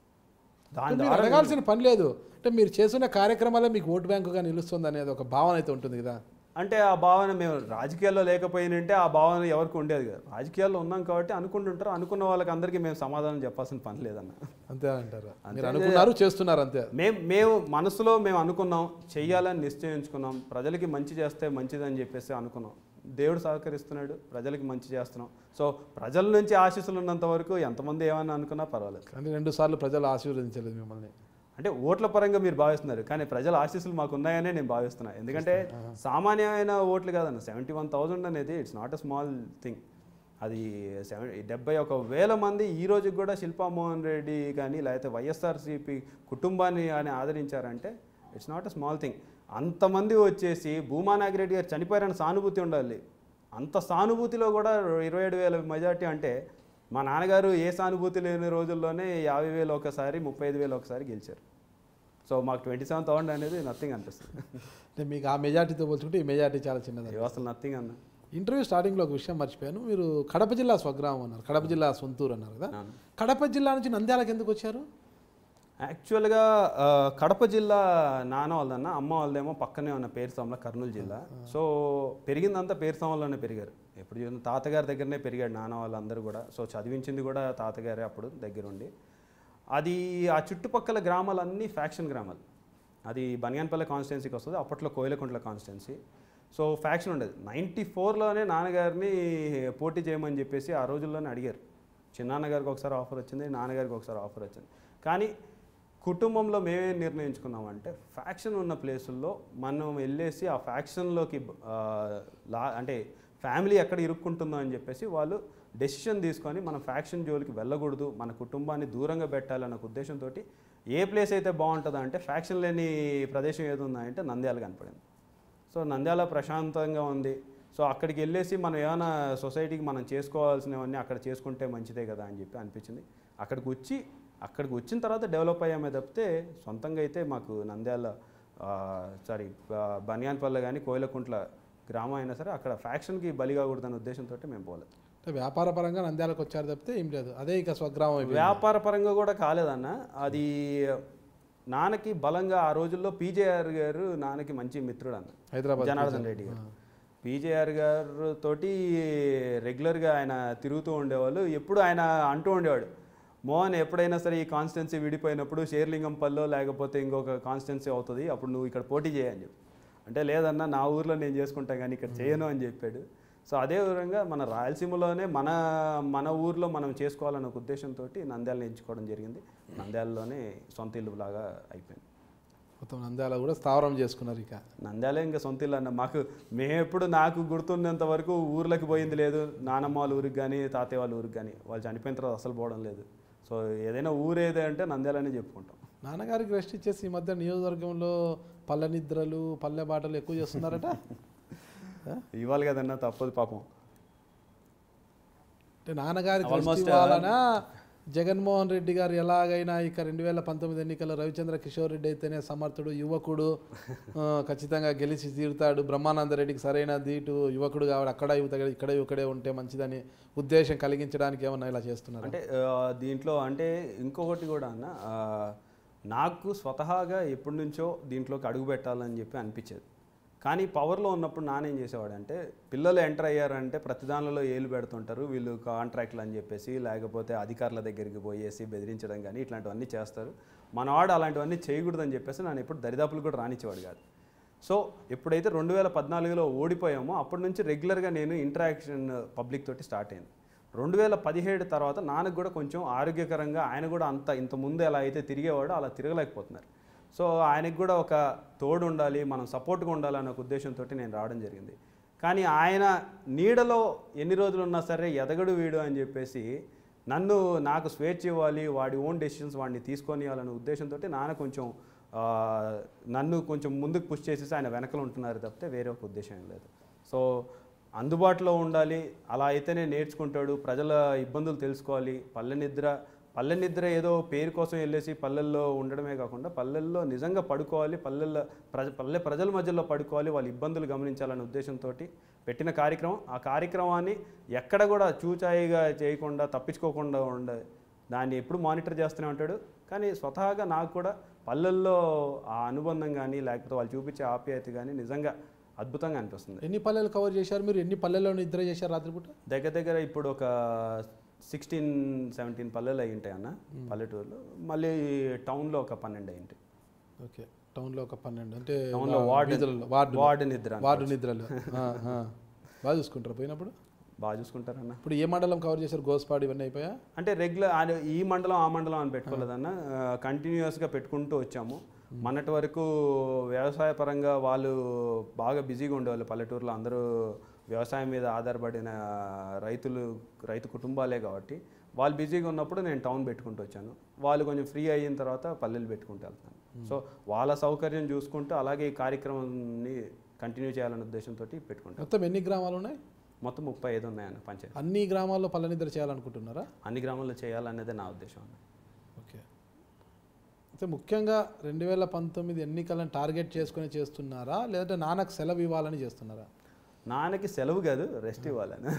దాని మీరు ద్వారా అడగాల్సిన పని లేదు అంటే మీరు చేస్తున్న కార్యక్రమాలే మీకు ఓటు బ్యాంకుగా నిలుస్తుంది అనేది ఒక భావన అయితే ఉంటుంది కదా అంటే ఆ భావన మేము రాజకీయాల్లో లేకపోయినంటే ఆ భావన ఎవరికి ఉండేది కదా రాజకీయాల్లో ఉన్నాం కాబట్టి అనుకుంటుంటారు అనుకున్న వాళ్ళకి అందరికీ మేము సమాధానం చెప్పాల్సిన పని లేదన్న అంతే అంటారు మీరు అనుకున్నారు చేస్తున్నారు అంతే మేము మేము మనసులో మేము అనుకున్నాం చెయ్యాలని నిశ్చయించుకున్నాం ప్రజలకి మంచి చేస్తే మంచిదని చెప్పేసి అనుకున్నాం దేవుడు సహకరిస్తున్నాడు ప్రజలకి మంచి చేస్తున్నాం సో ప్రజల నుంచి ఆశీస్సులు ఉన్నంత వరకు ఎంతమంది ఏమన్నా అనుకున్నా పర్వాలేదు కానీ రెండు సార్లు ప్రజలు ఆశీర్వదించలేదు మిమ్మల్ని అంటే ఓట్ల పరంగా మీరు భావిస్తున్నారు కానీ ప్రజల ఆశీస్సులు మాకు ఉన్నాయనే నేను భావిస్తున్నా ఎందుకంటే సామాన్యమైన ఓట్లు కాదన్న సెవెంటీ వన్ థౌజండ్ అనేది it's not a small thing అది సెవెన్ డెబ్బై ఒక వేల మంది ఈ రోజుకి కూడా శిల్పా మోహన్ రెడ్డి కానీ లేకపోతే వైఎస్ఆర్సీపీ కుటుంబాన్ని అని ఆదరించారంటే it's not a small thing అంతమంది వచ్చేసి భూమా నాగిరెడ్డి గారు చనిపోయారని సానుభూతి ఉండాలి అంత సానుభూతిలో కూడా ఇరవై ఏడు వేల మెజార్టీ అంటే మా నాన్నగారు ఏ సానుభూతి లేని రోజుల్లోనే యాభై వేలు ఒకసారి ముప్పై ఐదు వేలు ఒకసారి గెలిచారు సో మాకు ట్వంటీ సెవెన్ థౌసండ్ అనేది నథింగ్ అనిపిస్తుంది అంటే మీకు ఆ మెజార్టీతో పోల్చుకుంటే ఈ మెజార్టీ చాలా చిన్నది ఇది అసలు నథింగ్ అన్న ఇంటర్వ్యూ స్టార్టింగ్లో ఒక విషయం మర్చిపోయాను మీరు కడప జిల్లా స్వగ్రామం అన్నారు కడప జిల్లా సొంతూరు అన్నారు కదా అవును. కడప జిల్లా నుంచి నంద్యాలకు ఎందుకు వచ్చారు యాక్చువల్గా ఆ, కడప జిల్లా నాన్న వాళ్ళదన్న అమ్మ వాళ్ళదేమో పక్కనే ఉన్న పేరుసామల కర్నూలు జిల్లా సో పెరిగిందంతా పేరుసామలోనే పెరిగారు ఎప్పుడు చూసినా తాతగారి దగ్గరనే పెరిగాడు నాన్న వాళ్ళందరూ కూడా సో చదివించింది కూడా తాతగారే అప్పుడు దగ్గరుండి అది ఆ చుట్టుపక్కల గ్రామాలన్నీ ఫ్యాక్షన్ గ్రామాలు అది బనియాన్పల్లె కాన్స్టిట్యున్సీకి వస్తుంది అప్పట్లో కోయిలకుంట్ల కాన్స్టిట్యున్సీ సో ఫ్యాక్షన్ ఉండేది నైంటీ ఫోర్లోనే నాన్నగారిని పోటీ చేయమని చెప్పేసి ఆ రోజుల్లోనే అడిగారు చిన్నాన్నగారికి ఒకసారి ఆఫర్ వచ్చింది నాన్నగారికి ఒకసారి ఆఫర్ వచ్చింది కానీ కుటుంబంలో మేమేం నిర్ణయించుకున్నామంటే ఫ్యాక్షన్ ఉన్న ప్లేసుల్లో మనం వెళ్ళేసి ఆ ఫ్యాక్షన్లోకి ఆ, లా అంటే ఫ్యామిలీ ఎక్కడ ఇరుక్కుంటుందో అని చెప్పేసి వాళ్ళు డెసిషన్ తీసుకొని మనం ఫ్యాక్షన్ జోలికి వెళ్ళకూడదు మన కుటుంబాన్ని దూరంగా పెట్టాలన్న ఒక ఉద్దేశంతో ఏ ప్లేస్ అయితే బాగుంటుందో అంటే ఫ్యాక్షన్ లేని ప్రదేశం ఏది ఉందా అంటే నంద్యాల కనపడింది సో నంద్యాల ప్రశాంతంగా ఉంది సో అక్కడికి వెళ్ళేసి మనం ఏమైనా సొసైటీకి మనం చేసుకోవాల్సినవన్నీ అక్కడ చేసుకుంటే మంచిదే కదా అని చెప్పి అనిపించింది అక్కడికి వచ్చి అక్కడికి వచ్చిన తర్వాత డెవలప్ అయ్యామే తప్పితే సొంతంగా అయితే మాకు నంద్యాల సారీ బనియాన్పల్లె కానీ కోయిలకుంట్ల గ్రామం అయినా సరే అక్కడ ఫ్యాక్షన్కి బలి కాకూడదనే ఉద్దేశంతో మేము పోలేదు అంటే వ్యాపార పరంగా నంద్యాలకు వచ్చారు తప్పితే ఏం లేదు అదే ఇక స్వగ్రామం అయిపోయింది. వ్యాపార పరంగా కూడా కాలేదన్న అది నాన్నకి బలంగా ఆ రోజుల్లో పీజేఆర్ గారు నాన్నకి మంచి మిత్రుడు అన్న హైదరాబాద్ జనార్దన్ రెడ్డి గారు పీజేఆర్ గారు తోటి రెగ్యులర్గా ఆయన తిరుగుతూ ఉండేవాళ్ళు ఎప్పుడు ఆయన అంటూ ఉండేవాడు మోహన్ ఎప్పుడైనా సరే ఈ కాన్స్టిట్యున్సీ విడిపోయినప్పుడు షేర్లింగంపల్లో లేకపోతే ఇంకొక కాన్స్టిట్యున్సీ అవుతుంది అప్పుడు నువ్వు ఇక్కడ పోటీ చేయని చెప్పి అంటే లేదన్నా నా ఊర్లో నేను చేసుకుంటా కానీ ఇక్కడ చేయను అని చెప్పాడు సో అదే విధంగా మన రాయలసీమలోనే మన మన ఊర్లో మనం చేసుకోవాలన్న ఒక ఉద్దేశంతో నంద్యాలను ఎంచుకోవడం జరిగింది నంద్యాలలోనే సొంత ఇల్లు లాగా అయిపోయింది మొత్తం నంద్యాల కూడా స్థావరం చేసుకున్నారు ఇక నంద్యాలే ఇంకా సొంత ఇల్లు అన్న మాకు మేము ఎప్పుడు నాకు గుర్తున్నంత వరకు ఊర్లోకి పోయింది లేదు నానమ్మ వాళ్ళ ఊరికి కానీ తాతయ్య వాళ్ళ ఊరికి కానీ వాళ్ళు చనిపోయిన తర్వాత అసలు పోవడం లేదు సో ఏదైనా ఊరు ఏదే అంటే నంద్యాలనే చెప్పుకుంటాం నాన్నగారికి రెస్ట్ ఇచ్చేసి ఈ మధ్య నియోజకవర్గంలో పల్లె నిద్రలు పల్లె బాటలు ఎక్కువ చేస్తున్నారట ఇవ్వాలి కదన్నా తప్పదు పాపం అంటే నాన్నగారికి రెస్ట్ Almost, ఇవ్వాలనా జగన్మోహన్ రెడ్డి గారు ఎలాగైనా ఇక రెండు వేల పంతొమ్మిది ఎన్నికల్లో రవిచంద్ర కిషోర్ రెడ్డి అయితేనే సమర్థుడు యువకుడు ఆ, ఖచ్చితంగా గెలిచి తీరుతాడు బ్రహ్మానంద రెడ్డికి సరైన దీటు యువకుడు కాబట్టి అక్కడ యువత ఇక్కడ యువకుడే ఉంటే మంచిదని ఉద్దేశం కలిగించడానికి ఏమన్నా ఇలా చేస్తున్నారు అంటే ఆ, దీంట్లో అంటే ఇంకొకటి కూడా అన్న ఆ, నాకు స్వతహాగా ఎప్పటి నుంచో దీంట్లోకి అడుగు పెట్టాలని చెప్పి అనిపించేది కానీ పవర్లో ఉన్నప్పుడు నానేం చేసేవాడు అంటే పిల్లలు ఎంటర్ అయ్యారంటే ప్రతి దానిలో ఏలు పెడుతుంటారు వీళ్ళు కాంట్రాక్ట్లు అని చెప్పేసి లేకపోతే అధికారుల దగ్గరికి పోయేసి బెదిరించడం కానీ ఇట్లాంటివన్నీ చేస్తారు మనవాడు అలాంటివన్నీ చేయకూడదని చెప్పేసి నన్ను ఎప్పుడు దరిదాపులు కూడా రానిచ్చేవాడు కాదు సో ఎప్పుడైతే రెండు వేల పద్నాలుగులో ఓడిపోయామో అప్పటి నుంచి రెగ్యులర్గా నేను ఇంటరాక్షన్ పబ్లిక్ తోటి స్టార్ట్ అయింది రెండు వేల పదిహేడు తర్వాత నాన్నకు కూడా కొంచెం ఆరోగ్యకరంగా ఆయన కూడా అంత ఇంత ముందు ఎలా అయితే తిరిగేవాడో అలా తిరగలేకపోతున్నారు సో ఆయనకు కూడా ఒక తోడు ఉండాలి మనం సపోర్ట్గా ఉండాలి అనే ఒక ఉద్దేశంతో నేను రావడం జరిగింది కానీ ఆయన నీడలో ఎన్ని రోజులు ఉన్నా సరే ఎదగడు వీడు అని చెప్పేసి నన్ను నాకు స్వేచ్ఛ ఇవ్వాలి వాడి ఓన్ డెసిషన్స్ వాడిని తీసుకొని ఇవ్వాలనే ఉద్దేశంతో నాన్న కొంచెం ఆ, నన్ను కొంచెం ముందుకు పుష్ చేసేసి ఆయన వెనకలు ఉంటున్నారు తప్పితే వేరే ఒక ఉద్దేశం ఏం లేదు సో అందుబాటులో ఉండాలి అలా అయితేనే నేర్చుకుంటాడు ప్రజల ఇబ్బందులు తెలుసుకోవాలి పల్లె నిద్ర పల్లె నిద్ర ఏదో పేరు కోసం వెళ్ళేసి పల్లెల్లో ఉండడమే కాకుండా పల్లెల్లో నిజంగా పడుకోవాలి పల్లెల్లో ప్రజ పల్లె ప్రజల మధ్యలో పడుకోవాలి వాళ్ళ ఇబ్బందులు గమనించాలనే ఉద్దేశంతో పెట్టిన కార్యక్రమం ఆ కార్యక్రమాన్ని ఎక్కడ కూడా చూచాయిగా చేయకుండా తప్పించుకోకుండా ఉండే దాన్ని ఎప్పుడు మానిటర్ చేస్తూనే ఉంటాడు కానీ స్వతహాగా నాకు కూడా పల్లెల్లో ఆ అనుబంధం కానీ లేకపోతే వాళ్ళు చూపించే ఆప్యాయత కానీ నిజంగా అద్భుతంగా అనిపిస్తుంది ఎన్ని పల్లెలు కవర్ చేశారు మీరు ఎన్ని పల్లెల్లో నిద్ర చేశారు రాత్రిపూట దగ్గర దగ్గర ఇప్పుడు ఒక సిక్స్టీన్ సెవెంటీన్ పల్లెలు అయి ఉంటాయి అన్న పల్లెటూరులో మళ్ళీ టౌన్లో ఒక పన్నెండు అయి ఉంటాయి ఓకే టౌన్లో ఒక పన్నెండు అంటే టౌన్లో వార్డు వీధులలో, వార్డు వార్డు నిద్ర వార్డు నిద్రలు ఆ, ఆ. బాగా చూసుకుంటారు పోయినప్పుడు బాగా చూసుకుంటారన్న ఇప్పుడు ఏ మండలం కవర్ చేశారు గోస్పాడు ఇవన్నీ అయిపోయా అంటే రెగ్యులర్ ఈ మండలం ఆ మండలం అని పెట్టుకోలేదన్న కంటిన్యూస్గా పెట్టుకుంటూ వచ్చాము మొన్నటి వరకు వ్యవసాయ పరంగా వాళ్ళు బాగా బిజీగా ఉండేవాళ్ళు పల్లెటూరులో అందరూ వ్యవసాయం మీద ఆధారపడిన రైతులు రైతు కుటుంబాలే కాబట్టి వాళ్ళు బిజీగా ఉన్నప్పుడు నేను టౌన్ పెట్టుకుంటూ వచ్చాను వాళ్ళు కొంచెం ఫ్రీ అయిన తర్వాత పల్లెలు పెట్టుకుంటూ వెళ్తాను సో వాళ్ళ సౌకర్యం చూసుకుంటూ అలాగే ఈ కార్యక్రమాన్ని కంటిన్యూ చేయాలనే ఉద్దేశంతో పెట్టుకుంటాను మొత్తం ఎన్ని గ్రామాలు ఉన్నాయి మొత్తం ముప్పై ఐదు ఉన్నాయన్న పంచాయతీ అన్ని గ్రామాల్లో పల్లె నిద్ర చేయాలనుకుంటున్నారా అన్ని గ్రామాల్లో చేయాలనేదే నా ఉద్దేశం అన్న ఓకే అయితే ముఖ్యంగా రెండు వేల పంతొమ్మిది ఎన్నికలను టార్గెట్ చేసుకొని చేస్తున్నారా లేదంటే నాన్నకు సెలవు ఇవ్వాలని చేస్తున్నారా నాన్నకి సెలవు కాదు రెస్ట్ ఇవ్వాలని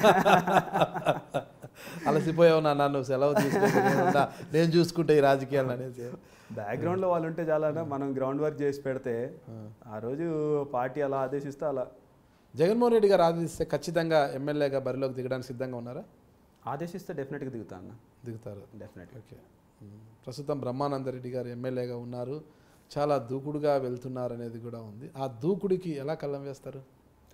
అలసిపోయావు నా నన్ను సెలవు తీసుకుంటా నేను చూసుకుంటే ఈ రాజకీయాలు అనేసి బ్యాక్గ్రౌండ్లో వాళ్ళు ఉంటే చాలా మనం గ్రౌండ్ వర్క్ చేసి పెడితే ఆ రోజు పార్టీ అలా ఆదేశిస్తే అలా జగన్మోహన్ రెడ్డి గారు ఆదేశిస్తే ఖచ్చితంగా ఎమ్మెల్యేగా బరిలోకి దిగడానికి సిద్ధంగా ఉన్నారా ఆదేశిస్తే డెఫినెట్గా దిగుతా అన్న దిగుతారు డెఫినెట్గా ఓకే మ్మ్. ప్రస్తుతం బ్రహ్మానందరెడ్డి గారు ఎమ్మెల్యేగా ఉన్నారు చాలా దూకుడుగా వెళ్తున్నారు అనేది కూడా ఉంది ఆ దూకుడికి ఎలా కళ్ళం వేస్తారు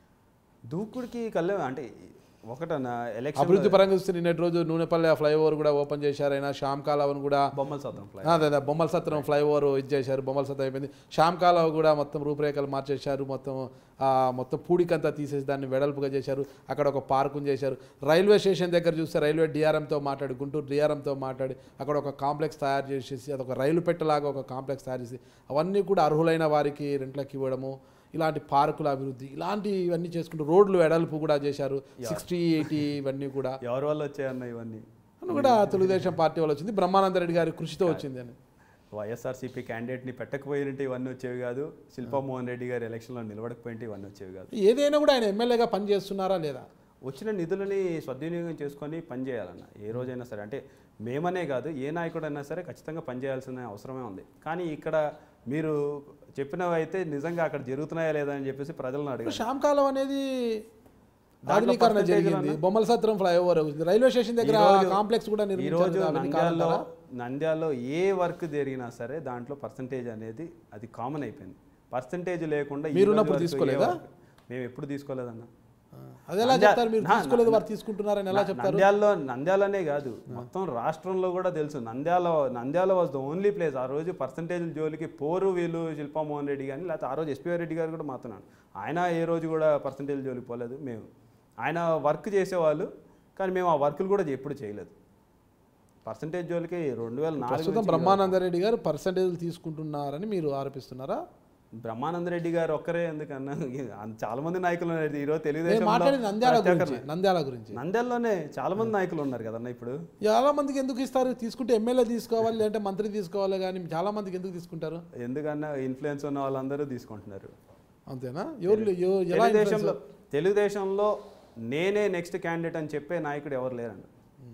దూకుడికి కళ్ళే అంటే ఒకటన్న ఎలక్షన్ అభివృద్ధి పరంగా చూస్తే నిన్నటి రోజు నూనెపల్లె ఫ్లైఓవర్ కూడా ఓపెన్ చేశారు అయినా శ్యామ్ కాలవను కూడా బొమ్మల సతం ఫ్లై అదే అదే బొమ్మల సత్రం ఫ్లైఓవర్ ఇది చేశారు బొమ్మల సత్రం అయిపోయింది శ్యామ్ కాలవ కూడా మొత్తం రూపురేఖలు మార్చేశారు మొత్తం ఆ, మొత్తం పూడికంతా తీసేసి దాన్ని వెడల్పుగా చేశారు అక్కడ ఒక పార్కును చేశారు రైల్వే స్టేషన్ దగ్గర చూస్తే రైల్వే డిఆర్ఎంతో మాట్లాడి గుంటూరు డిఆర్ఎంతో మాట్లాడి అక్కడ ఒక కాంప్లెక్స్ తయారు చేసేసి అదొక రైలు పెట్టలాగా ఒక కాంప్లెక్స్ తయారు చేసి అవన్నీ కూడా అర్హులైన వారికి రెంట్లకి ఇవ్వడము ఇలాంటి పార్కుల అభివృద్ధి ఇలాంటి ఇవన్నీ చేసుకుంటూ రోడ్లు వెడల్పు కూడా చేశారు సిక్స్టీ ఎయిటీ ఇవన్నీ కూడా ఎవరి వల్ల వచ్చాయన్న ఇవన్నీ అని కూడా తెలుగుదేశం పార్టీ వాళ్ళు వచ్చింది బ్రహ్మానంద రెడ్డి గారి కృషితో వచ్చింది అని వైఎస్ఆర్సీపీ క్యాండిడేట్ని పెట్టకపోయినట్టు ఇవన్నీ వచ్చేవి కాదు శిల్పామోహన్ రెడ్డి గారు ఎలక్షన్లో నిలబడకపోయింటే ఇవన్నీ వచ్చేవి కాదు ఏదైనా కూడా ఆయన ఎమ్మెల్యేగా పనిచేస్తున్నారా లేదా వచ్చిన నిధులని సద్వినియోగం చేసుకొని పనిచేయాలన్న ఏ రోజైనా సరే అంటే మేమనే కాదు ఏ నాయకుడైనా సరే ఖచ్చితంగా పనిచేయాల్సిన అవసరమే ఉంది కానీ ఇక్కడ మీరు చెప్పినవి అయితే నిజంగా అక్కడ జరుగుతున్నాయా లేదా అని చెప్పేసి ప్రజలను అడగాలి శ్యామ్ కాలం అనేది దాంట్లో ఆధునీకరణ percentage జరిగింది బొమ్మల సత్రం ఫ్లైఓవర్ అవుతుంది రైల్వే స్టేషన్ దగ్గర ఈరోజు- కాంప్లెక్స్ కూడా ఈరోజు నిర్మించారు అవన్నీ నంద్యాలలో కాదంటారా? నంద్యాలలో ఏ వర్క్ జరిగినా సరే దాంట్లో పర్సంటేజ్ అనేది అది కామన్ అయిపోయింది పర్సంటేజ్ లేకుండా ఈ మీరున్నప్పుడు రోజు వరకు ఏ తీసుకోలేదా? work- మేము ఎప్పుడు తీసుకోలేదన్న ఆ, అది ఎలా నంద్యా- చెప్తారు మీరు నా- తీసుకోలేదు నా- వారు తీసుకుంటున్నారని ఎలా న- చెప్తారు నంద్యాలలో నంద్యాలనే కాదు మొత్తం రాష్ట్రంలో కూడా తెలుసు Nandyal Nandyal was the only place ఆ రోజు పర్సంటేజ్ జోలికి పోరు వీళ్ళు శిల్పామోహన్ రెడ్డి కానీ లేకపోతే ఆ రోజు ఎస్పీ రెడ్డి గారు కూడా మాట్లాడు ఆయన ఏ రోజు కూడా పర్సంటేజ్ జోలికి పోలేదు మేము ఆయన వర్క్ చేసేవాళ్ళు కానీ మేము ఆ వర్కులు కూడా ఎప్పుడు చేయలేదు పర్సంటేజ్ జోలికి రెండు వేల నాలుగు ప్రస్తుతం బ్రహ్మానంద రెడ్డి గారు పర్సంటేజ్ తీసుకుంటున్నారని మీరు ఆరోపిస్తున్నారా బ్రహ్మానంద రెడ్డి గారు ఒక్కరే ఎందుకన్నా అంత చాలా మంది నాయకులు ఉన్నారు ఈరోజు నేను తెలుగుదేశం మాట్లాడి నంద్యాల గురించి నంద్యాల గురించి నంద్యాలలోనే చాలా మంది నాయకులు ఉన్నారు కదన్న ఇప్పుడు చాలా మందికి ఎందుకు ఇస్తారు తీసుకుంటే ఎమ్మెల్యే తీసుకోవాలి లేదంటే మంత్రి తీసుకోవాలి కానీ చాలా మందికి ఎందుకు తీసుకుంటారు ఎందుకన్నా ఇన్ఫ్లుయెన్స్ ఉన్న వాళ్ళందరూ తీసుకుంటున్నారు అంతేనా ఎవరు ఎవ- ఎలా తెలుగుదేశంలో తెలుగుదేశంలో నేనే నెక్స్ట్ క్యాండిడేట్ అని చెప్పే నాయకుడు ఎవరు లేరండి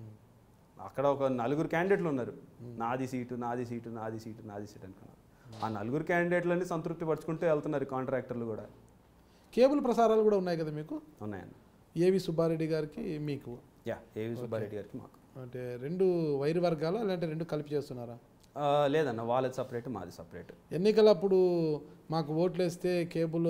అక్కడ ఒక నలుగురు క్యాండిడేట్లు ఉన్నారు నాది సీటు నాది సీటు నాది సీటు నాది సీటు అనుకున్నారు ఆ నలుగురు క్యాండిడేట్లని సంతృప్తి పరుచుకుంటూ వెళ్తున్నారు కాంట్రాక్టర్లు కూడా కేబుల్ ప్రసారాలు కూడా ఉన్నాయి కదా మీకు ఉన్నాయండి ఏవి సుబ్బారెడ్డి గారికి మీకు యా ఏవి సుబ్బారెడ్డి గారికి మాకు అంటే రెండు వైరు వర్గాలు లేదంటే రెండు కలిపి చేస్తున్నారా ఆ, లేదన్న వాళ్ళది సపరేట్ మాది సపరేట్ ఎన్నికలప్పుడు మాకు ఓట్లు వేస్తే కేబుల్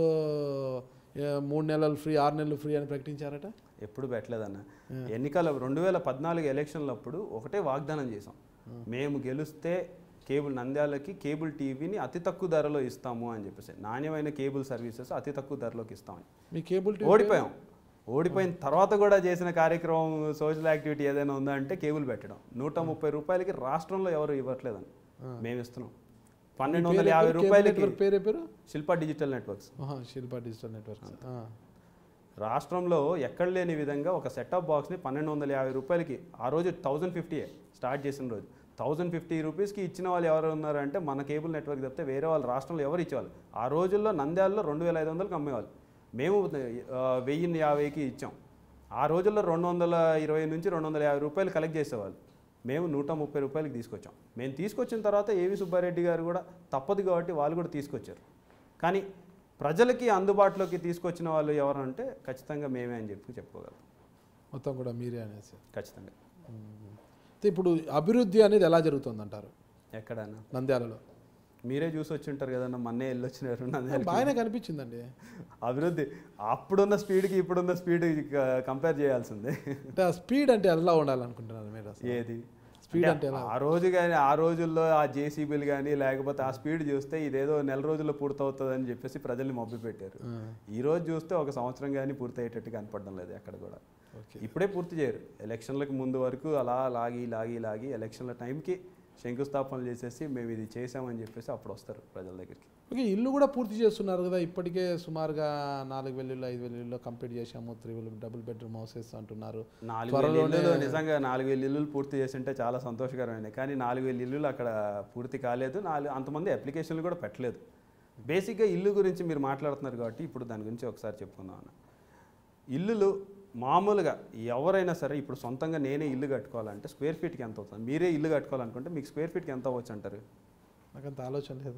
ఏ, మూడు నెలలు ఫ్రీ ఆరు నెలలు ఫ్రీ అని ప్రకటించారట ఎప్పుడు పెట్టలేదన్న ఎన్నికల రెండు వేల పద్నాలుగు ఎలక్షన్లప్పుడు ఒకటే వాగ్దానం చేసాం మేము గెలిస్తే కేబుల్ నంద్యాలకి కేబుల్ టీవీని అతి తక్కువ ధరలో ఇస్తాము అని చెప్పేసి నాణ్యమైన కేబుల్ సర్వీసెస్ అతి తక్కువ ధరలోకి ఇస్తామని మీ కేబుల్ టీవీ ఓడిపోయాం ఓడిపోయిన తర్వాత కూడా చేసిన కార్యక్రమం సోషల్ యాక్టివిటీ ఏదైనా ఉందా అంటే కేబుల్ పెట్టడం నూట ముప్పై రూపాయలకి రాష్ట్రంలో ఎవరు ఇవ్వట్లేదని మేము ఇస్తున్నాం పన్నెండు వందల యాభై కేబుల్ రూపాయలకి నెట్వర్క్ పేరే పేరు శిల్పా డిజిటల్ నెట్వర్క్స్ ఆహా, శిల్పా డిజిటల్ నెట్వర్క్ రాష్ట్రంలో ఎక్కడ లేని విధంగా ఒక సెటప్ బాక్స్ని పన్నెండు వందల యాభై రూపాయలకి ఆ రోజు థౌజండ్ ఫిఫ్టీ స్టార్ట్ చేసిన రోజు థౌజండ్ ఫిఫ్టీ రూపీస్కి ఇచ్చిన వాళ్ళు ఎవరు ఉన్నారంటే మన కేబుల్ నెట్వర్క్ తప్పితే వేరే వాళ్ళు రాష్ట్రంలో ఎవరు ఇచ్చేవాళ్ళు ఆ రోజుల్లో నంద్యాలలో రెండు వేల ఐదు వందలకి అమ్మేవాళ్ళు మేము ఆ, వెయ్యి యాభైకి ఇచ్చాం ఆ రోజుల్లో రెండు వందల ఇరవై నుంచి రెండు వందల యాభై రూపాయలు కలెక్ట్ చేసేవాళ్ళు మేము నూట ముప్పై రూపాయలకి తీసుకొచ్చాం మేము తీసుకొచ్చిన తర్వాత ఏవి సుబ్బారెడ్డి గారు కూడా తప్పదు కాబట్టి వాళ్ళు కూడా తీసుకొచ్చారు కానీ ప్రజలకి అందుబాటులోకి తీసుకొచ్చిన వాళ్ళు ఎవరంటే ఖచ్చితంగా మేమే అని చెప్పి చెప్పుకోగలం మొత్తం కూడా మీరే అనేసి ఖచ్చితంగా అయితే ఇప్పుడు అభివృద్ధి అనేది ఎలా జరుగుతుంది అంటారు ఎక్కడన్నా నంద్యాలలో మీరే చూసి వచ్చి ఉంటారు కదన్నా మొన్నే వెళ్ళొచ్చినారు నంద్యాలకి. బాగానే కనిపించిందండి అభివృద్ధి అప్పుడున్న స్పీడ్కి ఇప్పుడున్న స్పీడ్ కంపేర్ చేయాల్సిందే అంటే ఆ స్పీడ్ అంటే ఎలా ఉండాలనుకుంటున్నారు మీరు అసలు ఏది స్పీడ్ అంటే అంటే ఎలా ఆ రోజు కానీ ఆ రోజుల్లో ఆ జేసీబీలు కానీ లేకపోతే ఆ స్పీడ్ చూస్తే ఇదేదో నెల రోజుల్లో పూర్తవుతుంది అని చెప్పేసి ప్రజల్ని మబ్బి పెట్టారు ఆ, ఈ రోజు చూస్తే ఒక సంవత్సరం కానీ పూర్తయ్యేటట్టు కనపడడం లేదు ఎక్కడ కూడా ఓకే ఇప్పుడే పూర్తి చేయరు ఎలక్షన్లకు ముందు వరకు అలా లాగి లాగి లాగి ఎలక్షన్ల టైంకి శంకుస్థాపనలు చేసేసి మేము ఇది చేసామని చెప్పేసి అప్పుడు వస్తారు ప్రజల దగ్గరికి ఓకే ఇల్లు కూడా పూర్తి చేస్తున్నారు కదా ఇప్పటికే సుమారుగా నాలుగు వేలు ఐదు వేలు కంప్లీట్ చేశాము త్రీ వేలు డబుల్ బెడ్రూమ్ హౌసెస్ అంటున్నారు నాలుగు వేల ఇల్లులు నిజంగా నాలుగు వేల ఇల్లులు పూర్తి చేసింటే చాలా సంతోషకరమైన కానీ నాలుగు వేల ఇల్లులు అక్కడ పూర్తి కాలేదు నాలుగు అంతమంది అప్లికేషన్లు కూడా పెట్టలేదు బేసిక్గా ఇల్లు గురించి మీరు మాట్లాడుతున్నారు కాబట్టి ఇప్పుడు దాని గురించి ఒకసారి చెప్పుకుందాం అన్న ఇల్లులు మామూలుగా ఎవరైనా సరే ఇప్పుడు సొంతంగా నేనే ఇల్లు కట్టుకోవాలంటే స్క్వేర్ ఫీట్కి ఎంత అవుతుంది మీరే ఇల్లు కట్టుకోవాలనుకుంటే మీకు స్క్వేర్ ఫీట్కి ఎంత అవ్వచ్చు అంటారు నాకంత ఆలోచన లేదు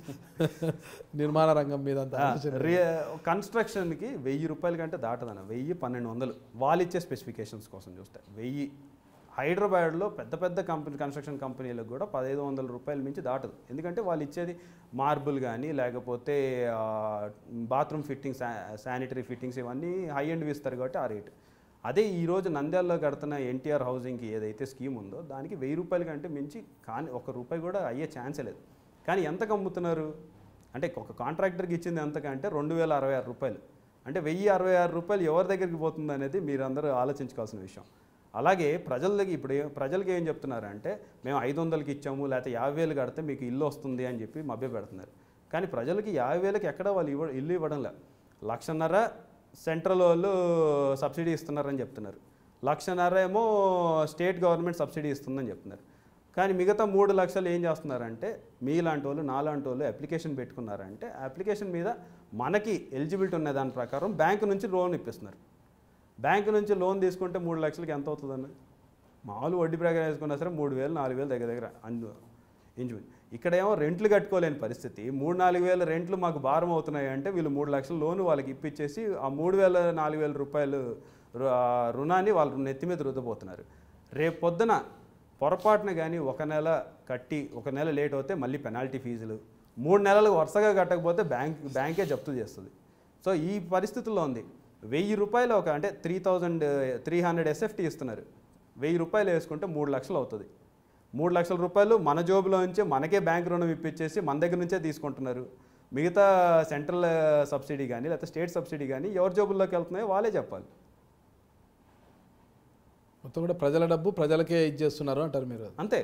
నిర్మాణ రంగం మీద అంత ఆలోచన లేదు. రే కన్స్ట్రక్షన్కి వెయ్యి రూపాయల కంటే దాటదన్న వెయ్యి పన్నెండు వందలు వాళ్ళు ఇచ్చే స్పెసిఫికేషన్స్ కోసం చూస్తే వెయ్యి హైదరాబాద్లో పెద్ద పెద్ద కంపెనీ కన్స్ట్రక్షన్ కంపెనీలకు కూడా పదహైదు వందల రూపాయల మించి దాటదు ఎందుకంటే వాళ్ళు ఇచ్చేది మార్బుల్ కానీ లేకపోతే బాత్రూమ్ ఫిట్టింగ్స్ శానిటరీ ఫిట్టింగ్స్ ఇవన్నీ హై ఎండ్ ఇస్తారు కాబట్టి ఆ రేటు అదే ఈ రోజు నంద్యాలలో కడుతున్న ఎన్టీఆర్ హౌసింగ్కి ఏదైతే స్కీమ్ ఉందో దానికి వెయ్యి రూపాయల కంటే మించి కానీ ఒక రూపాయి కూడా అయ్యే ఛాన్సే లేదు కానీ ఎంతకు అమ్ముతున్నారు అంటే ఒక కాంట్రాక్టర్కి ఇచ్చింది ఎంతకంటే రెండు వేల అరవై ఆరు రూపాయలు అంటే వెయ్యి అరవై ఆరు రూపాయలు ఎవరి దగ్గరికి పోతుంది అనేది మీరందరూ ఆలోచించుకోవాల్సిన విషయం అలాగే ప్రజల దగ్గర ఇప్పుడు ఏ- ప్రజలకి ఏం చెప్తున్నారంటే మేము ఐదు వందలకి ఇచ్చాము లేకపోతే యాభై వేలు కడితే మీకు ఇల్లు వస్తుంది అని చెప్పి మభ్య పెడుతున్నారు కానీ ప్రజలకి యాభై వేలకి ఎక్కడ వాళ్ళు ఇవ్వ ఇల్లు ఇవ్వడం లే లక్షన్నర సెంట్రల్ వాళ్ళు సబ్సిడీ ఇస్తున్నారని చెప్తున్నారు లక్షన్నర ఏమో స్టేట్ గవర్నమెంట్ సబ్సిడీ ఇస్తుందని చెప్తున్నారు కానీ మిగతా మూడు లక్షలు ఏం చేస్తున్నారంటే మీలాంటి వాళ్ళు నాలాంటి వాళ్ళు అప్లికేషన్ పెట్టుకున్నారంటే ఆ అప్లికేషన్ మీద మనకి ఎలిజిబిలిటీ ఉన్న దాని ప్రకారం బ్యాంకు నుంచి లోన్ ఇప్పిస్తున్నారు బ్యాంకు నుంచి లోన్ తీసుకుంటే మూడు లక్షలకి ఎంత అవుతుందండి మామూలు వడ్డీ ప్రకారం వేసుకున్నా సరే మూడు వేలు నాలుగు వేలు దగ్గర దగ్గర అందు ఇంచుమించు ఇక్కడేమో రెంట్లు కట్టుకోలేని పరిస్థితి మూడు నాలుగు వేల రెంట్లు మాకు భారం అవుతున్నాయి అంటే వీళ్ళు మూడు లక్షల లోను వాళ్ళకి ఇప్పించేసి ఆ మూడు వేల నాలుగు వేల రూపాయలు రు- ఆ రుణాన్ని వాళ్ళు నెత్తి మీద రుద్దబోతున్నారు రేపు పొద్దున పొరపాటున కానీ ఒక నెల కట్టి ఒక నెల లేట్ అవుతే మళ్ళీ పెనాల్టీ ఫీజులు మూడు నెలలు వరుసగా కట్టకపోతే బ్యాంక్ బ్యాంకే జప్తు చేస్తుంది సో ఈ పరిస్థితుల్లో ఉంది వెయ్యి రూపాయలు ఒక అంటే three thousand three hundred SFT ఇస్తున్నారు వెయ్యి రూపాయలు వేసుకుంటే మూడు లక్షలు అవుతుంది మూడు లక్షల రూపాయలు మన జోబులో నుంచే మనకే బ్యాంక్ రుణం ఇప్పించేసి మన దగ్గర నుంచే తీసుకుంటున్నారు మిగతా సెంట్రల్ సబ్సిడీ కానీ లేకపోతే స్టేట్ సబ్సిడీ కానీ ఎవరి జోబుల్లోకి వెళ్తున్నాయో వాళ్ళే చెప్పాలి మొత్తం కూడా ప్రజల డబ్బు ప్రజలకే ఇచ్చేస్తున్నారు అంటారు మీరు అంతే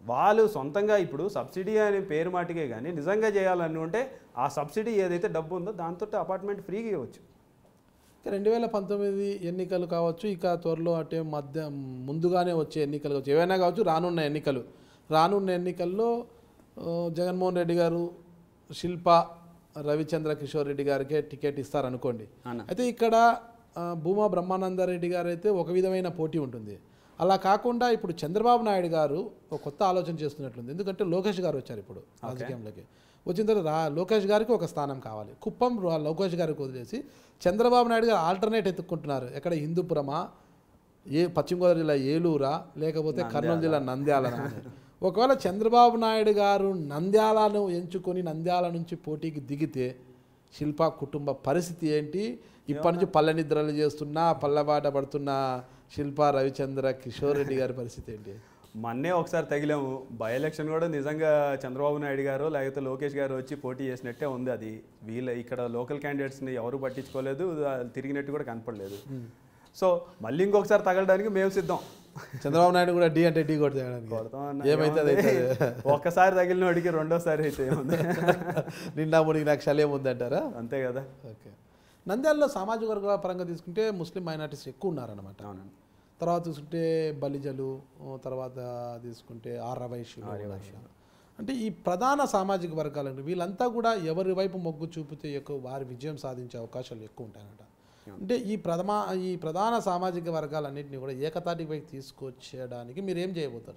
వాళ్ళు సొంతంగా ఇప్పుడు సబ్సిడీ అనే పేరు మాటికే కానీ నిజంగా చేయాలని ఉంటే ఆ సబ్సిడీ ఏదైతే డబ్బు ఉందో దాంతో అపార్ట్మెంట్ ఫ్రీగా ఇవ్వచ్చు రెండు వేల పంతొమ్మిది ఎన్నికలు కావచ్చు ఇక త్వరలో అంటే మధ్య ముందుగానే వచ్చే ఎన్నికలు కావచ్చు ఏవైనా కావచ్చు రానున్న ఎన్నికలు రానున్న ఎన్నికల్లో ఆ, జగన్మోహన్ రెడ్డి గారు శిల్ప రవిచంద్ర కిషోర్ రెడ్డి గారికే టికెట్ ఇస్తారనుకోండి అన్న అయితే ఇక్కడ ఆ, భూమా బ్రహ్మానందరెడ్డి గారు అయితే ఒక విధమైన పోటీ ఉంటుంది అలా కాకుండా ఇప్పుడు చంద్రబాబు నాయుడు గారు ఒక కొత్త ఆలోచన చేస్తున్నట్లుంది ఎందుకంటే లోకేష్ గారు వచ్చారు ఇప్పుడు రాజకీయంలోకి వచ్చిన తర్వాత రా లోకేష్ గారికి ఒక స్థానం కావాలి కుప్పం రా- లోకేష్ గారికి వదిలేసి చంద్రబాబు నాయుడు గారు ఆల్టర్నేట్ ఎత్తుక్కుంటున్నారు ఎక్కడ హిందూపురమా ఏ పశ్చిమ గోదావరి జిల్లా ఏలూరా లేకపోతే కర్నూలు జిల్లా నంద్యాలనా అని. ఒకవేళ చంద్రబాబు నాయుడు గారు నంద్యాలను ఎంచుకొని నంద్యాల నుంచి పోటీకి దిగితే శిల్ప కుటుంబ పరిస్థితి ఏంటి ఇప్పటి నుంచి పల్లె నిద్రలు చేస్తున్న పల్లెబాట పడుతున్న శిల్ప రవిచంద్ర కిషోర్ రెడ్డి గారి పరిస్థితి ఏంటి మొన్నే ఒకసారి తగిలాము బై ఎలక్షన్ కూడా నిజంగా చంద్రబాబు నాయుడు గారు లేకపోతే లోకేష్ గారు వచ్చి పోటీ చేసినట్టే ఉంది అది వీళ్ళ ఇక్కడ లోకల్ క్యాండిడేట్స్ని ఎవరు పట్టించుకోలేదు ఆ, తిరిగినట్టు కూడా కనపడలేదు సో మళ్ళీ ఇంకొకసారి తగలడానికి మేము సిద్ధం చంద్రబాబు నాయుడు కూడా డి అంటే డి కొట్టేయడానికి కొడతాం అన్న, ఏమైతే అది ఏముంది? అవుతుంది. ఒక్కసారి తగిలిన వాడికి రెండోసారి అయితే ఏముంది నిండా మునిగి నాకు శల్యం ఉందంటారా అంతే కదా ఓకే నంద్యాలలో సామాజిక వర్గాల పరంగా తీసుకుంటే ముస్లిం మైనార్టీస్ ఎక్కువ ఉన్నారన్నమాట అవునండి తర్వాత చూసుకుంటే బలిజలు ఓ తర్వాత తీసుకుంటే ఆర్యవైశ్యులు ఉన్నారు. అంటే ఈ ప్రధాన సామాజిక వర్గాలండి వీళ్ళంతా కూడా ఎవరి వైపు మొగ్గు చూపితే ఎక్కువ వారి విజయం సాధించే అవకాశాలు ఎక్కువ ఉంటాయన్నమాట అంటే ఈ ప్రథమ ఈ ప్రధాన సామాజిక వర్గాలన్నింటినీ కూడా ఏకతాటికి వైపు తీసుకొచ్చేయడానికి మీరు ఏం చేయబోతారు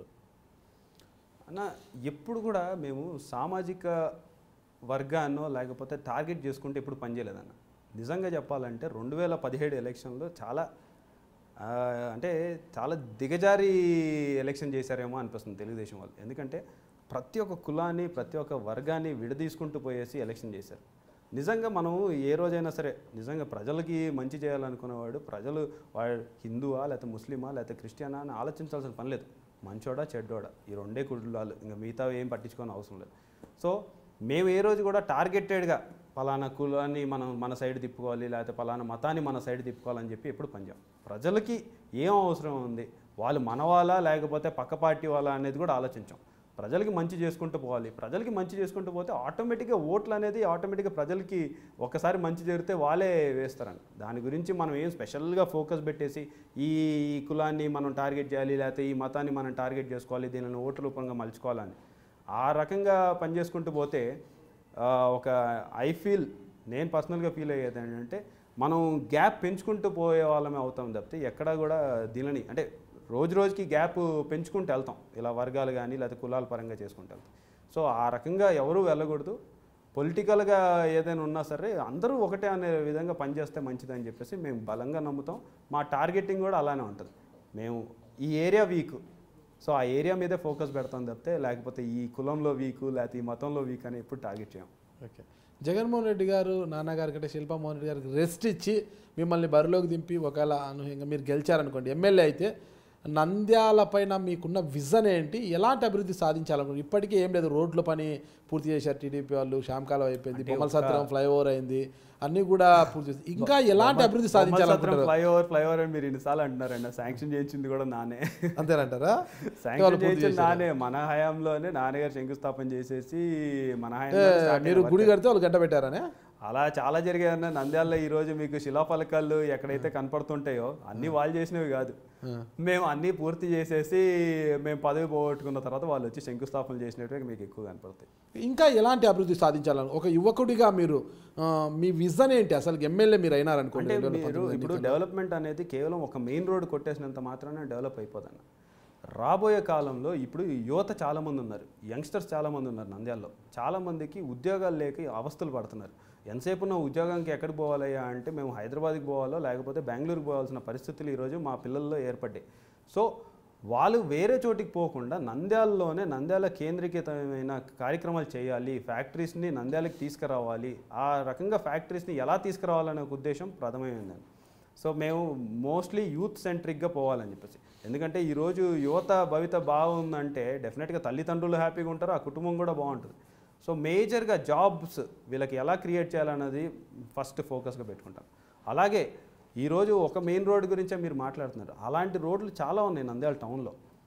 అన్న ఎప్పుడు కూడా మేము సామాజిక వర్గాన్నో లేకపోతే టార్గెట్ చేసుకుంటే ఎప్పుడు పనిచేయలేదన్న నిజంగా చెప్పాలంటే రెండు వేల పదిహేడు ఎలక్షన్లో చాలా ఆ, అంటే చాలా దిగజారి ఎలక్షన్ చేశారేమో అనిపిస్తుంది తెలుగుదేశం వాళ్ళు ఎందుకంటే ప్రతి ఒక్క కులాన్ని ప్రతి ఒక్క వర్గాన్ని విడదీసుకుంటూ పోయేసి ఎలక్షన్ చేశారు నిజంగా మనం ఏ రోజైనా సరే నిజంగా ప్రజలకి మంచి చేయాలనుకునేవాడు ప్రజలు వాడు హిందువా లేకపోతే ముస్లిమా లేకపోతే క్రిస్టియనా అని ఆలోచించాల్సిన పని లేదు మంచోడా చెడ్డోడా ఈ రెండే కులాలు ఇంకా మిగతా ఏం పట్టించుకోని అవసరం లేదు సో మేము ఏ రోజు కూడా టార్గెటెడ్గా పలానా కులాన్ని మనం మన సైడ్ తిప్పుకోవాలి లేకపోతే పలానా మతాన్ని మన సైడ్ తిప్పుకోవాలని చెప్పి ఎప్పుడు పనిచేయం ప్రజలకి ఏం అవసరం ఉంది వాళ్ళు మన వాళ్ళ లేకపోతే పక్క పార్టీ వాళ్ళ అనేది కూడా ఆలోచించాం ప్రజలకి మంచి చేసుకుంటూ పోవాలి ప్రజలకి మంచి చేసుకుంటూ పోతే ఆటోమేటిక్గా ఓట్లు అనేది ఆటోమేటిక్గా ప్రజలకి ఒకసారి మంచి జరిగితే వాళ్ళే వేస్తారని దాని గురించి మనం ఏం స్పెషల్గా ఫోకస్ పెట్టేసి ఈ కులాన్ని మనం టార్గెట్ చేయాలి లేకపోతే ఈ మతాన్ని మనం టార్గెట్ చేసుకోవాలి దీనిని ఓట్ల రూపంగా మలుచుకోవాలని ఆ రకంగా పనిచేసుకుంటూ పోతే ఆ, ఒక ఐ ఫీల్ నేను పర్సనల్గా ఫీల్ అయ్యేది ఏంటంటే మనం గ్యాప్ పెంచుకుంటూ పోయే వాళ్ళమే అవుతాం తప్పితే ఎక్కడా కూడా దీనిని అంటే రోజు రోజుకి గ్యాప్ పెంచుకుంటూ వెళ్తాం ఇలా వర్గాలు కానీ లేకపోతే కులాల పరంగా చేసుకుంటూ వెళ్తాం సో ఆ రకంగా ఎవరూ వెళ్ళకూడదు పొలిటికల్గా ఏదైనా ఉన్నా సరే అందరూ ఒకటే అనే విధంగా పనిచేస్తే మంచిదని చెప్పేసి మేము బలంగా నమ్ముతాం మా టార్గెటింగ్ కూడా అలానే ఉంటుంది మేము ఈ ఏరియా వీక్ సో ఆ ఏరియా మీదే ఫోకస్ పెడతాం తప్పితే లేకపోతే ఈ కులంలో వీక్ లేకపోతే ఈ మతంలో వీక్ అని ఎప్పుడు టార్గెట్ చేయం ఓకే జగన్మోహన్ రెడ్డి గారు నాన్నగారి కంటే శిల్పామోహన్ రెడ్డి గారికి రెస్ట్ ఇచ్చి మిమ్మల్ని బరిలోకి దింపి ఒకవేళ అనూహ్యంగా మీరు గెలిచారనుకోండి ఎమ్మెల్యే అయితే నంద్యాల పైన మీకున్న విజన్ ఏంటి ఎలాంటి అభివృద్ధి సాధించాలనుకుంటున్నారు ఇప్పటికీ ఏం లేదు రోడ్ల పని పూర్తి చేశారు టీడీపీ వాళ్ళు శ్యామకాలం అయిపోయింది బొమ్మల సత్రం ఫ్లైఓవర్ అయింది అన్నీ కూడా పూర్తి చేసి ఇంకా ఎలాంటి అభివృద్ధి సాధించాలనుకుంటారు ఫ్లైఓవర్ ఫ్లైఓవర్ అని మీరు ఇన్నిసార్లు అంటున్నారండి శాంక్షన్ చేయించింది కూడా నానే అంతేనంటారా శాంక్షన్ చేయించింది నానే మన హయాంలోనే నాన్నగారు శంకుస్థాపన చేసేసి మన అంటే హయాంలో మీరు గుడి కడితే వాళ్ళు గంట పెట్టారనే అలా చాలా జరిగాయన్న నంద్యాలలో ఈ రోజు మీకు శిలాఫలకాలు ఎక్కడైతే కనపడుతుంటాయో అన్ని వాళ్ళు చేసినవి కాదు మేము అన్నీ పూర్తి చేసేసి మేము పదవి పోగొట్టుకున్న తర్వాత వాళ్ళు వచ్చి శంకుస్థాపన చేసినట్టుగా మీకు ఎక్కువ కనపడతాయి ఇంకా ఎలాంటి అభివృద్ధి సాధించాలని ఒక యువకుడిగా మీరు ఆ, మీ విజన్ ఏంటి అసలు ఎమ్మెల్యే మీరు అయినారనుకోండి అంటే రెండు వేల మీరు పంతొమ్మిది ఇప్పుడు డెవలప్మెంట్ అనేది కేవలం ఒక మెయిన్ రోడ్ కొట్టేసినంత మాత్రాన డెవలప్ అయిపోదన్న రాబోయే కాలంలో ఇప్పుడు యువత చాలామంది ఉన్నారు యంగ్స్టర్స్ చాలామంది ఉన్నారు నంద్యాలలో చాలామందికి ఉద్యోగాలు లేక అవస్థలు పడుతున్నారు ఎంతసేపు నా ఉద్యోగానికి ఎక్కడికి పోవాలయ్యా అంటే మేము హైదరాబాద్కి పోవాలో లేకపోతే బెంగళూరుకి పోవాల్సిన పరిస్థితులు ఈరోజు మా పిల్లల్లో ఏర్పడ్డాయి సో వాళ్ళు వేరే చోటికి పోకుండా నంద్యాలలోనే నంద్యాల కేంద్రీకృతమైన కార్యక్రమాలు చేయాలి ఫ్యాక్టరీస్ని నంద్యాలకి తీసుకురావాలి ఆ రకంగా ఫ్యాక్టరీస్ని ఎలా తీసుకురావాలనే ఒక ఉద్దేశం ప్రథమైందండి సో మేము మోస్ట్లీ యూత్ సెంట్రిక్గా పోవాలని చెప్పేసి ఎందుకంటే ఈరోజు యువత భవిత బాగుందంటే డెఫినెట్గా తల్లిదండ్రులు హ్యాపీగా ఉంటారు ఆ కుటుంబం కూడా బాగుంటుంది సో మేజర్గా జాబ్స్ వీళ్ళకి ఎలా క్రియేట్ చేయాలన్నది ఫస్ట్ ఫోకస్గా పెట్టుకుంటాం అలాగే ఈరోజు ఒక మెయిన్ రోడ్ గురించే మీరు మాట్లాడుతున్నారు అలాంటి రోడ్లు చాలా ఉన్నాయి నంద్యాల టౌన్లో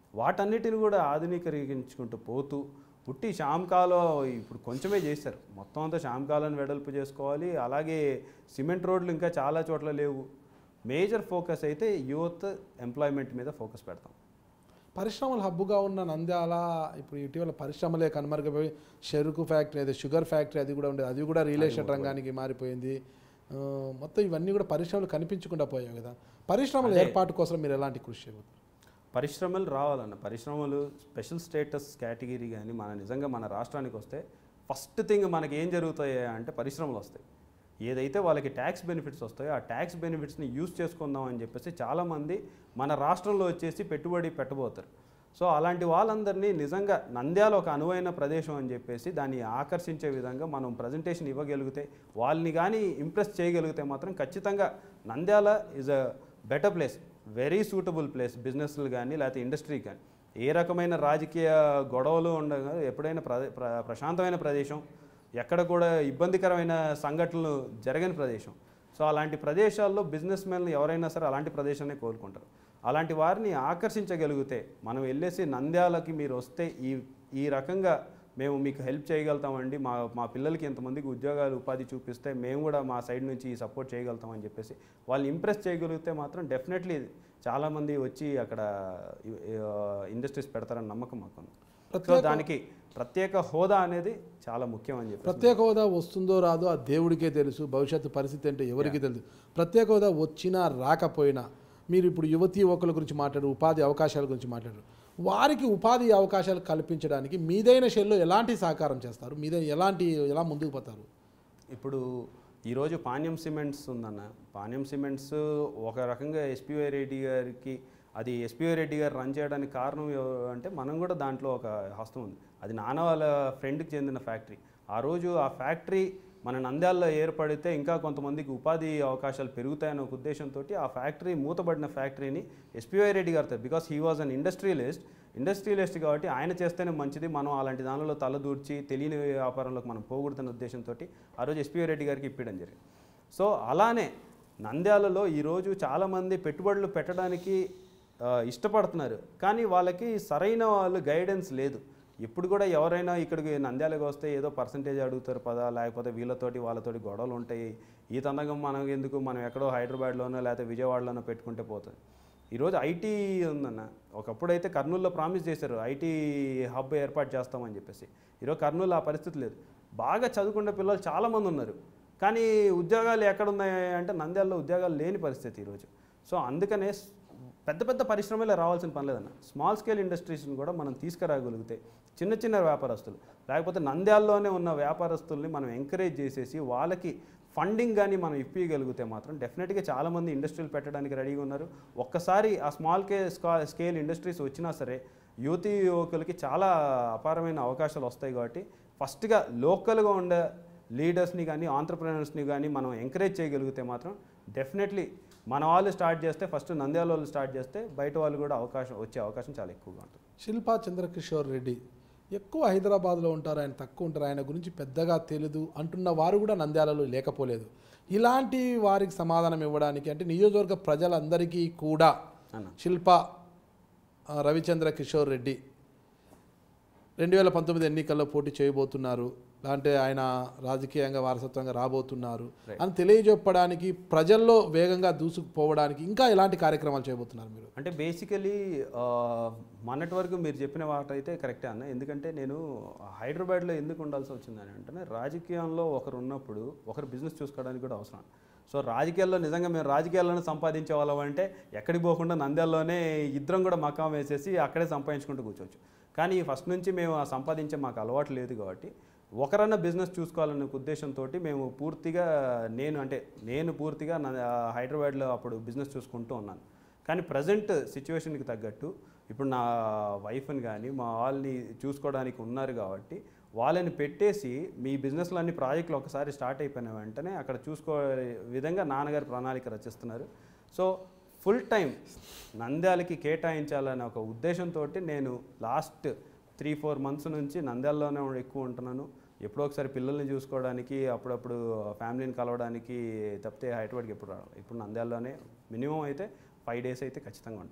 వాటన్నిటిని కూడా ఆధునీకరించుకుంటూ పోతూ పుట్టి శాంకాలో ఇప్పుడు కొంచెమే చేశారు మొత్తం అంతా శాంకాలను వెడల్పు చేసుకోవాలి అలాగే సిమెంట్ రోడ్లు ఇంకా చాలా చోట్ల లేవు మేజర్ ఫోకస్ అయితే యూత్ ఎంప్లాయ్మెంట్ మీద ఫోకస్ పెడతాం పరిశ్రమల హబ్బుగా ఉన్న నంద్యాల ఇప్పుడు ఇటీవల పరిశ్రమలే కనుమరుగపోయి చెరుకు ఫ్యాక్టరీ అదే షుగర్ ఫ్యాక్టరీ అది కూడా ఉండేది అది కూడా రియల్ ఎస్టేట్ రంగానికి మారిపోయింది ఆ, మొత్తం ఇవన్నీ కూడా పరిశ్రమలు కనిపించకుండా పోయాయి కదా పరిశ్రమల ఏర్పాటు కోసం మీరు ఎలాంటి కృషి చేయబోతున్నారు పరిశ్రమలు రావాలన్న పరిశ్రమలు స్పెషల్ స్టేటస్ కేటగిరీ కానీ మన నిజంగా మన రాష్ట్రానికి వస్తే ఫస్ట్ థింగ్ మనకి ఏం జరుగుతాయి అంటే పరిశ్రమలు వస్తాయి ఏదైతే వాళ్ళకి ట్యాక్స్ బెనిఫిట్స్ వస్తాయో ఆ ట్యాక్స్ బెనిఫిట్స్ని యూజ్ చేసుకుందాం అని చెప్పేసి చాలామంది మన రాష్ట్రంలో వచ్చేసి పెట్టుబడి పెట్టబోతారు సో అలాంటి వాళ్ళందరినీ నిజంగా నంద్యాల ఒక అనువైన ప్రదేశం అని చెప్పేసి దాన్ని ఆకర్షించే విధంగా మనం ప్రజెంటేషన్ ఇవ్వగలిగితే వాళ్ళని కానీ ఇంప్రెస్ చేయగలిగితే మాత్రం ఖచ్చితంగా Nandyal is a better place very suitable place బిజినెస్లు కానీ లేకపోతే ఇండస్ట్రీ కానీ ఏ రకమైన రాజకీయ గొడవలు ఉండగా ఎప్పుడైనా ప్ర ప్ర- ప్రశాంతమైన ప్రదేశం ఎక్కడ కూడా ఇబ్బందికరమైన సంఘటనలు జరగని ప్రదేశం సో అలాంటి ప్రదేశాల్లో బిజినెస్ మెన్లు ఎవరైనా సరే అలాంటి ప్రదేశాన్ని కోరుకుంటారు అలాంటి వారిని ఆకర్షించగలిగితే మనం వెళ్ళేసి నంద్యాలకి మీరు వస్తే ఈ ఈ రకంగా మేము మీకు హెల్ప్ చేయగలుగుతామండి మా మా పిల్లలకి ఎంతమందికి ఉద్యోగాలు ఉపాధి చూపిస్తే మేము కూడా మా సైడ్ నుంచి ఈ సపోర్ట్ చేయగలుగుతామని చెప్పేసి వాళ్ళు ఇంప్రెస్ చేయగలిగితే మాత్రం డెఫినెట్లీ చాలామంది వచ్చి అక్కడ ఇండస్ట్రీస్ పెడతారని నమ్మకం మాకు సో దానికి ప్రత్యేక హోదా అనేది చాలా ముఖ్యం అని చెప్పి ప్రత్యేక హోదా వస్తుందో రాదో ఆ దేవుడికే తెలుసు భవిష్యత్తు పరిస్థితి అంటే ఎవరికి తెలుసు ప్రత్యేక హోదా వచ్చినా రాకపోయినా మీరు ఇప్పుడు యువతీ యువకుల గురించి మాట్లాడు ఉపాధి అవకాశాల గురించి మాట్లాడారు వారికి ఉపాధి అవకాశాలు కల్పించడానికి మీదైన శైలిలో ఎలాంటి సహకారం చేస్తారు మీదైన ఎలాంటి ఎలా ముందుకు పోతారు ఇప్పుడు ఈరోజు పాణ్యం సిమెంట్స్ ఉందన్న పాణ్యం సిమెంట్స్ ఒక రకంగా ఎస్పీవై రెడ్డి గారికి అది ఎస్పీవై రెడ్డి గారు రన్ చేయడానికి కారణం ఎవ- అంటే మనం కూడా దాంట్లో ఒక హస్తం ఉంది అది నాన్న వాళ్ళ ఫ్రెండ్కి చెందిన ఫ్యాక్టరీ ఆ రోజు ఆ ఫ్యాక్టరీ మన నంద్యాలలో ఏర్పడితే ఇంకా కొంతమందికి ఉపాధి అవకాశాలు పెరుగుతాయనే ఒక ఉద్దేశంతో ఆ ఫ్యాక్టరీ మూతబడిన ఫ్యాక్టరీని ఎస్పీవై రెడ్డి గారితో because he was an industrialist industrialist కాబట్టి ఆయన చేస్తేనే మంచిది మనం అలాంటి దానిలో తలదూర్చి తెలియని వ్యాపారంలోకి మనం పోకూడదన్న ఉద్దేశంతో ఆ రోజు ఎస్పీవై రెడ్డి గారికి ఇప్పించడం జరిగింది సో అలానే నంద్యాలలో ఈరోజు చాలామంది పెట్టుబడులు పెట్టడానికి ఆ, ఇష్టపడుతున్నారు కానీ వాళ్ళకి సరైన వాళ్ళు గైడెన్స్ లేదు ఇప్పుడు కూడా ఎవరైనా ఇక్కడికి నంద్యాలకు వస్తే ఏదో పర్సంటేజ్ అడుగుతారు పదా లేకపోతే వీళ్ళతోటి వాళ్ళతోటి గొడవలు ఉంటాయి ఈ తందకం మనం ఎందుకు మనం ఎక్కడో హైదరాబాద్లోనో లేకపోతే విజయవాడలోనో పెట్టుకుంటే పోతుంది ఈరోజు ఐటీ ఉందన్న ఒకప్పుడు అయితే కర్నూలులో ప్రామిస్ చేశారు ఐటీ హబ్ ఏర్పాటు చేస్తామని చెప్పేసి ఈరోజు కర్నూలు ఆ పరిస్థితి లేదు బాగా చదువుకున్న పిల్లలు చాలామంది ఉన్నారు కానీ ఉద్యోగాలు ఎక్కడ ఉన్నాయి అంటే నంద్యాలలో ఉద్యోగాలు లేని పరిస్థితి ఈరోజు సో అందుకనే స్- పెద్ద పెద్ద పరిశ్రమలే రావాల్సిన పని లేదన్న స్మాల్ స్కేల్ ఇండస్ట్రీస్ని కూడా మనం తీసుకురాగలిగితే చిన్న చిన్న వ్యాపారస్తులు లేకపోతే నంద్యాలలోనే ఉన్న వ్యాపారస్తుల్ని మనం ఎంకరేజ్ చేసేసి వాళ్ళకి ఫండింగ్ కానీ మనం ఇప్పించగలిగితే మాత్రం డెఫినెట్గా చాలామంది ఇండస్ట్రీలు పెట్టడానికి రెడీగా ఉన్నారు ఒక్కసారి ఆ స్మాల్ కే స్కా- స్కేల్ ఇండస్ట్రీస్ వచ్చినా సరే యువతీ యువకులకి చాలా అపారమైన అవకాశాలు వస్తాయి కాబట్టి ఫస్ట్గా లోకల్గా ఉండే లీడర్స్ని కానీ ఆంటర్ప్రినర్స్ని కానీ మనం ఎంకరేజ్ చేయగలిగితే మాత్రం డెఫినెట్లీ మన వాళ్ళు స్టార్ట్ చేస్తే ఫస్ట్ నంద్యాల వాళ్ళు స్టార్ట్ చేస్తే బయట వాళ్ళు కూడా అవకాశం వచ్చే అవకాశం చాలా ఎక్కువగా ఉంటుంది శిల్పా చంద్రకిషోర్ రెడ్డి ఎక్కువ హైదరాబాద్లో ఉంటారు ఆయన తక్కువ ఉంటారు ఆయన గురించి పెద్దగా తెలియదు అంటున్న వారు కూడా నంద్యాలలో లేకపోలేదు ఇలాంటి వారికి సమాధానం ఇవ్వడానికి అంటే నియోజకవర్గ ప్రజలందరికీ కూడా అన్న శిల్ప ఆ, రవిచంద్ర కిషోర్ రెడ్డి రెండు వేల పంతొమ్మిది ఎన్నికల్లో పోటీ చేయబోతున్నారు అంటే ఆయన రాజకీయంగా వారసత్వంగా రాబోతున్నారు అని తెలియజెప్పడానికి ప్రజల్లో వేగంగా దూసుకుపోవడానికి ఇంకా ఎలాంటి కార్యక్రమాలు చేయబోతున్నారు మీరు అంటే బేసికలీ మొన్నటి వరకు మీరు చెప్పిన మాట అయితే కరెక్టే అన్న ఎందుకంటే నేను హైదరాబాద్లో ఎందుకు ఉండాల్సి వచ్చిందని అంటే రాజకీయంలో ఒకరు ఉన్నప్పుడు ఒకరు బిజినెస్ చూసుకోవడానికి కూడా అవసరం సో రాజకీయాల్లో నిజంగా మేము రాజకీయాల్లోనే సంపాదించే వాళ్ళం అంటే ఎక్కడికి పోకుండా నంద్యాలలోనే ఇద్దరం కూడా మకాం వేసేసి అక్కడే సంపాదించుకుంటూ కూర్చోవచ్చు కానీ ఫస్ట్ నుంచి మేము ఆ సంపాదించే మాకు అలవాటు లేదు కాబట్టి ఒకరన్నా బిజినెస్ చూసుకోవాలనే ఉద్దేశంతో మేము పూర్తిగా నేను అంటే నేను పూర్తిగా నా హైదరాబాద్లో అప్పుడు బిజినెస్ చూసుకుంటూ ఉన్నాను కానీ ప్రజెంట్ సిచ్యువేషన్కి తగ్గట్టు ఇప్పుడు నా వైఫ్ని కానీ మా వాళ్ళని చూసుకోవడానికి ఉన్నారు కాబట్టి వాళ్ళని పెట్టేసి మీ బిజినెస్లో అన్ని ప్రాజెక్టులు ఒకసారి స్టార్ట్ అయిపోయిన వెంటనే అక్కడ చూసుకో విధంగా నాన్నగారు ప్రణాళిక రచిస్తున్నారు సో ఫుల్ టైం నంద్యాలకి కేటాయించాలనే ఒక ఉద్దేశంతో నేను లాస్ట్ త్రీ ఫోర్ మంత్స్ నుంచి నంద్యాలలోనే ఎక్కువ ఉంటున్నాను ఎప్పుడో ఒకసారి పిల్లల్ని చూసుకోవడానికి అప్పుడప్పుడు ఫ్యామిలీని కలవడానికి తప్పితే హైదరాబాద్కి ఎప్పుడు రావాలి ఇప్పుడు నంద్యాలలోనే మినిమం అయితే ఫైవ్ డేస్ అయితే ఖచ్చితంగా ఉంటాను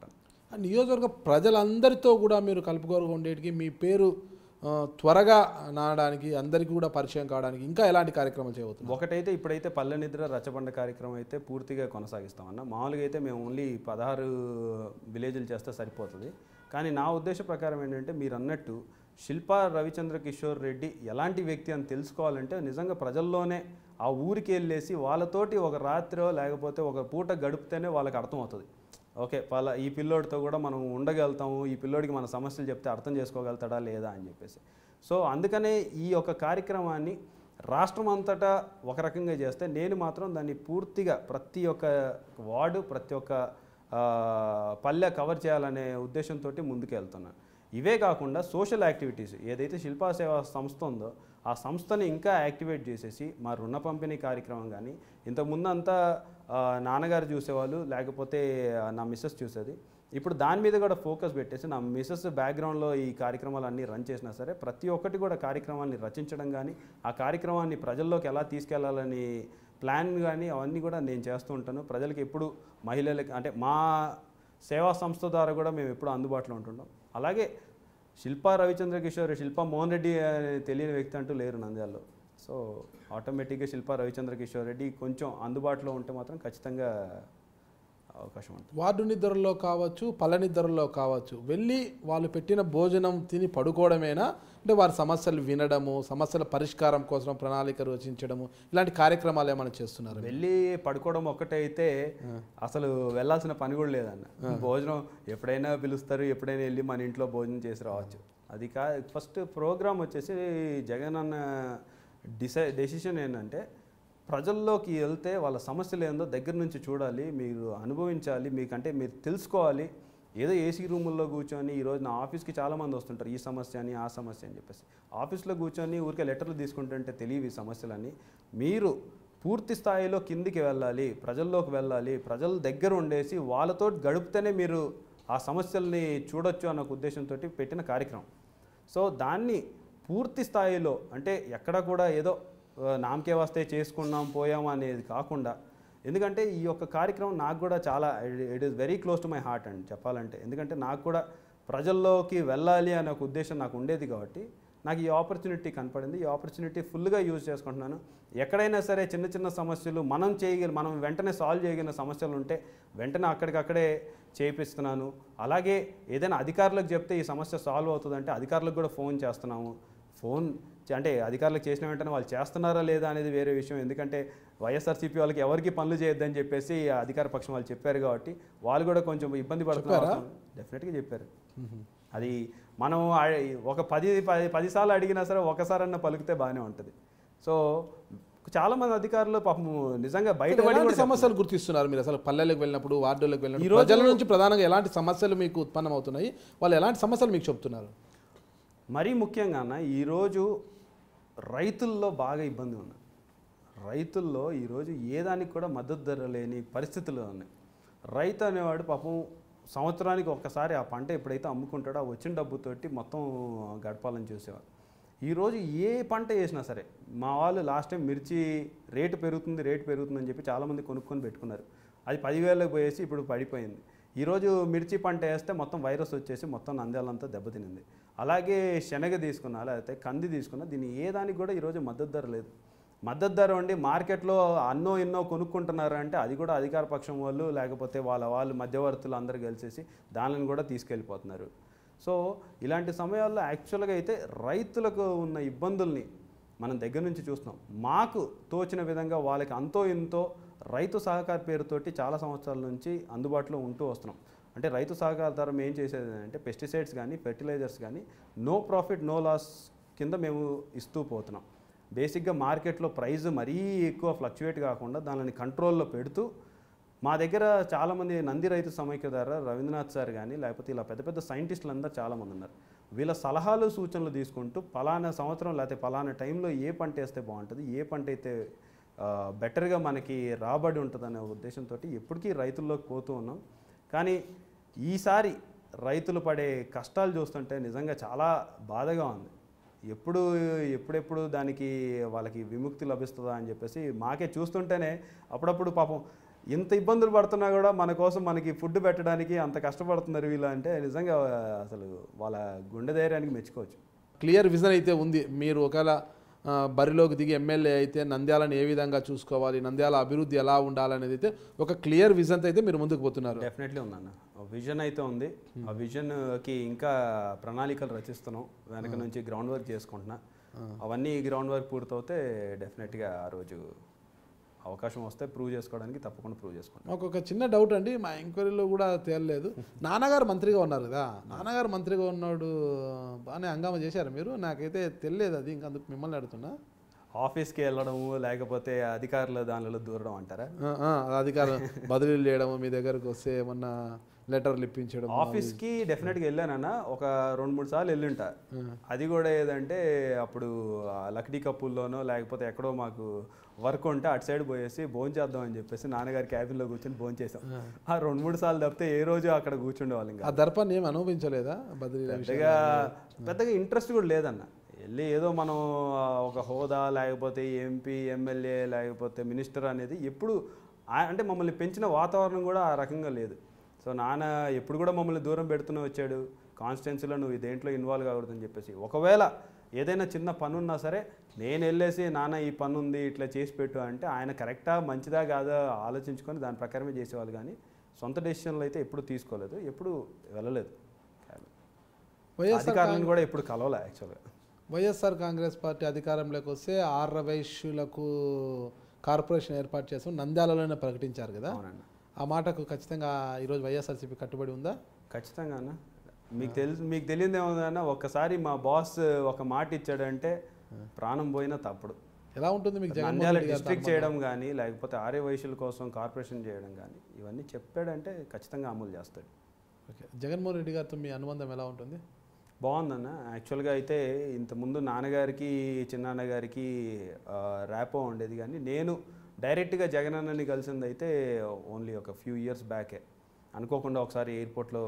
ఆ నియోజకవర్గ ప్రజలందరితో కూడా మీరు కలుపుకోరుగా ఉండేటికి మీ పేరు ఆ, త్వరగా నాడడానికి అందరికీ కూడా పరిచయం కావడానికి ఇంకా ఎలాంటి కార్యక్రమాలు చేయబోతున్నారు ఒకటైతే ఇప్పుడైతే పల్లె నిద్ర రచ్చబండ కార్యక్రమం అయితే పూర్తిగా కొనసాగిస్తామన్న మామూలుగా అయితే మేము ఓన్లీ పదహారు విలేజ్లు చేస్తే సరిపోతుంది కానీ నా ఉద్దేశ ప్రకారం ఏంటంటే మీరు అన్నట్టు శిల్పా రవిచంద్ర కిషోర్ రెడ్డి ఎలాంటి వ్యక్తి అని తెలుసుకోవాలంటే నిజంగా ప్రజల్లోనే ఆ ఊరికి వెళ్ళేసి వాళ్ళతోటి ఒక రాత్రో లేకపోతే ఒక పూట గడిపితేనే వాళ్ళకి అర్థమవుతుంది ఓకే పలా ఈ పిల్లోడితో కూడా మనం ఉండగలుగుతాము ఈ పిల్లోడికి మన సమస్యలు చెప్తే అర్థం చేసుకోగలుగుతాడా లేదా అని చెప్పేసి సో అందుకనే ఈ యొక్క కార్యక్రమాన్ని రాష్ట్రం అంతటా ఒక రకంగా చేస్తే నేను మాత్రం దాన్ని పూర్తిగా ప్రతి ఒక్క వార్డు ప్రతి ఒక్క ఆ, పల్లె కవర్ చేయాలనే ఉద్దేశంతో ముందుకు వెళ్తున్నాను ఇవే కాకుండా సోషల్ యాక్టివిటీస్ ఏదైతే శిల్పా సేవా సంస్థ ఉందో ఆ సంస్థని ఇంకా యాక్టివేట్ చేసేసి మా రుణ పంపిణీ కార్యక్రమం కానీ ఇంతకుముందు అంతా ఆ, నాన్నగారు చూసేవాళ్ళు లేకపోతే ఆ, నా మిస్సెస్ చూసేది ఇప్పుడు దాని మీద కూడా ఫోకస్ పెట్టేసి నా మిస్సెస్ బ్యాక్గ్రౌండ్లో ఈ కార్యక్రమాలు అన్నీ రన్ చేసినా సరే ప్రతి ఒక్కటి కూడా కార్యక్రమాన్ని రచించడం కానీ ఆ కార్యక్రమాన్ని ప్రజల్లోకి ఎలా తీసుకెళ్లాలని ప్లాన్ కానీ అవన్నీ కూడా నేను చేస్తూ ఉంటాను ప్రజలకి ఎప్పుడు మహిళలకి అంటే మా సేవా సంస్థ ద్వారా కూడా మేము ఎప్పుడు అందుబాటులో ఉంటుంటాం అలాగే శిల్పా రవిచంద్ర కిషోర్ శిల్పా మోహన్ రెడ్డి అనే తెలియని వ్యక్తి అంటూ లేరు నంద్యాలలో సో ఆటోమేటిక్గా శిల్పా రవిచంద్ర కిషోర్ రెడ్డి కొంచెం అందుబాటులో ఉంటే మాత్రం ఖచ్చితంగా అవకాశం ఉంటుంది వార్డు నిద్రలో కావచ్చు పల్లె నిద్రలో కావచ్చు వెళ్ళి వాళ్ళు పెట్టిన భోజనం తిని పడుకోవడమేనా అంటే వారి సమస్యలు వినడము సమస్యల పరిష్కారం కోసం ప్రణాళిక రచించడము ఇలాంటి కార్యక్రమాలు ఏమైనా చేస్తున్నారు వెళ్ళి పడుకోవడం ఒక్కటే అయితే అసలు వెళ్ళాల్సిన పని కూడా లేదన్న భోజనం ఎప్పుడైనా పిలుస్తారు ఎప్పుడైనా వెళ్ళి మన ఇంట్లో భోజనం చేసి రావచ్చు అది కా ఫస్ట్ ప్రోగ్రామ్ వచ్చేసి జగన్ అన్న డిసై డెసిషన్ ఏంటంటే ప్రజల్లోకి వెళ్తే వాళ్ళ సమస్యలు ఏందో దగ్గర నుంచి చూడాలి మీరు అనుభవించాలి మీకంటే మీరు తెలుసుకోవాలి ఏదో ఏసీ రూముల్లో కూర్చొని ఈరోజు నా ఆఫీస్కి చాలామంది వస్తుంటారు ఈ సమస్య అని ఆ సమస్య అని చెప్పేసి ఆఫీస్లో కూర్చొని ఊరికే లెటర్లు తీసుకుంటుంటే తెలియవు ఈ సమస్యలని మీరు పూర్తి స్థాయిలో కిందికి వెళ్ళాలి ప్రజల్లోకి వెళ్ళాలి ప్రజల దగ్గర ఉండేసి వాళ్ళతో గడిపితేనే మీరు ఆ సమస్యల్ని చూడొచ్చు అన్న ఒక ఉద్దేశంతో పెట్టిన కార్యక్రమం సో దాన్ని పూర్తి స్థాయిలో అంటే ఎక్కడ కూడా ఏదో ఆ, నామకే వస్తే చేసుకున్నాం పోయాం అనేది కాకుండా ఎందుకంటే ఈ యొక్క కార్యక్రమం నాకు కూడా చాలా it is very close to my heart అండి చెప్పాలంటే ఎందుకంటే నాకు కూడా ప్రజల్లోకి వెళ్ళాలి అనే ఒక ఉద్దేశం నాకు ఉండేది కాబట్టి నాకు ఈ ఆపర్చునిటీ కనపడింది ఈ ఆపర్చునిటీ ఫుల్గా యూజ్ చేసుకుంటున్నాను ఎక్కడైనా సరే చిన్న చిన్న సమస్యలు మనం చేయగల మనం వెంటనే సాల్వ్ చేయగలిగిన సమస్యలు ఉంటే వెంటనే అక్కడికక్కడే చేపిస్తున్నాను అలాగే ఏదైనా అధికారులకు చెప్తే ఈ సమస్య సాల్వ్ అవుతుందంటే అధికారులకు కూడా ఫోన్ చేస్తున్నాము ఫోన్ చే- అంటే అధికారులకు చేసిన వెంటనే వాళ్ళు చేస్తున్నారా లేదా అనేది వేరే విషయం ఎందుకంటే వైఎస్ఆర్సీపీ వాళ్ళకి ఎవరికి పనులు చేయొద్దని చెప్పేసి ఆ అధికార పక్షం వాళ్ళు చెప్పారు కాబట్టి వాళ్ళు కూడా కొంచెం ఇబ్బంది పడుతున్నారు డెఫినెట్గా చెప్పారు అది మనం ఆ- ఒక పది పది పదిసార్లు అడిగినా సరే ఒకసారన్నా పలికితే బాగానే ఉంటుంది సో చాలా మంది అధికారులు పాపం నిజంగా బయటపడి ఎలాంటి కూడా సమస్యలు గుర్తిస్తున్నారు మీరు అసలు పల్లెలకు వెళ్ళినప్పుడు వార్డులకు వెళ్ళినప్పుడు ఈరోజు- ప్రజల నుంచి ప్రధానంగా ఎలాంటి సమస్యలు మీకు ఉత్పన్నమవుతున్నాయి వాళ్ళు ఎలాంటి సమస్యలు మీకు చెప్తున్నారు మరీ ముఖ్యంగా అన్న ఈరోజు రైతుల్లో బాగా ఇబ్బంది ఉంది రైతుల్లో ఈరోజు ఏ దానికి కూడా మద్దతు ధర లేని పరిస్థితులు ఉన్నాయి రైతు అనేవాడు పాపం సంవత్సరానికి ఒక్కసారి ఆ పంట ఎప్పుడైతే అమ్ముకుంటాడో ఆ వచ్చిన డబ్బుతోటి మొత్తం గడపాలని చూసేవారు ఈరోజు ఏ పంట వేసినా సరే మా వాళ్ళు లాస్ట్ టైం మిర్చి రేటు పెరుగుతుంది రేటు పెరుగుతుందని చెప్పి చాలామంది కొనుక్కొని పెట్టుకున్నారు అది పదివేలకు పోయేసి ఇప్పుడు పడిపోయింది ఈరోజు మిర్చి పంట వేస్తే మొత్తం వైరస్ వచ్చేసి మొత్తం నంద్యాలంతా దెబ్బతినింది అలాగే శనగ తీసుకున్నా లేకపోతే కంది తీసుకున్నా దీన్ని ఏ దానికి కూడా ఈరోజు మద్దతు ధర లేదు మద్దతు ధర ఉండి మార్కెట్లో అన్నో ఎన్నో కొనుక్కుంటున్నారు అంటే అది కూడా అధికార పక్షం వాళ్ళు లేకపోతే వాళ్ళ వాళ్ళు మధ్యవర్తులు అందరూ కలిసేసి దానిని కూడా తీసుకెళ్ళిపోతున్నారు సో ఇలాంటి సమయాల్లో యాక్చువల్గా అయితే రైతులకు ఉన్న ఇబ్బందుల్ని మనం దగ్గర నుంచి చూస్తున్నాం మాకు తోచిన విధంగా వాళ్ళకి అంతో ఇంతో రైతు సహకార పేరుతోటి చాలా సంవత్సరాల నుంచి అందుబాటులో ఉంటూ వస్తున్నాం అంటే రైతు సహకార తరం ఏం చేసేది అంటే పెస్టిసైడ్స్ కానీ ఫెర్టిలైజర్స్ కానీ నో ప్రాఫిట్ నో లాస్ కింద మేము ఇస్తూ పోతున్నాం బేసిక్గా మార్కెట్లో ప్రైస్ మరీ ఎక్కువ ఫ్లక్చువేట్ కాకుండా దానిని కంట్రోల్లో పెడుతూ మా దగ్గర చాలామంది నంది రైతు సమైక్య ద్వారా రవీంద్రనాథ్ సార్ కానీ లేకపోతే ఇలా పెద్ద పెద్ద సైంటిస్టులు అందరూ చాలామంది ఉన్నారు వీళ్ళ సలహాలు సూచనలు తీసుకుంటూ పలానా సంవత్సరం లేకపోతే పలానా టైంలో ఏ పంట వేస్తే బాగుంటుంది ఏ పంట అయితే బెటర్గా మనకి రాబడి ఉంటుందనే ఉద్దేశంతో ఎప్పటికీ రైతుల్లోకి పోతూ ఉన్నాం కానీ ఈసారి రైతులు పడే కష్టాలు చూస్తుంటే నిజంగా చాలా బాధగా ఉంది ఎప్పుడు ఎప్పుడెప్పుడు దానికి వాళ్ళకి విముక్తి లభిస్తుందా అని చెప్పేసి మాకే చూస్తుంటేనే అప్పుడప్పుడు పాపం ఇంత ఇబ్బందులు పడుతున్నా కూడా మన కోసం మనకి ఫుడ్ పెట్టడానికి అంత కష్టపడుతున్నారు వీళ్ళు అంటే నిజంగా అసలు వాళ్ళ గుండె ధైర్యానికి మెచ్చుకోవచ్చు క్లియర్ విజన్ అయితే ఉంది మీరు ఒకవేళ ఆ, బరిలోకి దిగి ఎమ్మెల్యే అయితే నంద్యాలను ఏ విధంగా చూసుకోవాలి నంద్యాల అభివృద్ధి ఎలా ఉండాలనేది అయితే ఒక క్లియర్ విజన్తో అయితే మీరు ముందుకు పోతున్నారు డెఫినెట్లీ ఉందన్న విజన్ అయితే ఉంది ఆ విజన్కి ఇంకా ప్రణాళికలు రచిస్తున్నాం వెనక నుంచి గ్రౌండ్ వర్క్ చేసుకుంటున్నా అవన్నీ గ్రౌండ్ వర్క్ పూర్తవుతే డెఫినెట్గా ఆ రోజు అవకాశం వస్తే ప్రూవ్ చేసుకోవడానికి తప్పకుండా ప్రూవ్ చేసుకుంటాం మాకు ఒక చిన్న డౌట్ అండి మా ఎంక్వైరీలో కూడా తేలలేదు నాన్నగారు మంత్రిగా ఉన్నారు కదా నాన్నగారు మంత్రిగా ఉన్నాడు బాగానే హంగామా చేశారు మీరు నాకైతే తెలియలేదు అది ఇంకా అందుకు మిమ్మల్ని అడుగుతున్నా ఆఫీస్కి వెళ్ళడము లేకపోతే అధికారుల దానిలో దూరడం అంటారా ఆ, ఆ, అధికారం బదిలీలు చేయడం మీ దగ్గరకు వస్తే ఏమన్నా లెటర్లు ఇప్పించడం ఆఫీస్కి డెఫినెట్గా వెళ్ళానన్న ఒక రెండు మూడు సార్లు వెళ్ళుంటా అది కూడా ఏదంటే అప్పుడు ఆ లక్డీ కప్పుల్లోనో లేకపోతే ఎక్కడో మాకు వర్క్ ఉంటే అటు సైడ్ పోయేసి భోజనం చేద్దాం అని చెప్పేసి నాన్నగారి క్యాబిన్లో కూర్చొని భోజనం చేసాం ఆ రెండు మూడు సార్లు తప్పితే ఏ రోజు అక్కడ కూర్చుండేవాళ్ళం ఇంకా ఆ దర్పాన్ని ఏమి అనుభవించలేదా బదిలీల విషయం పెద్దగా పెద్దగా ఇంట్రెస్ట్ కూడా లేదన్న వెళ్ళి ఏదో మనం ఆ, ఒక హోదా లేకపోతే ఎంపీ ఎమ్మెల్యే లేకపోతే మినిస్టర్ అనేది ఎప్పుడు ఆ- అంటే మమ్మల్ని పెంచిన వాతావరణం కూడా ఆ రకంగా లేదు సో నాన్న ఎప్పుడు కూడా మమ్మల్ని దూరం పెడుతూనే వచ్చాడు కాన్స్టిట్యున్సీలో నువ్వు దేంట్లో ఇన్వాల్వ్ కాకూడదని చెప్పేసి ఒకవేళ ఏదైనా చిన్న పని ఉన్నా సరే నేను వెళ్ళేసి నాన్న ఈ పని ఉంది ఇట్లా చేసి పెట్టు అంటే ఆయన కరెక్టా మంచిదా కాదా ఆలోచించుకొని దాని ప్రకారమే చేసేవాళ్ళు కానీ సొంత డెసిషన్లు అయితే ఎప్పుడు తీసుకోలేదు ఎప్పుడు వెళ్ళలేదు వైఎస్ఆర్ అధికారులను కూడా ఎప్పుడు కలవలే యాక్చువల్గా వైఎస్ఆర్ కాంగ్రెస్ పార్టీ అధికారంలోకి వస్తే ఆర్ర వైశ్యులకు కార్పొరేషన్ ఏర్పాటు చేస్తాం నంద్యాలలోనే ప్రకటించారు కదా అవునండి ఆ మాటకు ఖచ్చితంగా ఈరోజు వైఎస్ఆర్సీపీ కట్టుబడి ఉందా ఖచ్చితంగా అన్న మీకు తెలుసు మీకు తెలియదు ఏముందన్న ఒక్కసారి మా బాస్ ఒక మాట ఇచ్చాడంటే ప్రాణం పోయినా తప్పుడు ఎలా ఉంటుంది మీకు జగన్మోహన్ నంద్యాల రెడ్డి గారితో డిస్ట్రిక్ట్ చేయడం కానీ లేకపోతే ఆర్య వైశ్యుల కోసం కార్పొరేషన్ చేయడం కానీ ఇవన్నీ చెప్పాడంటే ఖచ్చితంగా అమలు చేస్తాడు ఓకే జగన్మోహన్ రెడ్డి గారితో మీ అనుబంధం ఎలా ఉంటుంది బాగుందన్న యాక్చువల్గా అయితే ఇంతకుముందు నాన్నగారికి చిన్నాన్నగారికి ర్యాపో ఉండేది కానీ నేను డైరెక్ట్గా జగనన్నని కలిసింది అయితే ఓన్లీ ఒక ఫ్యూ ఇయర్స్ బ్యాకే అనుకోకుండా ఒకసారి ఎయిర్పోర్ట్లో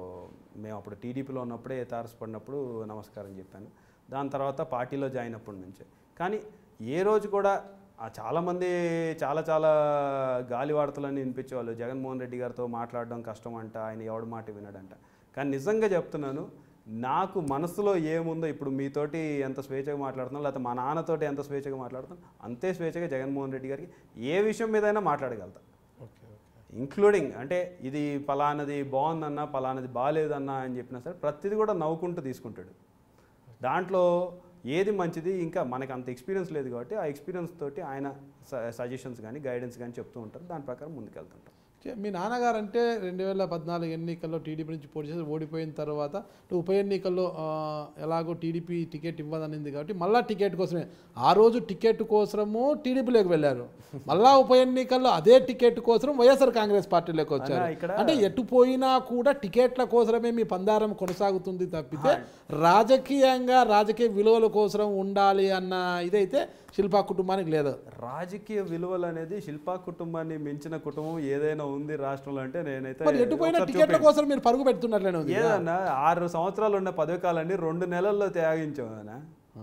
మేము అప్పుడు టీడీపీలో ఉన్నప్పుడే తారసపడినప్పుడు నమస్కారం చెప్పాను దాని తర్వాత పార్టీలో జాయిన్ అప్పటి నుంచే కానీ ఏ రోజు కూడా ఆ చాలామంది చాలా చాలా గాలి వార్తలన్నీ వినిపించేవాళ్ళు జగన్మోహన్ రెడ్డి గారితో మాట్లాడడం కష్టం అంట ఆయన ఎవడి మాట వినడంట కానీ నిజంగా చెప్తున్నాను నాకు మనసులో ఏముందో ఇప్పుడు మీతోటి ఎంత స్వేచ్ఛగా మాట్లాడుతున్నాం లేకపోతే మా నాన్నతోటి ఎంత స్వేచ్ఛగా మాట్లాడుతున్నాం అంతే స్వేచ్ఛగా జగన్మోహన్ రెడ్డి గారికి ఏ విషయం మీదైనా మాట్లాడగలుగుతా ఓకే ఓకే ఇంక్లూడింగ్ అంటే ఇది పలానది బాగుందన్నా పలానది బాగాలేదన్నా అని చెప్పినా సరే ప్రతిదీ కూడా నవ్వుకుంటూ తీసుకుంటాడు దాంట్లో ఏది మంచిది ఇంకా మనకి అంత ఎక్స్పీరియన్స్ లేదు కాబట్టి ఆ ఎక్స్పీరియన్స్ తోటి ఆయన సజెషన్స్ కానీ గైడెన్స్ కానీ చెప్తూ ఉంటారు దాని ప్రకారం ముందుకెళ్తుంటాం ఓకే, మీ నాన్నగారు అంటే రెండు వేల పద్నాలుగు ఎన్నికల్లో టీడీపీ నుంచి పోటీ చేసి ఓడిపోయిన తర్వాత నువ్వు ఉప ఎన్నికల్లో ఆ, ఎలాగో టీడీపీ టికెట్ ఇవ్వదనింది కాబట్టి మళ్ళా టికెట్ కోసమే ఆ రోజు టికెట్ కోసము టీడీపీలోకి వెళ్ళారు మళ్ళా ఉప ఎన్నికల్లో అదే టికెట్ కోసం వైఎస్ఆర్ కాంగ్రెస్ పార్టీలోకి వచ్చారు అన్నా, ఇక్కడ- అంటే ఎటు పోయినా కూడా టికెట్ల కోసమే మీ పందారం కొనసాగుతుంది తప్పితే రాజకీయంగా రాజకీయ విలువల కోసం ఉండాలి అన్న ఇదైతే శిల్పా కుటుంబానికి లేదు రాజకీయ విలువలు అనేది శిల్పా కుటుంబాన్ని మించిన కుటుంబం ఏదైనా ఉంది రాష్ట్రంలో అంటే నేనైతే మరి ఎటు పోయినా ఒకసారి టికెట్ల కోసం మీరు పరుగు పెడుతున్నట్లనే ఉంది ఏదన్నా ఆరు సంవత్సరాలు ఉన్న పదవి కాలాన్ని రెండు నెలల్లో త్యాగించాం అన్న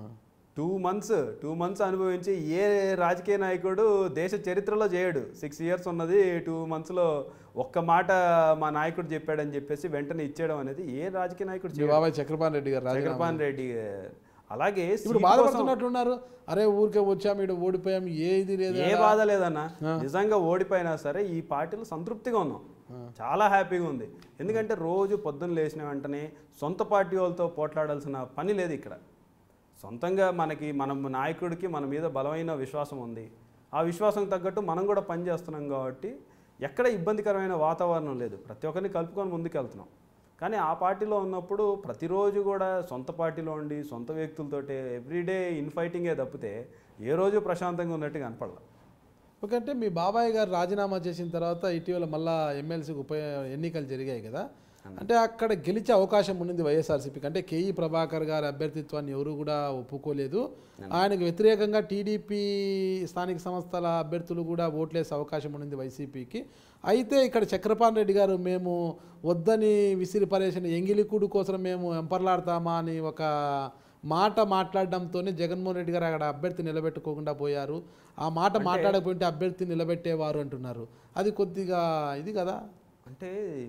టూ మంత్స్ టూ మంత్స్ అనుభవించి ఏ రాజకీయ నాయకుడు దేశ చరిత్రలో చేయడు సిక్స్ ఇయర్స్ ఉన్నది టూ మంత్స్లో ఒక్క మాట మా నాయకుడు చెప్పాడని చెప్పేసి వెంటనే ఇచ్చేయడం అనేది ఏ రాజకీయ నాయకుడు మీ చేయడు బాబాయ్ చక్రపాణి రెడ్డి గారు రాజకీయ చక్రపాణి రెడ్డి అలాగే ఇప్పుడు సీట్ కోసం బాధపడుతున్నట్లున్నారు అరే ఊరికే వచ్చాం ఇటు ఓడిపోయాం ఏ ఇది లేదు ఏ బాధ లేదన్న నిజంగా ఓడిపోయినా సరే ఈ పార్టీలో సంతృప్తిగా ఉన్నాం చాలా హ్యాపీగా ఉంది ఎందుకంటే రోజు పొద్దున్న లేచిన వెంటనే సొంత పార్టీ వాళ్ళతో పోట్లాడాల్సిన పని లేదు ఇక్కడ సొంతంగా మనకి మన నాయకుడికి మన మీద బలమైన విశ్వాసం ఉంది ఆ విశ్వాసం తగ్గట్టు మనం కూడా పని చేస్తున్నాం కాబట్టి ఎక్కడ ఇబ్బందికరమైన వాతావరణం లేదు ప్రతి ఒక్కరిని కలుపుకొని ముందుకెళ్తున్నాం కానీ ఆ పార్టీలో ఉన్నప్పుడు ప్రతిరోజు కూడా సొంత పార్టీలో ఉండి సొంత వ్యక్తులతోటే ఎవ్రీడే ఇన్ఫైటింగే తప్పితే ఏ రోజు ప్రశాంతంగా ఉన్నట్టు కనపడలేదు ఓకే అంటే మీ బాబాయ్ గారు రాజీనామా చేసిన తర్వాత ఇటీవల మళ్ళా ఎమ్మెల్సీకి ఉప ఎన్నికలు జరిగాయి కదా అంటే అక్కడ గెలిచే అవకాశం ఉండింది వైఎస్ఆర్సీపీకి అంటే కేఈ ప్రభాకర్ గారి అభ్యర్థిత్వాన్ని ఎవరు కూడా ఒప్పుకోలేదు ఆయనకు వ్యతిరేకంగా టీడీపీ స్థానిక సంస్థల అభ్యర్థులు కూడా ఓట్లేసే అవకాశం ఉండింది వైసీపీకి అయితే ఇక్కడ చక్రపాణి రెడ్డి గారు మేము వద్దని విసిరి పరేసిన ఎంగిలికూడు కోసం మేము ఎంపర్లాడతామా అని ఒక మాట మాట్లాడడంతోనే జగన్మోహన్ రెడ్డి గారు అక్కడ అభ్యర్థి నిలబెట్టుకోకుండా పోయారు ఆ మాట మాట్లాడకపోతే అభ్యర్థి నిలబెట్టేవారు అంటున్నారు అది కొద్దిగా ఇది కదా అంటే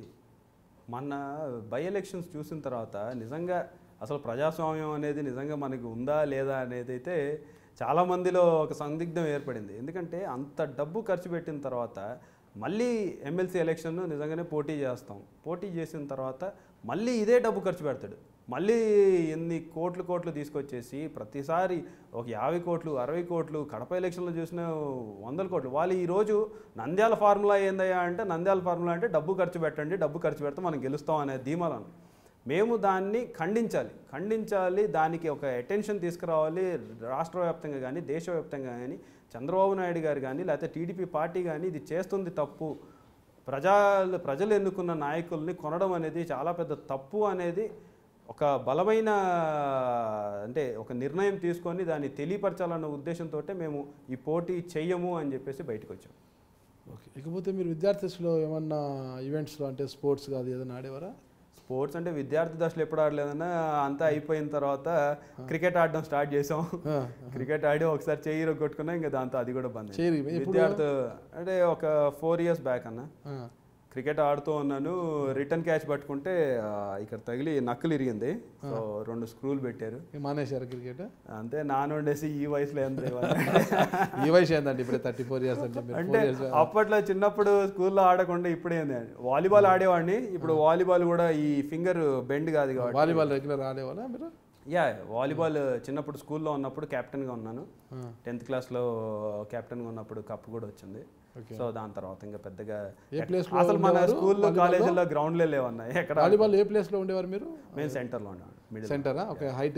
మన బై ఎలక్షన్స్ చూసిన తర్వాత నిజంగా అసలు ప్రజాస్వామ్యం అనేది నిజంగా మనకి ఉందా లేదా అనేది అయితే చాలా మందిలో ఒక సందిగ్ధం ఏర్పడింది ఎందుకంటే అంత డబ్బు ఖర్చు పెట్టిన తర్వాత మళ్ళీ ఎమ్మెల్సీ ఎలక్షన్ నిజంగానే పోటీ చేస్తాం పోటీ చేసిన తర్వాత మళ్ళీ ఇదే డబ్బు ఖర్చు పెడతాడు మళ్ళీ ఎన్ని కోట్లు కోట్లు తీసుకొచ్చేసి ప్రతిసారి ఒక యాభై కోట్లు అరవై కోట్లు కడప ఎలక్షన్లో చూసిన వందల కోట్లు వాళ్ళు ఈరోజు నంద్యాల ఫార్ములా ఏందయ్యా అంటే నంద్యాల ఫార్ములా అంటే డబ్బు ఖర్చు పెట్టండి డబ్బు ఖర్చు పెడితే మనం గెలుస్తాం అనే ధీమాలను మేము దాన్ని ఖండించాలి ఖండించాలి దానికి ఒక అటెన్షన్ తీసుకురావాలి రాష్ట్ర వ్యాప్తంగా కానీ దేశవ్యాప్తంగా కానీ చంద్రబాబు నాయుడు గారు కానీ లేకపోతే టీడీపీ పార్టీ కానీ ఇది చేస్తుంది తప్పు ప్రజలు ప్రజలు ఎన్నుకున్న నాయకుల్ని కొనడం అనేది చాలా పెద్ద తప్పు అనేది ఒక బలమైన అంటే ఒక నిర్ణయం తీసుకొని దాన్ని తెలియపరచాలన్న ఉద్దేశంతో మేము ఈ పోటీ చెయ్యము అని చెప్పేసి బయటకు వచ్చాం ఓకే ఇకపోతే మీరు విద్యార్థిలో ఏమన్నా ఈవెంట్స్లో అంటే స్పోర్ట్స్ కాదు ఏదైనా ఆడేవారా స్పోర్ట్స్ అంటే విద్యార్థి దశలో ఎప్పుడు ఆడలేదన్నా అంతా అయిపోయిన తర్వాత క్రికెట్ ఆడడం స్టార్ట్ చేసాం ఆ, క్రికెట్ ఆడి ఒకసారి చెయ్యి కొట్టుకున్నా ఇంకా దాంతో అది కూడా బంద్ చెయ్యి అయింది. ఎప్పుడు? విద్యార్థి అంటే ఒక ఫోర్ ఇయర్స్ బ్యాక్ అన్న ఆ, క్రికెట్ ఆడుతూ ఉన్నాను రిటర్న్ క్యాచ్ పట్టుకుంటే ఆ, ఇక్కడ తగిలి నక్కులు ఇరిగింది సో రెండు స్క్రూలు పెట్టారు ఇక మానేశారు క్రికెట్ అంతే నానుండేసి ఈ వయసులో ఎంత ఈ వయసు ఏందండి ఇప్పుడే థర్టీ ఫోర్ ఇయర్స్ అంటే మీరు అంటే four years అప్పట్లో చిన్నప్పుడు స్కూల్లో ఆడకుండా ఇప్పుడే ఉంది వాలీబాల్ ఆడేవాడిని ఇప్పుడు వాలీబాల్ కూడా ఈ ఫింగర్ బెండ్ కాదు కాబట్టి వాలీబాల్ రెగ్యులర్ ఆడేవాళ్ళా మీరు యా వాలీబాల్ చిన్నప్పుడు స్కూల్లో ఉన్నప్పుడు కెప్టెన్గా ఉన్నాను ఆ, టెన్త్ క్లాస్లో కెప్టెన్గా ఉన్నప్పుడు కప్ కూడా వచ్చింది Okay. సో దాని తర్వాత ఇంకా పెద్దగా ఏ place లో అసలు మన ఉండేవారు స్కూల్లో volleyball లో? కాలేజీలో గ్రౌండ్లే లేవన్నా ఎక్కడ వాలీబాల్ ఏ ప్లేస్లో ఉండేవారు మీరు మేము సెంటర్లో ఉన్నాం మిడిల్ సెంటరా ఒక హైట్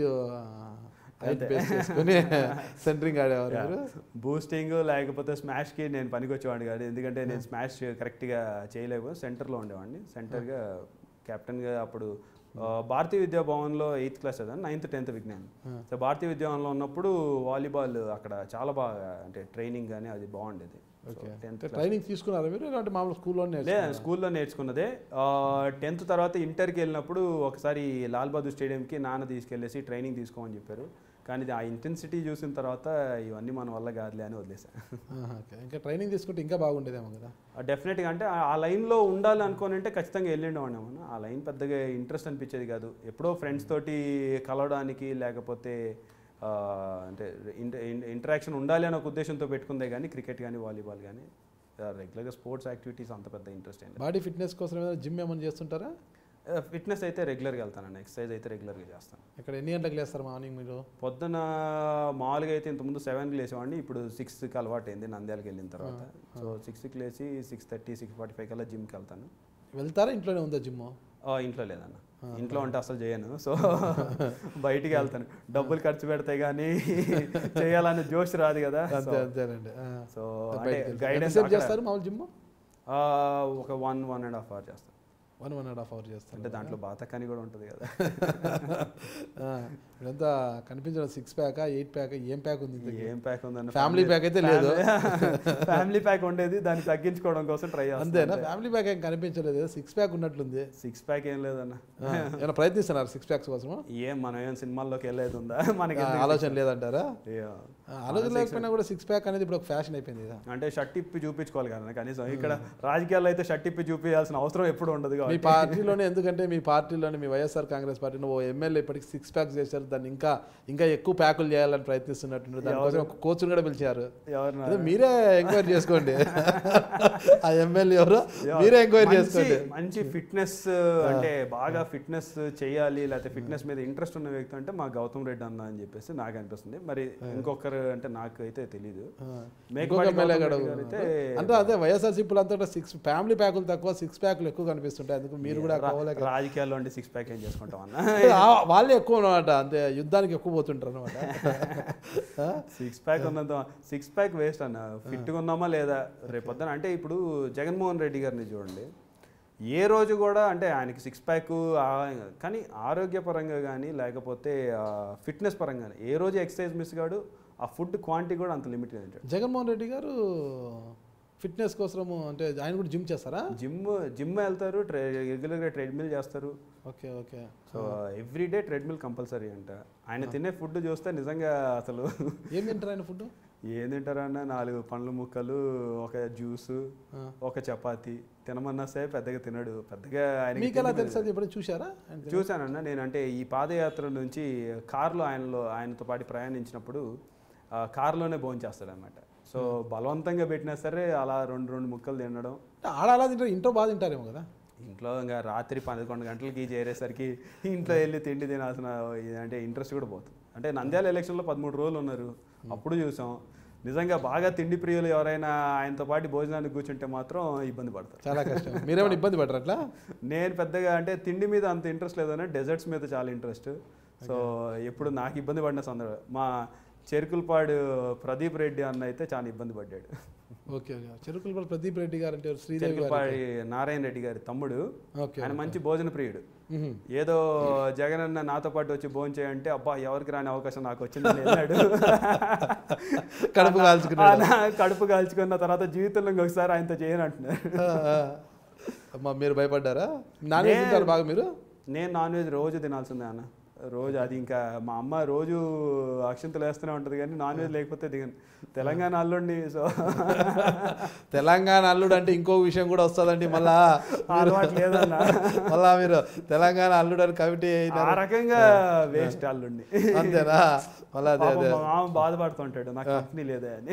హైట్ బేస్ చేసుకుని సెంటరింగ్ ఆడేవారు మీరు బూస్టింగ్ లేకపోతే స్మాష్కి నేను పనికొచ్చేవాడిని కాదు ఎందుకంటే నేను స్మాష్ కరెక్ట్గా చేయలేకపోతే సెంటర్లో ఉండేవాడిని సెంటర్గా కెప్టెన్గా అప్పుడు ఆ, భారతీయ విద్యా భవన్లో ఎయిత్ క్లాస్ చదివాను నైన్త్ టెన్త్ విజ్ఞానం సో భారతీయ విద్యా భవన్లో ఉన్నప్పుడు వాలీబాల్ అక్కడ చాలా బాగా అంటే ట్రైనింగ్ కానీ అది బాగుండేది ఓకే టెన్త్ ట్రైనింగ్ తీసుకున్నారా మీరు లేదంటే మామూలు స్కూల్లోనే లేదా స్కూల్లో నేర్చుకున్నదే టెన్త్ తర్వాత ఇంటర్కి వెళ్ళినప్పుడు ఒకసారి లాల్ బహదూర్ స్టేడియంకి నాన్న తీసుకెళ్ళేసి ట్రైనింగ్ తీసుకోమని చెప్పారు కానీ ఇది ఆ ఇంటెన్సిటీ చూసిన తర్వాత ఇవన్నీ మన వల్ల కాదులే అని వదిలేసాను ఓకే ఇంకా ట్రైనింగ్ తీసుకుంటే ఇంకా బాగుండేదేమో కదా డెఫినెట్గా అంటే ఆ- ఆ లైన్లో ఉండాలి అనుకోని అంటే ఖచ్చితంగా వెళ్ళిండేవాడిని ఆ లైన్ పెద్దగా ఇంట్రెస్ట్ అనిపించేది కాదు ఎప్పుడో ఫ్రెండ్స్ తోటి కలవడానికి లేకపోతే ఆ, అంటే ఇంటరాక్షన్ ఉండాలి అనే ఒక ఉద్దేశంతో పెట్టుకుందే కానీ క్రికెట్ కానీ వాలీబాల్ కానీ రెగ్యులర్గా స్పోర్ట్స్ యాక్టివిటీస్ అంత పెద్ద ఇంట్రెస్ట్ ఏం బాడీ ఫిట్నెస్ కోసం ఏమైనా జిమ్ ఏమైనా చేస్తుంటారా ఫిట్నెస్ అయితే రెగ్యులర్గా వెళ్తానండి ఎక్సర్సైజ్ అయితే రెగ్యులర్గా చేస్తాను ఇక్కడ ఎన్ని గంటలకు లేస్తారు మార్నింగ్ మీరు పొద్దున మామూలుగా అయితే ఇంతకుముందు సెవెన్కి లేసేవాడిని ఇప్పుడు సిక్స్కి అలవాటు అయింది నంద్యాలకు వెళ్ళిన తర్వాత సో సిక్స్కి లేచి six thirty six forty five కల్లా జిమ్కి వెళ్తాను వెళ్తారా ఇంట్లోనే ఉందా జిమ్ ఆ, ఇంట్లో లేదన్న ఇంట్లో ఉంటే అసలు చేయను సో బయటికి వెళ్తాను డబ్బులు ఖర్చు పెడితే కానీ చేయాలనే జోష్ రాదు కదా అంతే అంతేనండి ఆ. సో అంటే బయటికి వెళ్తారు. గైడెన్స్ ఎంతసేపు చేస్తారు మామూలు జిమ్ ఒక one one and half hour చేస్తాను one one and half hour చేస్తారు అంటే దాంట్లో బాతకాని కూడా ఉంటుంది కదా ఆ, ఇదంతా కనిపించడం సిక్స్ ప్యాక్ ఎయిట్ ప్యాక్ ఏం ప్యాక్ ఉంది ఇంతకీ? ఏం ప్యాక్ ఉందన్న ఫ్యామిలీ ప్యాక్ అయితే లేదు ఫ్యామిలీ ప్యాక్ ఉండేది దాన్ని తగ్గించుకోవడం కోసం ట్రై అంతేనా చేస్తాను ఫ్యామిలీ ప్యాక్ ఏం కనిపించలేదు సిక్స్ ప్యాక్ ఉన్నట్లుంది సిక్స్ ప్యాక్ ఏం లేదన్న ఆ, ఏమైనా ప్రయత్నిస్తున్నారు సిక్స్ ప్యాక్స్ కోసం ఏం మనం ఏం సినిమాల్లోకి వెళ్ళేది ఉందా మనకి ఆ, ఆలోచన లేదంటారా Yeah. ఆ, ఆలోచన లేకపోయినా కూడా సిక్స్ ప్యాక్ అనేది ఇప్పుడు ఒక ఫ్యాషన్ అయిపోయింది కదా అంటే షర్ట్ ఇప్పి చూపించుకోవాలి కదా కనీసం ఇక్కడ రాజకీయాల్లో అయితే షర్ట్ ఇప్పి చూపించాల్సిన అవసరం ఎప్పుడు ఉండదు మీ కాబట్టి పార్టీలోనే ఎందుకంటే మీ పార్టీలోనే మీ వైఎస్ఆర్ కాంగ్రెస్ పార్టీలో ఓ ఎమ్మెల్యే ఇప్పటికి సిక్స్ ప్యాక్స్ చేశారు దాన్ని ఇంకా ఇంకా ఎక్కువ ప్యాకులు చేయాలని ప్రయత్నిస్తున్నట్టు దానికోసం ఒక కోచ్ని కూడా పిలిచారు ఎవరు అదే మీరే ఎంక్వైరీ చేసుకోండి ఆ ఎమ్మెల్యే ఎవరు మీరే ఎంక్వైరీ మంచి- చేసుకోండి మంచి ఫిట్నెస్ అంటే బాగా ఫిట్నెస్ చేయాలి లేకపోతే ఫిట్నెస్ మీద ఇంట్రెస్ట్ ఉన్న వ్యక్తి అంటే మా గౌతమ్ రెడ్డి అన్న అని చెప్పేసి నాకు అనిపిస్తుంది మరి ఇంకొకరు అంటే నాకు అయితే తెలియదు ఆ. మేకపాటి ఇంకొక ఎమ్మెల్యే గౌతమ్ కూడా రెడ్డి గారు అయితే అంటే అదే వైఎస్ఆర్సీపీలు అంతా సిక్స్ ఫ్యామిలీ ప్యాకులు తక్కువ సిక్స్ ప్యాకులు ఎక్కువ కనిపిస్తుంటాయి అందుకు మీరు కూడా రా- కావాలి రాజకీయాల్లో ఉండి సిక్స్ ప్యాక్ ఏం చేసుకుంటాం అన్న ఆ- వాళ్ళే ఎక్కువ అనమాట అంతే యుద్ధానికి ఎక్కువ పోతుంటారు అనమాట సిక్స్ ప్యాక్ ఉన్నంత సిక్స్ ప్యాక్ వేస్ట్ అన్న ఫిట్గా ఉన్నామా లేదా రేపొద్దున అంటే ఇప్పుడు జగన్మోహన్ రెడ్డి గారిని చూడండి ఏ రోజు కూడా అంటే ఆయనకి సిక్స్ ప్యాక్ కానీ ఆరోగ్యపరంగా కానీ లేకపోతే ఫిట్నెస్ పరంగా కానీ ఏ రోజు ఎక్సర్సైజ్ మిస్ కాడు ఆ ఫుడ్ క్వాంటిటీ కూడా అంత లిమిటెడ్ ఉంటాడు జగన్మోహన్ రెడ్డి గారు ఫిట్నెస్ కోసము అంటే ఆయన కూడా జిమ్ చేస్తారా జిమ్ జిమ్ వెళ్తారు ట్రే రెగ్యులర్గా ట్రెడ్మిల్ చేస్తారు okay okay so every day treadmill compulsory అంట ఆయన తినే ఫుడ్ చూస్తే నిజంగా అసలు ఏం తింటారు ఆయన ఫుడ్ ఏం తింటారన్న నాలుగు పండ్ల ముక్కలు ఒక జ్యూసు ఒక చపాతి తినమన్నా సరే పెద్దగా తినడు పెద్దగా ఆయన మీకు ఎలా తెలుసు అది ఎప్పుడైనా చూసారా ఆయన తిన- చూశానన్న నేను అంటే ఈ పాదయాత్ర నుంచి కారులో ఆయనలో ఆయనతో పాటు ప్రయాణించినప్పుడు ఆ, కారులోనే భోజనం చేస్తాడనమాట సో బలవంతంగా పెట్టినా సరే అలా రెండు రెండు ముక్కలు తినడం అంటే ఆడ అలా తింటారు ఇంట్లో బాగా తింటారేమో కదా ఇంట్లో ఇంకా రాత్రి పదకొండు గంటలకి చేరేసరికి ఇంట్లో వెళ్ళి తిండి తినాల్సిన ఇది అంటే ఇంట్రెస్ట్ కూడా పోతుంది అంటే నంద్యాల ఎలక్షన్లో పదమూడు రోజులు ఉన్నారు అప్పుడు చూసాం నిజంగా బాగా తిండి ప్రియులు ఎవరైనా ఆయనతో పాటు భోజనానికి కూర్చుంటే మాత్రం ఇబ్బంది పడతారు చాలా కష్టం మీరేమైనా ఇబ్బంది పడరు అట్లా నేను పెద్దగా అంటే తిండి మీద అంత ఇంట్రెస్ట్ లేదని డెజర్ట్స్ మీద చాలా ఇంట్రెస్ట్ సో ఎప్పుడు నాకు ఇబ్బంది పడిన సందర్భం మా చెరుకులపాడు ప్రదీప్ రెడ్డి అన్న అయితే చాలా ఇబ్బంది పడ్డాడు ఓకే ఓకే చెరుకులపల్లి ప్రదీప్ రెడ్డి గారు అంటే ఎవరు? శ్రీదేవి గారు చెరుకులపాడి నారాయణ రెడ్డి గారి తమ్ముడు ఓకే ఆయన మంచి భోజన ప్రియుడు మ్మ్. ఏదో జగన్ అన్న నాతో పాటు వచ్చి భోజనం చేయంటే అబ్బా ఎవరికి రాని అవకాశం నాకు వచ్చిందని వెళ్ళాడు కడుపు కాల్చుకున్నాడు. ఆ, నా కడుపు కాల్చుకున్న తర్వాత జీవితంలో ఇంకొకసారి ఆయనతో చేయను అంటున్నారు ఆ, ఆ. అమ్మా మీరు భయపడ్డారా నాన్ వెజ్ తింటారు బాగా మీరు నేను నాన్ వెజ్ రోజు తినాల్సిందే అన్న రోజు అది ఇంకా మా అమ్మ రోజు అక్షంతలు వేస్తూనే ఉంటుంది కానీ నాన్ వెజ్ లేకపోతే దిగను తెలంగాణ అల్లుడిని సో తెలంగాణ అల్లుడు అంటే ఇంకో విషయం కూడా వస్తుందండి మళ్ళా అలవాటు లేదన్న మళ్ళా మీరు తెలంగాణ అల్లుడు అని కమిటీ ఆ అయినారు రకంగా వేస్ట్ అల్లుడిని అంతేనా మళ్ళా అదే పాపం అదే మా మామ బాధపడుతుంటాడు నాకు కంపెనీ లేదే అని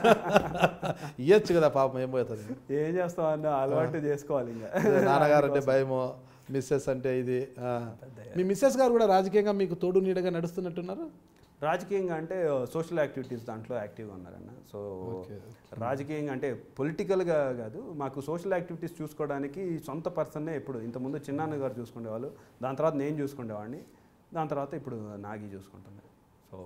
ఇయ్యొచ్చు కదా పాపం ఏం పోతుంది ఏం చేస్తాం అన్న అలవాటు చేసుకోవాలి ఇంకా అదే నాన్నగారు అంటే భయము మిస్సెస్ అంటే ఇది ఆ. మీ మిస్సెస్ గారు కూడా రాజకీయంగా మీకు తోడు నీడగా నడుస్తున్నట్టున్నారు రాజకీయంగా అంటే సోషల్ యాక్టివిటీస్ దాంట్లో యాక్టివ్గా ఉన్నారన్న సో ఓకే. రాజకీయంగా అంటే పొలిటికల్గా కాదు మాకు సోషల్ యాక్టివిటీస్ చూసుకోవడానికి సొంత పర్సన్నే ఇప్పుడు ఇంతకుముందు చిన్నాన్న గారు చూసుకునేవాళ్ళు దాని తర్వాత నేను చూసుకునేవాడిని దాని తర్వాత ఇప్పుడు నాగి చూసుకుంటున్నారు సో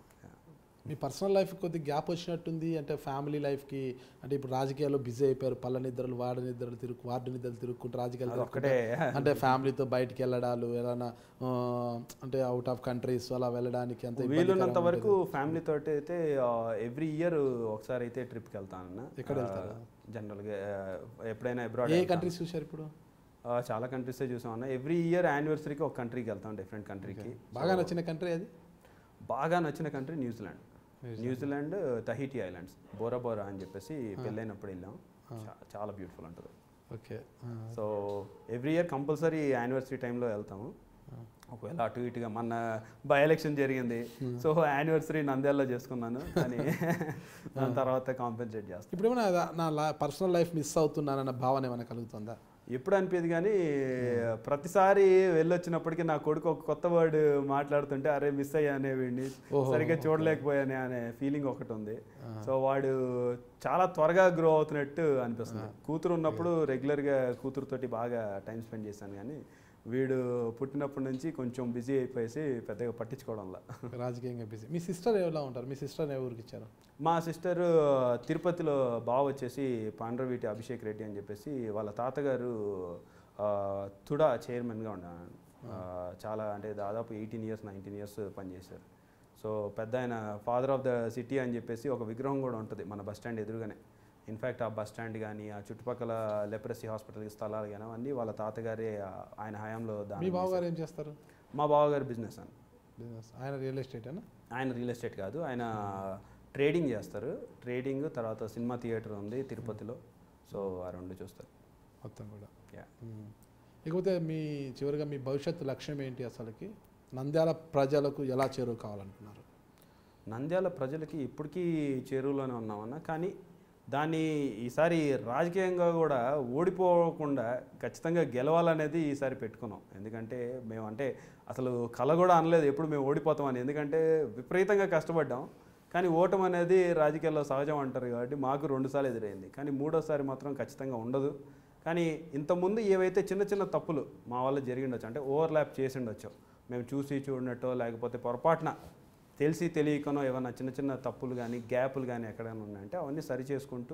మీ పర్సనల్ లైఫ్ కొద్ది గ్యాప్ వచ్చినట్టుంది అంటే ఫ్యామిలీ లైఫ్కి అంటే ఇప్పుడు రాజకీయాల్లో బిజీ అయిపోయారు పళ్ళ నిద్రలు వార్డు నిద్రలు తిరుగు వార్డు నిద్రలు తిరుగుకుంటూ రాజకీయాలు ఒక్కటే తిరుగుకుంటూ, అంటే ఫ్యామిలీతో బయటికి వెళ్ళడాలు ఏదైనా ఆ, అంటే అవుట్ ఆఫ్ కంట్రీస్ అలా వెళ్ళడానికి అంత వీలున్నంత వరకు ఫ్యామిలీ తోటి అయితే ఎవ్రీ ఇయర్ ఒకసారి అయితే ట్రిప్కి వెళ్తానన్న ఎక్కడ వెళ్తారు? జనరల్గా ఎప్పుడైనా అబ్రాడ్ ఏ కంట్రీస్ చూశారు ఇప్పుడు చాలా కంట్రీసే చూసాం అన్న ఎవ్రీ ఇయర్ యానివర్సరీకి ఒక కంట్రీకి వెళ్తాం డిఫరెంట్ కంట్రీకి బాగా నచ్చిన కంట్రీ అది బాగా నచ్చిన country New Zealand New Zealand Tahiti islands Bora Bora అని చెప్పేసి పెళ్ళైనప్పుడు వెళ్ళాం చా- చాలా బ్యూటిఫుల్ ఉంటుంది okay so every year compulsory anniversary టైంలో వెళ్తాము ఒకవేళ అటు ఇటుగా మొన్న బై ఎలక్షన్ జరిగింది సో యానివర్సరీ నంద్యాలలో చేసుకున్నాను కానీ దాని తర్వాత కాంపెన్సేట్ చేస్తాను ఇప్పుడు ఏమైనా నా పర్సనల్ లైఫ్ మిస్ అవుతున్నానన్న భావన ఏమైనా కలుగుతుందా ఎప్పుడు అనిపించదు కానీ ప్రతిసారి వెళ్ళొచ్చినప్పటికీ నా కొడుకు ఒక కొత్త వర్డ్ మాట్లాడుతుంటే అరే మిస్ అయ్యానే వీడిని ఓహో, సరిగ్గా చూడలేకపోయానే అనే ఫీలింగ్ ఒకటి ఉంది సో వాడు చాలా త్వరగా గ్రో అవుతున్నట్టు అనిపిస్తుంది కూతురు ఉన్నప్పుడు రెగ్యులర్గా కూతురుతోటి బాగా టైం స్పెండ్ చేశాను కానీ వీడు పుట్టినప్పటి నుంచి కొంచెం బిజీ అయిపోయేసి పెద్దగా పట్టించుకోవడంలా రాజకీయంగా బిజీ మీ సిస్టర్ ఎలా ఉంటారు మీ సిస్టర్ ఏ ఊరికి ఇచ్చారు మా సిస్టర్ తిరుపతిలో బావ వచ్చేసి పాండ్రవీటి అభిషేక్ రెడ్డి అని చెప్పేసి వాళ్ళ తాతగారు ఆ, తుడా చైర్మన్గా ఉన్నాను ఆ, చాలా అంటే దాదాపు ఎయిటీన్ ఇయర్స్ నైన్టీన్ ఇయర్స్ పనిచేశారు సో పెద్ద ఆయన ఫాదర్ ఆఫ్ ద సిటీ అని చెప్పేసి ఒక విగ్రహం కూడా ఉంటుంది మన బస్ స్టాండ్ ఎదురుగానే ఇన్ఫ్యాక్ట్ ఆ బస్ స్టాండ్ కానీ ఆ చుట్టుపక్కల లెప్రసీ హాస్పిటల్కి స్థలాలు కానీ అవన్నీ వాళ్ళ తాతగారే ఆ, ఆయన హయాంలో మీ దాని బావగారు ఏం చేస్తారు మా బావగారు బిజినెస్ అని బిజినెస్ ఆయన రియల్ ఎస్టేట్ అనా ఆయన రియల్ ఎస్టేట్ కాదు ఆయన ట్రేడింగ్ చేస్తారు ట్రేడింగ్ తర్వాత సినిమా థియేటర్ ఉంది తిరుపతిలో సో ఆ రెండు చూస్తారు మొత్తం కూడా యా మ్మ్. ఇకపోతే మీ చివరిగా మీ భవిష్యత్తు లక్ష్యం ఏంటి అసలుకి నంద్యాల ప్రజలకు ఎలా చేరువ కావాలనుకున్నారు నంద్యాల ప్రజలకి ఇప్పటికీ చేరువలోనే ఉన్నామన్న కానీ దాన్ని ఈసారి రాజకీయంగా కూడా ఓడిపోకుండా ఖచ్చితంగా గెలవాలనేది ఈసారి పెట్టుకున్నాం ఎందుకంటే మేము అంటే అసలు కళ కూడా అనలేదు ఎప్పుడు మేము ఓడిపోతామని ఎందుకంటే విపరీతంగా కష్టపడ్డాం కానీ ఓటం అనేది రాజకీయాల్లో సహజం అంటారు కాబట్టి మాకు రెండుసార్లు ఎదురైంది కానీ మూడోసారి మాత్రం ఖచ్చితంగా ఉండదు కానీ ఇంతకుముందు ఏవైతే చిన్న చిన్న తప్పులు మా వల్ల జరిగిండొచ్చు అంటే ఓవర్లాప్ చేసి ఉండొచ్చు మేము చూసి చూడనట్టో లేకపోతే పొరపాటున తెలిసి తెలియకనో ఏమైనా చిన్న చిన్న తప్పులు కానీ గ్యాపులు కానీ ఎక్కడైనా ఉన్నాయంటే అవన్నీ సరి చేసుకుంటూ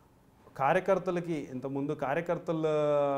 కార్యకర్తలకి ఇంతకుముందు కార్యకర్తల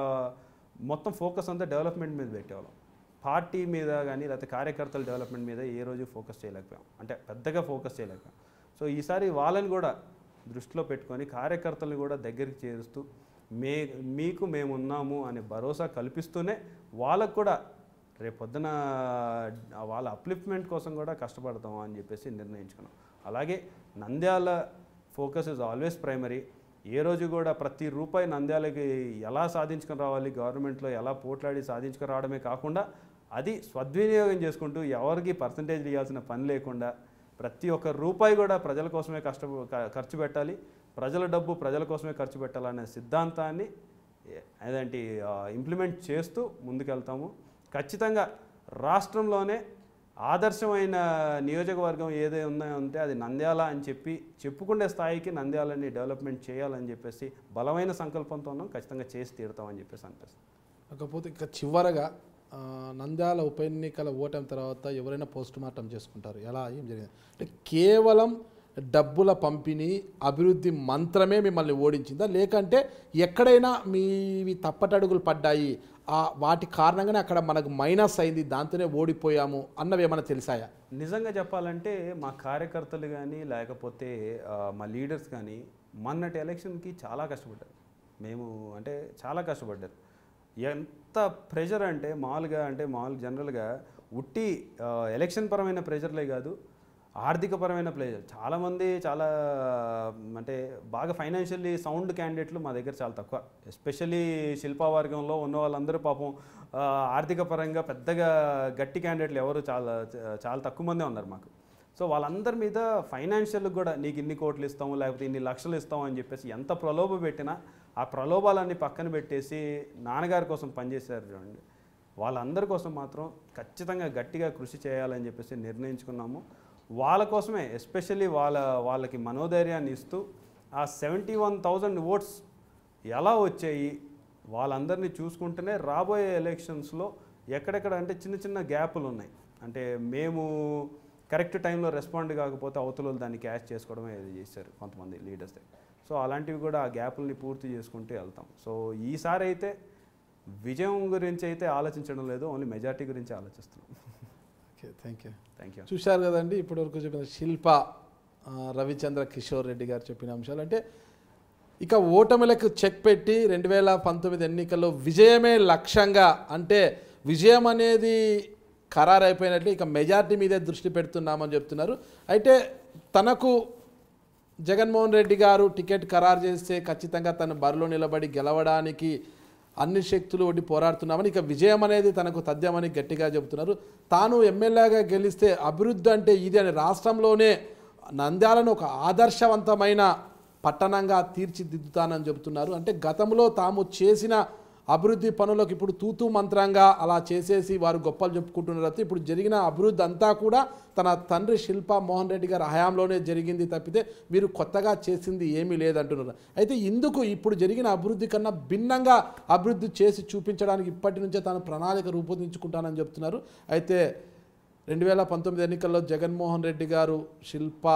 మొత్తం ఫోకస్ అంతా డెవలప్మెంట్ మీద పెట్టేవాళ్ళం పార్టీ మీద కానీ లేకపోతే కార్యకర్తల డెవలప్మెంట్ మీద ఏ రోజు ఫోకస్ చేయలేకపోయాం అంటే పెద్దగా ఫోకస్ చేయలేకపోయాం సో ఈసారి వాళ్ళని కూడా దృష్టిలో పెట్టుకొని కార్యకర్తలను కూడా దగ్గరికి చేరుస్తూ మే మీకు మేము ఉన్నాము అనే భరోసా కల్పిస్తూనే వాళ్ళకు కూడా రేపొద్దున వాళ్ళ అప్లిఫ్ట్మెంట్ కోసం కూడా కష్టపడతాం అని చెప్పేసి నిర్ణయించుకున్నాం అలాగే Nandyal focus is always primary ఏ రోజు కూడా ప్రతి రూపాయి నంద్యాలకి ఎలా సాధించుకొని రావాలి గవర్నమెంట్లో ఎలా పోట్లాడి సాధించుకొని రావడమే కాకుండా అది సద్వినియోగం చేసుకుంటూ ఎవరికి పర్సంటేజ్ ఇవ్వాల్సిన పని లేకుండా ప్రతి ఒక్క రూపాయి కూడా ప్రజల కోసమే కష్ట క- ఖర్చు పెట్టాలి ప్రజల డబ్బు ప్రజల కోసమే ఖర్చు పెట్టాలనే సిద్ధాంతాన్ని ఏ- అదేంటి ఇంప్లిమెంట్ చేస్తూ ముందుకెళ్తాము ఖచ్చితంగా రాష్ట్రంలోనే ఆదర్శమైన నియోజకవర్గం ఏదైనా ఉందో ఉంటే అది నంద్యాల అని చెప్పి చెప్పుకునే స్థాయికి నంద్యాలని డెవలప్మెంట్ చేయాలని చెప్పేసి బలమైన సంకల్పంతో ఉన్నాం ఖచ్చితంగా చేసి తీరుతామని చెప్పేసి అనిపిస్తుంది కాకపోతే ఇక చివరగా ఆ, నంద్యాల ఉప ఎన్నికల ఓటమి తర్వాత ఎవరైనా పోస్ట్ మార్టం చేసుకుంటారు ఎలా ఏం జరిగింది అంటే కేవలం డబ్బుల పంపిణీ అభివృద్ధి మంత్రమే మిమ్మల్ని ఓడించిందా లేకంటే ఎక్కడైనా మీవి తప్పటడుగులు పడ్డాయి ఆ వాటి కారణంగానే అక్కడ మనకు మైనస్ అయింది దాంతోనే ఓడిపోయాము అన్నవి ఏమైనా తెలిసాయా నిజంగా చెప్పాలంటే మా కార్యకర్తలు కానీ లేకపోతే ఆ, మా లీడర్స్ కానీ మొన్నటి ఎలక్షన్కి చాలా కష్టపడ్డారు మేము అంటే చాలా కష్టపడ్డారు ఎంత ప్రెషర్ అంటే మామూలుగా అంటే మామూలు జనరల్గా ఉట్టి ఆ, ఎలక్షన్ పరమైన ప్రెషర్లే కాదు ఆర్థికపరమైన ప్లేయర్ చాలామంది చాలా అంటే బాగా ఫైనాన్షియల్లీ సౌండ్ క్యాండిడేట్లు మా దగ్గర చాలా తక్కువ ఎస్పెషల్లీ శిల్పా వర్గంలో ఉన్న వాళ్ళందరూ పాపం ఆ, ఆర్థిక పరంగా పెద్దగా గట్టి క్యాండిడేట్లు ఎవరు చాలా చాలా తక్కువ మందే ఉన్నారు మాకు సో వాళ్ళందరి మీద ఫైనాన్షియల్ కూడా నీకు ఇన్ని కోట్లు ఇస్తాము లేకపోతే ఇన్ని లక్షలు ఇస్తాము అని చెప్పేసి ఎంత ప్రలోభ పెట్టినా ఆ ప్రలోభాలన్నీ పక్కన పెట్టేసి నాన్నగారి కోసం పనిచేశారు చూడండి వాళ్ళందరి కోసం మాత్రం ఖచ్చితంగా గట్టిగా కృషి చేయాలని చెప్పేసి నిర్ణయించుకున్నాము వాళ్ళ కోసమే ఎస్పెషల్లీ వాళ్ళ వాళ్ళకి మనోధైర్యాన్ని ఇస్తూ ఆ సెవెంటీ వన్ థౌజండ్ ఓట్స్ ఎలా వచ్చాయి వాళ్ళందరినీ చూసుకుంటేనే రాబోయే ఎలక్షన్స్లో ఎక్కడెక్కడ అంటే చిన్న చిన్న గ్యాపులు ఉన్నాయి అంటే మేము కరెక్ట్ టైంలో రెస్పాండ్ కాకపోతే అవతల దాన్ని క్యాష్ చేసుకోవడమే ఇది చేశారు కొంతమంది లీడర్స్ సో అలాంటివి కూడా ఆ గ్యాపుల్ని పూర్తి చేసుకుంటూ వెళ్తాం సో ఈసారి అయితే విజయం గురించి అయితే ఆలోచించడం లేదు ఓన్లీ మెజార్టీ గురించి ఆలోచిస్తున్నాం okay thank you thank you చూశారు కదండి ఇప్పటివరకు చెప్పిన శిల్ప ఆ, రవిచంద్ర కిషోర్ రెడ్డి గారు చెప్పిన అంశాలు అంటే ఇక ఓటమిలకు చెక్ పెట్టి రెండు వేల పంతొమ్మిది ఎన్నికల్లో విజయమే లక్ష్యంగా అంటే విజయం అనేది ఖరారైపోయినట్లు ఇక మెజార్టీ మీదే దృష్టి పెడుతున్నామని చెప్తున్నారు అయితే తనకు జగన్మోహన్ రెడ్డి గారు టికెట్ ఖరారు చేస్తే ఖచ్చితంగా తను బరిలో నిలబడి గెలవడానికి అన్ని శక్తులు ఒడ్డి పోరాడుతున్నామని ఇక విజయం అనేది తనకు తథ్యమని గట్టిగా చెబుతున్నారు తాను ఎమ్మెల్యేగా గెలిస్తే అభివృద్ధి అంటే ఇది అని రాష్ట్రంలోనే నంద్యాలను ఒక ఆదర్శవంతమైన పట్టణంగా తీర్చిదిద్దుతానని చెబుతున్నారు అంటే గతంలో తాము చేసిన అభివృద్ధి పనులకు ఇప్పుడు తూతూ మంత్రంగా అలా చేసేసి వారు గొప్పలు చెప్పుకుంటున్నారు తప్పితే ఇప్పుడు జరిగిన అభివృద్ధి అంతా కూడా తన తండ్రి శిల్పా మోహన్ రెడ్డి గారి హయాంలోనే జరిగింది తప్పితే వీరు కొత్తగా చేసింది ఏమీ లేదంటున్నారు అయితే ఇందుకు ఇప్పుడు జరిగిన అభివృద్ధి కన్నా భిన్నంగా అభివృద్ధి చేసి చూపించడానికి ఇప్పటి నుంచే తాను ప్రణాళిక రూపొందించుకుంటానని చెప్తున్నారు అయితే రెండు వేల పంతొమ్మిది ఎన్నికల్లో జగన్మోహన్ రెడ్డి గారు శిల్పా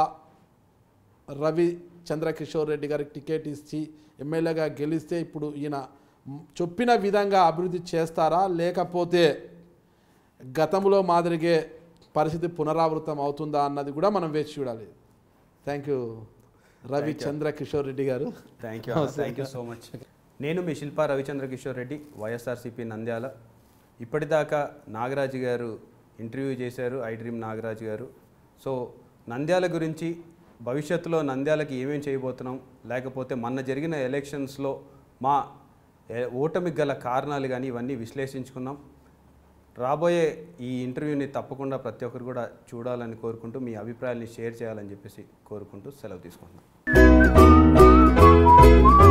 రవి చంద్రకిషోర్ రెడ్డి గారికి టికెట్ ఇచ్చి ఎమ్మెల్యేగా గెలిస్తే ఇప్పుడు ఈయన మ్, చెప్పిన విధంగా అభివృద్ధి చేస్తారా లేకపోతే గతంలో మాదిరిగే పరిస్థితి పునరావృతం అవుతుందా అన్నది కూడా మనం వేచి చూడాలి థ్యాంక్ యూ రవి చంద్రకిషోర్ రెడ్డి గారు thank you thank you so much నేను మీ శిల్పా రవిచంద్ర కిషోర్ రెడ్డి వైఎస్ఆర్సీపీ నంద్యాల ఇప్పటిదాకా నాగరాజు గారు ఇంటర్వ్యూ చేశారు ఐ డ్రీమ్ నాగరాజు గారు సో నంద్యాల గురించి భవిష్యత్తులో నంద్యాలకి ఏమేం చేయబోతున్నాం లేకపోతే మొన్న జరిగిన ఎలక్షన్స్లో మా ఏ- ఓటమికి గల కారణాలు కానీ ఇవన్నీ విశ్లేషించుకున్నాం రాబోయే ఈ ఇంటర్వ్యూని తప్పకుండా ప్రతి ఒక్కరు కూడా చూడాలని కోరుకుంటూ మీ అభిప్రాయాల్ని షేర్ చేయాలని చెప్పేసి కోరుకుంటూ సెలవు తీసుకుంటున్నాం